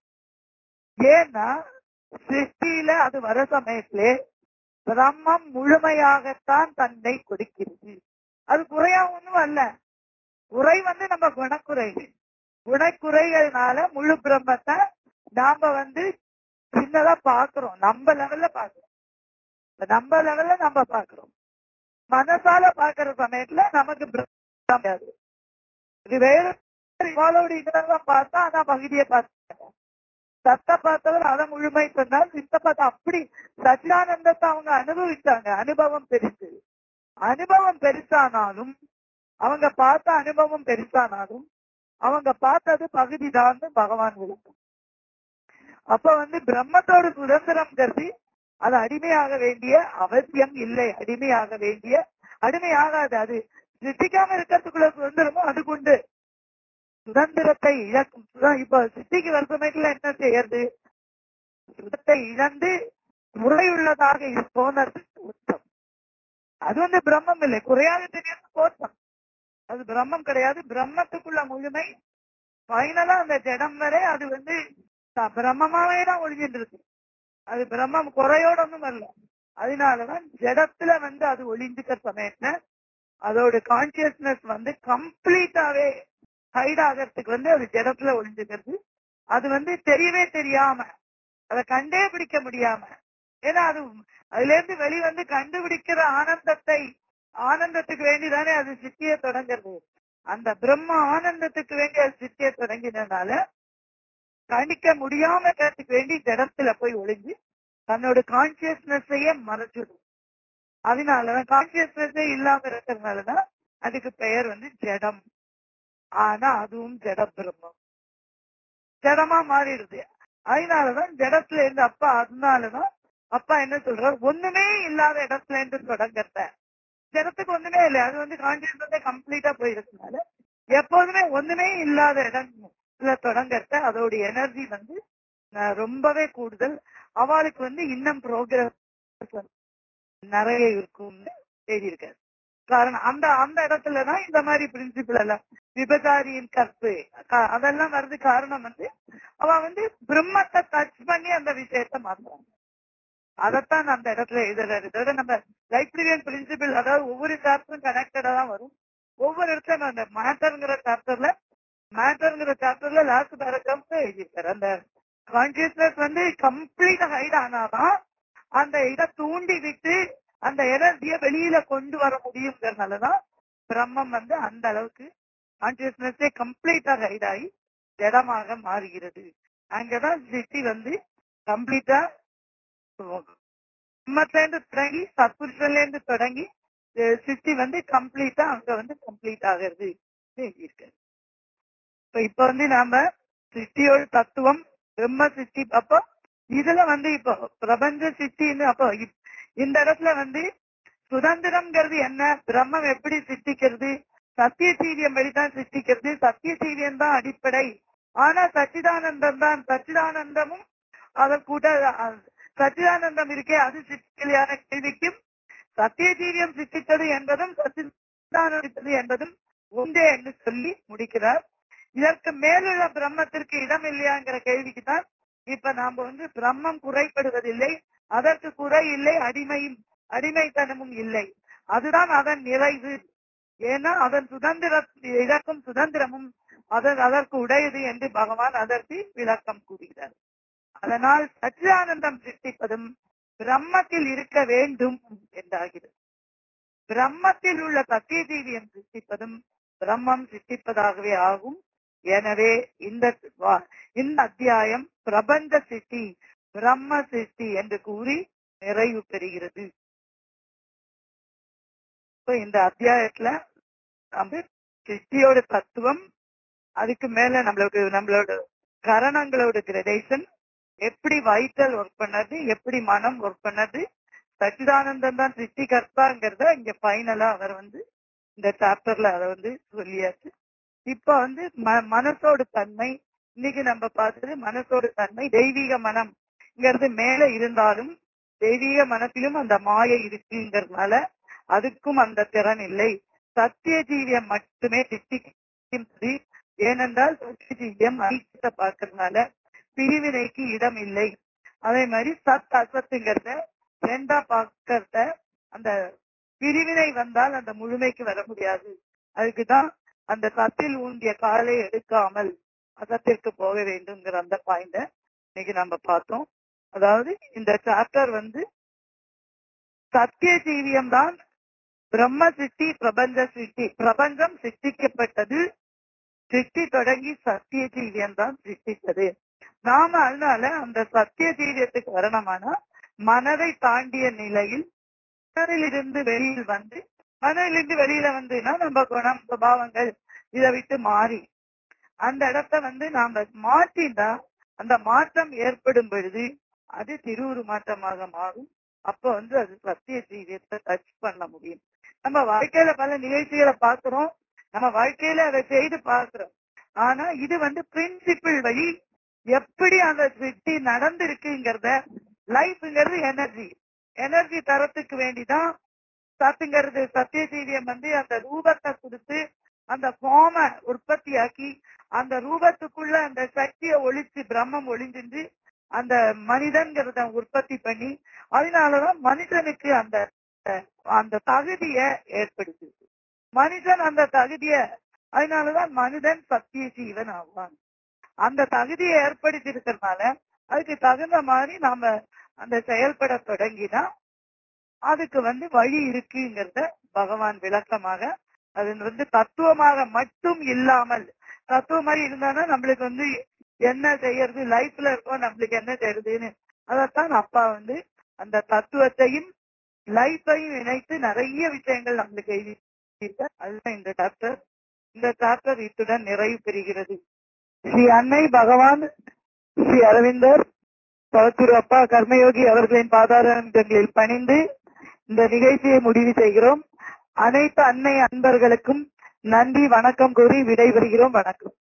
ஏன்னா சிருஷ்டியில அது வர சமயத்திலே பிரம்மம் முழுமையாகத்தான் தன்னை கொடுக்கிறது அது குறையா ஒண்ணும் அல்ல குறை வந்து நம்ம குணக்குறை குணக்குறைகள்னால முழு பிரம்மத்தை நாம வந்து சின்னதா பாக்குறோம் நம்ம லெவல்ல பாக்குறோம் இப்ப நம்ம லெவல்ல நம்ம பாக்குறோம் மனசால பாக்குற சமயத்துல நமக்கு பிரம்மம் கிடையாது. இது வேற இவாளோட இதெல்லாம் பார்த்தா ஆனா பகுதியை பார்த்தாங்க சத்த பார்த்தவர் அதை முழுமை சொன்னால் சித்த பார்த்தா அப்படி சச்சிதானந்தத்தை அவங்க அனுபவிச்சாங்க அனுபவம் பெருசு அனுபவம் பெருசானாலும் அவங்க பார்த்த அனுபவம் பெருசானாலும் அவங்க பார்த்தது பகுதி தான் பகவான் விளக்கம் அப்ப வந்து பிரம்மத்தோட சுதந்திரம் கருதி அது அடிமையாக வேண்டிய அவசியம் இல்லை அடிமையாக வேண்டிய அடிமையாகாது அது சித்திக்காம இருக்கிறதுக்குள்ள சுதந்திரமும் அது கொண்டு சுதந்திரத்தை இழக்கும் சுதா- இப்ப சித்திக்கு வர சமயத்துல என்ன செய்யறது சுதத்தை இழந்து குறையுள்ளதாக போனது உத்தம் அது வந்து பிரம்மம் இல்லை குறையாக தெரியாது தோற்றம் அது பிரம்மம் கிடையாது பிரம்மத்துக்குள்ள முழுமை ஃபைனலா அந்த ஜடம் வரை அது வந்து த- பிரம்மமாவே தான் ஒழிஞ்சிட்டு இருக்கு அது பிரம்மம் குறையோட ஒண்ணும் வரல அதனாலதான் ஜடத்துல வந்து அது ஒளிஞ்சுக்கிற சமயத்துல அதோட கான்சியஸ்னஸ் வந்து கம்ப்ளீட்டாவே ஹைட் ஆகிறதுக்கு வந்து அது ஜடத்துல ஒளிஞ்சுக்கிறது அது வந்து தெரியவே தெரியாம அதை கண்டே பிடிக்க முடியாம ஏன்னா அது அதுல இருந்து வெளிவந்து கண்டுபிடிக்கிற ஆனந்தத்தை ஆனந்தத்துக்கு வேண்டிதானே அது சித்திய தொடங்குறது அந்த பிரம்ம ஆனந்தத்துக்கு வேண்டி அது சித்திய தொடங்கினதுனால கணிக்க முடியாம இருக்கிறதுக்கு வேண்டி ஜடத்துல போய் ஒளிஞ்சு தன்னோட கான்சியஸ்னஸையே மறைச்சிடும் அதனாலதான் கான்சியஸ்னஸே இல்லாம இருக்கிறதுனாலதான் அதுக்கு பெயர் வந்து ஜடம் ஆனா அதுவும் ஜட பிரம்மம் ஜடமா மாறிடுது அதனாலதான் ஜடத்துல இருந்து அப்பா அதனாலதான் அப்பா என்ன சொல்றாரு ஒண்ணுமே இல்லாத இடத்துல இருந்து தொடங்கத்த ஜடத்துக்கு ஒண்ணுமே இல்லை அது வந்து கான்சியஸ்னஸே கம்ப்ளீட்டா போயிருக்கனால எப்போதுமே ஒண்ணுமே இல்லாத இடத்துல தொடங்கத்த அதோட எனர்ஜி வந்து அஹ், ரொம்பவே கூடுதல் அவளுக்கு வந்து இன்னும் ப்ரோக்ரஸ் நிறைய இருக்கும்னு எழுதியிருக்காரு காரணம் அந்த அந்த இடத்துலதான் இந்த மாதிரி பிரின்சிபிள் எல்லாம் விபச்சாரியின் கற்பு க- அதெல்லாம் வர்றது காரணம் வந்து அவ வந்து பிரம்மத்தை டச் பண்ணி அந்த விஷயத்த மாத்துறாங்க அதைத்தான் அந்த இடத்துல எழுதுறாரு தவிர நம்ம லைப்ரரியன் பிரின்சிபிள் அதாவது ஒவ்வொரு சாப்டரும் கனெக்டடா தான் வரும் ஒவ்வொரு இடத்துல அந்த மேட்டர்ங்கிற சாப்டர்ல மேட்டர்ங்கிற சாப்டர்ல லாஸ்ட் பேராகிராஃப் எழுதியிருக்காரு அந்த கான்சியஸ்னஸ் வந்து கம்ப்ளீட் ஹைட் ஆனாதான் அந்த இதை தூண்டி விட்டு அந்த எனர்ஜியை வெளியில கொண்டு வர முடியுங்கிறதுனாலதான் பிரம்மம் வந்து அந்த அளவுக்கு கான்சியஸ்னஸே கம்ப்ளீட்டா ஹைட் ஆகி ஜடமாக மாறுகிறது அங்கதான் சிட்டி வந்து கம்ப்ளீட்டா பிரம்மத்துல இருந்து தொடங்கி சத்புருஷன்ல இருந்து தொடங்கி அஹ் சிட்டி வந்து கம்ப்ளீட்டா அங்க வந்து கம்ப்ளீட் ஆகிறது இருக்கு இப்ப இப்ப வந்து நாம சிட்டியோட தத்துவம் பிரம்ம சித்தி அப்போ இதுல வந்து இப்போ பிரபஞ்ச சித்தின்னு அப்போ இப்- இந்த இடத்துல வந்து சுதந்திரம்ங்கிறது என்ன பிரம்மம் எப்படி சித்திக்கிறது சத்திய சீவியம் வழிதான் சித்திக்கிறது சத்திய சீவியம் தான் அடிப்படை ஆனா சச்சிதானந்தம் தான் சச்சிதானந்தமும் அவர் கூட அஹ், சச்சிதானந்தம் இருக்கே அது சித்திக்கலையான கேள்விக்கும் சத்திய ஜீவியம் சித்தித்தது என்பதும் சச்சிதானந்தது என்பதும் ஒன்றே என்று சொல்லி முடிக்கிறார் இதற்கு மேலுள்ள பிரம்மத்திற்கு இடம் இல்லையாங்கிற கேள்விக்கு தான் இப்ப நாம வந்து பிரம்மம் குறைபடுவதில்லை அதற்கு குறை இல்லை அடிமையும் அடிமைத்தனமும் இல்லை அதுதான் அதன் நிறைவு ஏன்னா அதன் சுதந்திர இதற்கும் சுதந்திரமும் அதன் அதற்கு உடையது என்று பகவான் அதற்கு விளக்கம் கூறுகிறார் அதனால் சச்சிதானந்தம் சிருஷ்டிப்பதும் பிரம்மத்தில் இருக்க வேண்டும் என்றாகிறது பிரம்மத்தில் உள்ள சத்திய ஜீவியம் சிருஷ்டிப்பதும் பிரம்மம் சிருஷ்டிப்பதாகவே ஆகும் எனவே இந்த வா- இந்த அத்தியாயம் பிரபஞ்ச சிருஷ்டி பிரம்ம சிருஷ்டி என்று கூறி நிறைவு பெறுகிறது இப்ப இந்த அத்தியாயத்துல நம்ம சிருஷ்டியோட தத்துவம் அதுக்கு மேல நம்மளுக்கு நம்மளோட கரணங்களோட கிரடேஷன் எப்படி வைத்தல் ஒர்க் பண்ணது எப்படி மனம் ஒர்க் பண்ணது சச்சிதானந்தம் தான் சிருஷ்டிகர்த்தாங்கிறத இங்க ஃபைனலா அவர் வந்து இந்த சாப்டர்ல அதை வந்து சொல்லியாச்சு இப்ப வந்து ம- மனசோட தன்மை இன்னைக்கு நம்ம பார்த்தது மனசோட தன்மை தெய்வீக மனம்ங்கிறது மேல இருந்தாலும் தெய்வீக மனத்திலும் அந்த மாயை இருக்குங்கிறதுனால அதுக்கும் அந்த திறன் இல்லை சத்திய ஜீவியம் மட்டுமே சித்திக்கின்றது ஏனென்றால் சத்திய ஜீவியம் ஐக்கியத்தை பார்க்கறதுனால பிரிவினைக்கு இடம் இல்லை அதே மாதிரி சத் அசத்துங்கிறத ரெண்டா பார்க்கறத அந்த பிரிவினை வந்தால் அந்த முழுமைக்கு வர முடியாது அதுக்குதான் அந்த சத்தில் ஊண்டிய காலை எடுக்காமல் அசத்திற்கு போக வேண்டும்ங்கிற அந்த பாயிண்ட இன்னைக்கு நம்ம பார்த்தோம் அதாவது இந்த சாப்டர் வந்து சத்திய ஜீவியம் தான் பிரம்ம சிருஷ்டி பிரபஞ்ச சிருஷ்டி பிரபஞ்சம் சிருஷ்டிக்கப்பட்டது சிருஷ்டி தொடங்கி சத்திய ஜீவியம் தான் சிருஷ்டித்தது நாம அதனால அந்த சத்திய ஜீவியத்துக்கு வரணுமானா மனதை தாண்டிய நிலையில் மனதிலிருந்து வெளியில் வந்து மனதிலிருந்து வெளியில வந்துன்னா நம்ம குணம் சுபாவங்கள் இதை விட்டு மாறி அந்த இடத்த வந்து நாம மாற்றினா அந்த மாற்றம் ஏற்படும் பொழுது அது திருவுரு மாற்றமாக மாறும் அப்ப வந்து அது சத்திய ஜீவியத்தை டச் பண்ண முடியும் நம்ம வாழ்க்கையில பல நிகழ்ச்சிகளை பார்க்கிறோம் நம்ம வாழ்க்கையில அதை செய்து பார்க்கிறோம் ஆனா இது வந்து பிரின்சிபிள் வழி எப்படி அந்த சிட்டி நடந்திருக்குங்கிறத லைஃப்ங்கிறது எனர்ஜி எனர்ஜி தரத்துக்கு வேண்டிதான் சத்துங்கிறது சத்திய ஜீவியம் வந்து அந்த ரூபத்தை கொடுத்து அந்த ஃபார்ம உற்பத்தியாக்கி அந்த ரூபத்துக்குள்ள அந்த சக்தியை ஒழிச்சு பிரம்மம் ஒளிஞ்சிருந்து அந்த மனிதன்கிறத உற்பத்தி பண்ணி அதனாலதான் மனிதனுக்கு அந்த அந்த தகுதிய ஏற்படுத்துது மனிதன் அந்த தகுதிய அதனாலதான் மனிதன் சத்திய ஜீவன் ஆவான் அந்த தகுதியை ஏற்படுத்தி இருக்கிறதுனால அதுக்கு தகுந்த மாதிரி நாம அந்த செயல்பட தொடங்கினா அதுக்கு வந்து வழி இருக்குங்கிறத பகவான் விளக்கமாக அது வந்து தத்துவமாக மட்டும் இல்லாமல் தத்துவம் மாதிரி இருந்தானா நம்மளுக்கு வந்து என்ன செய்யறது லைஃப்ல இருக்கோம் நம்மளுக்கு என்ன செய்யறதுன்னு அதத்தான் அப்பா வந்து அந்த தத்துவத்தையும் லைஃபையும் இணைத்து நிறைய விஷயங்கள் நம்மளுக்கு எழுதியிருக்கார் அதுதான் இந்த சாப்டர் இந்த சாப்டர் இத்துடன் நிறைவு பெறுகிறது ஸ்ரீ அன்னை பகவான் ஸ்ரீ அரவிந்தர் பவத்துரு அப்பா கர்மயோகி அவர்களின் பாதாரங்களில் பணிந்து இந்த நிகழ்ச்சியை முடிவு செய்கிறோம் அனைத்து அன்னை அன்பர்களுக்கும் நன்றி வணக்கம் கூறி விடைபெறுகிறோம் வணக்கம்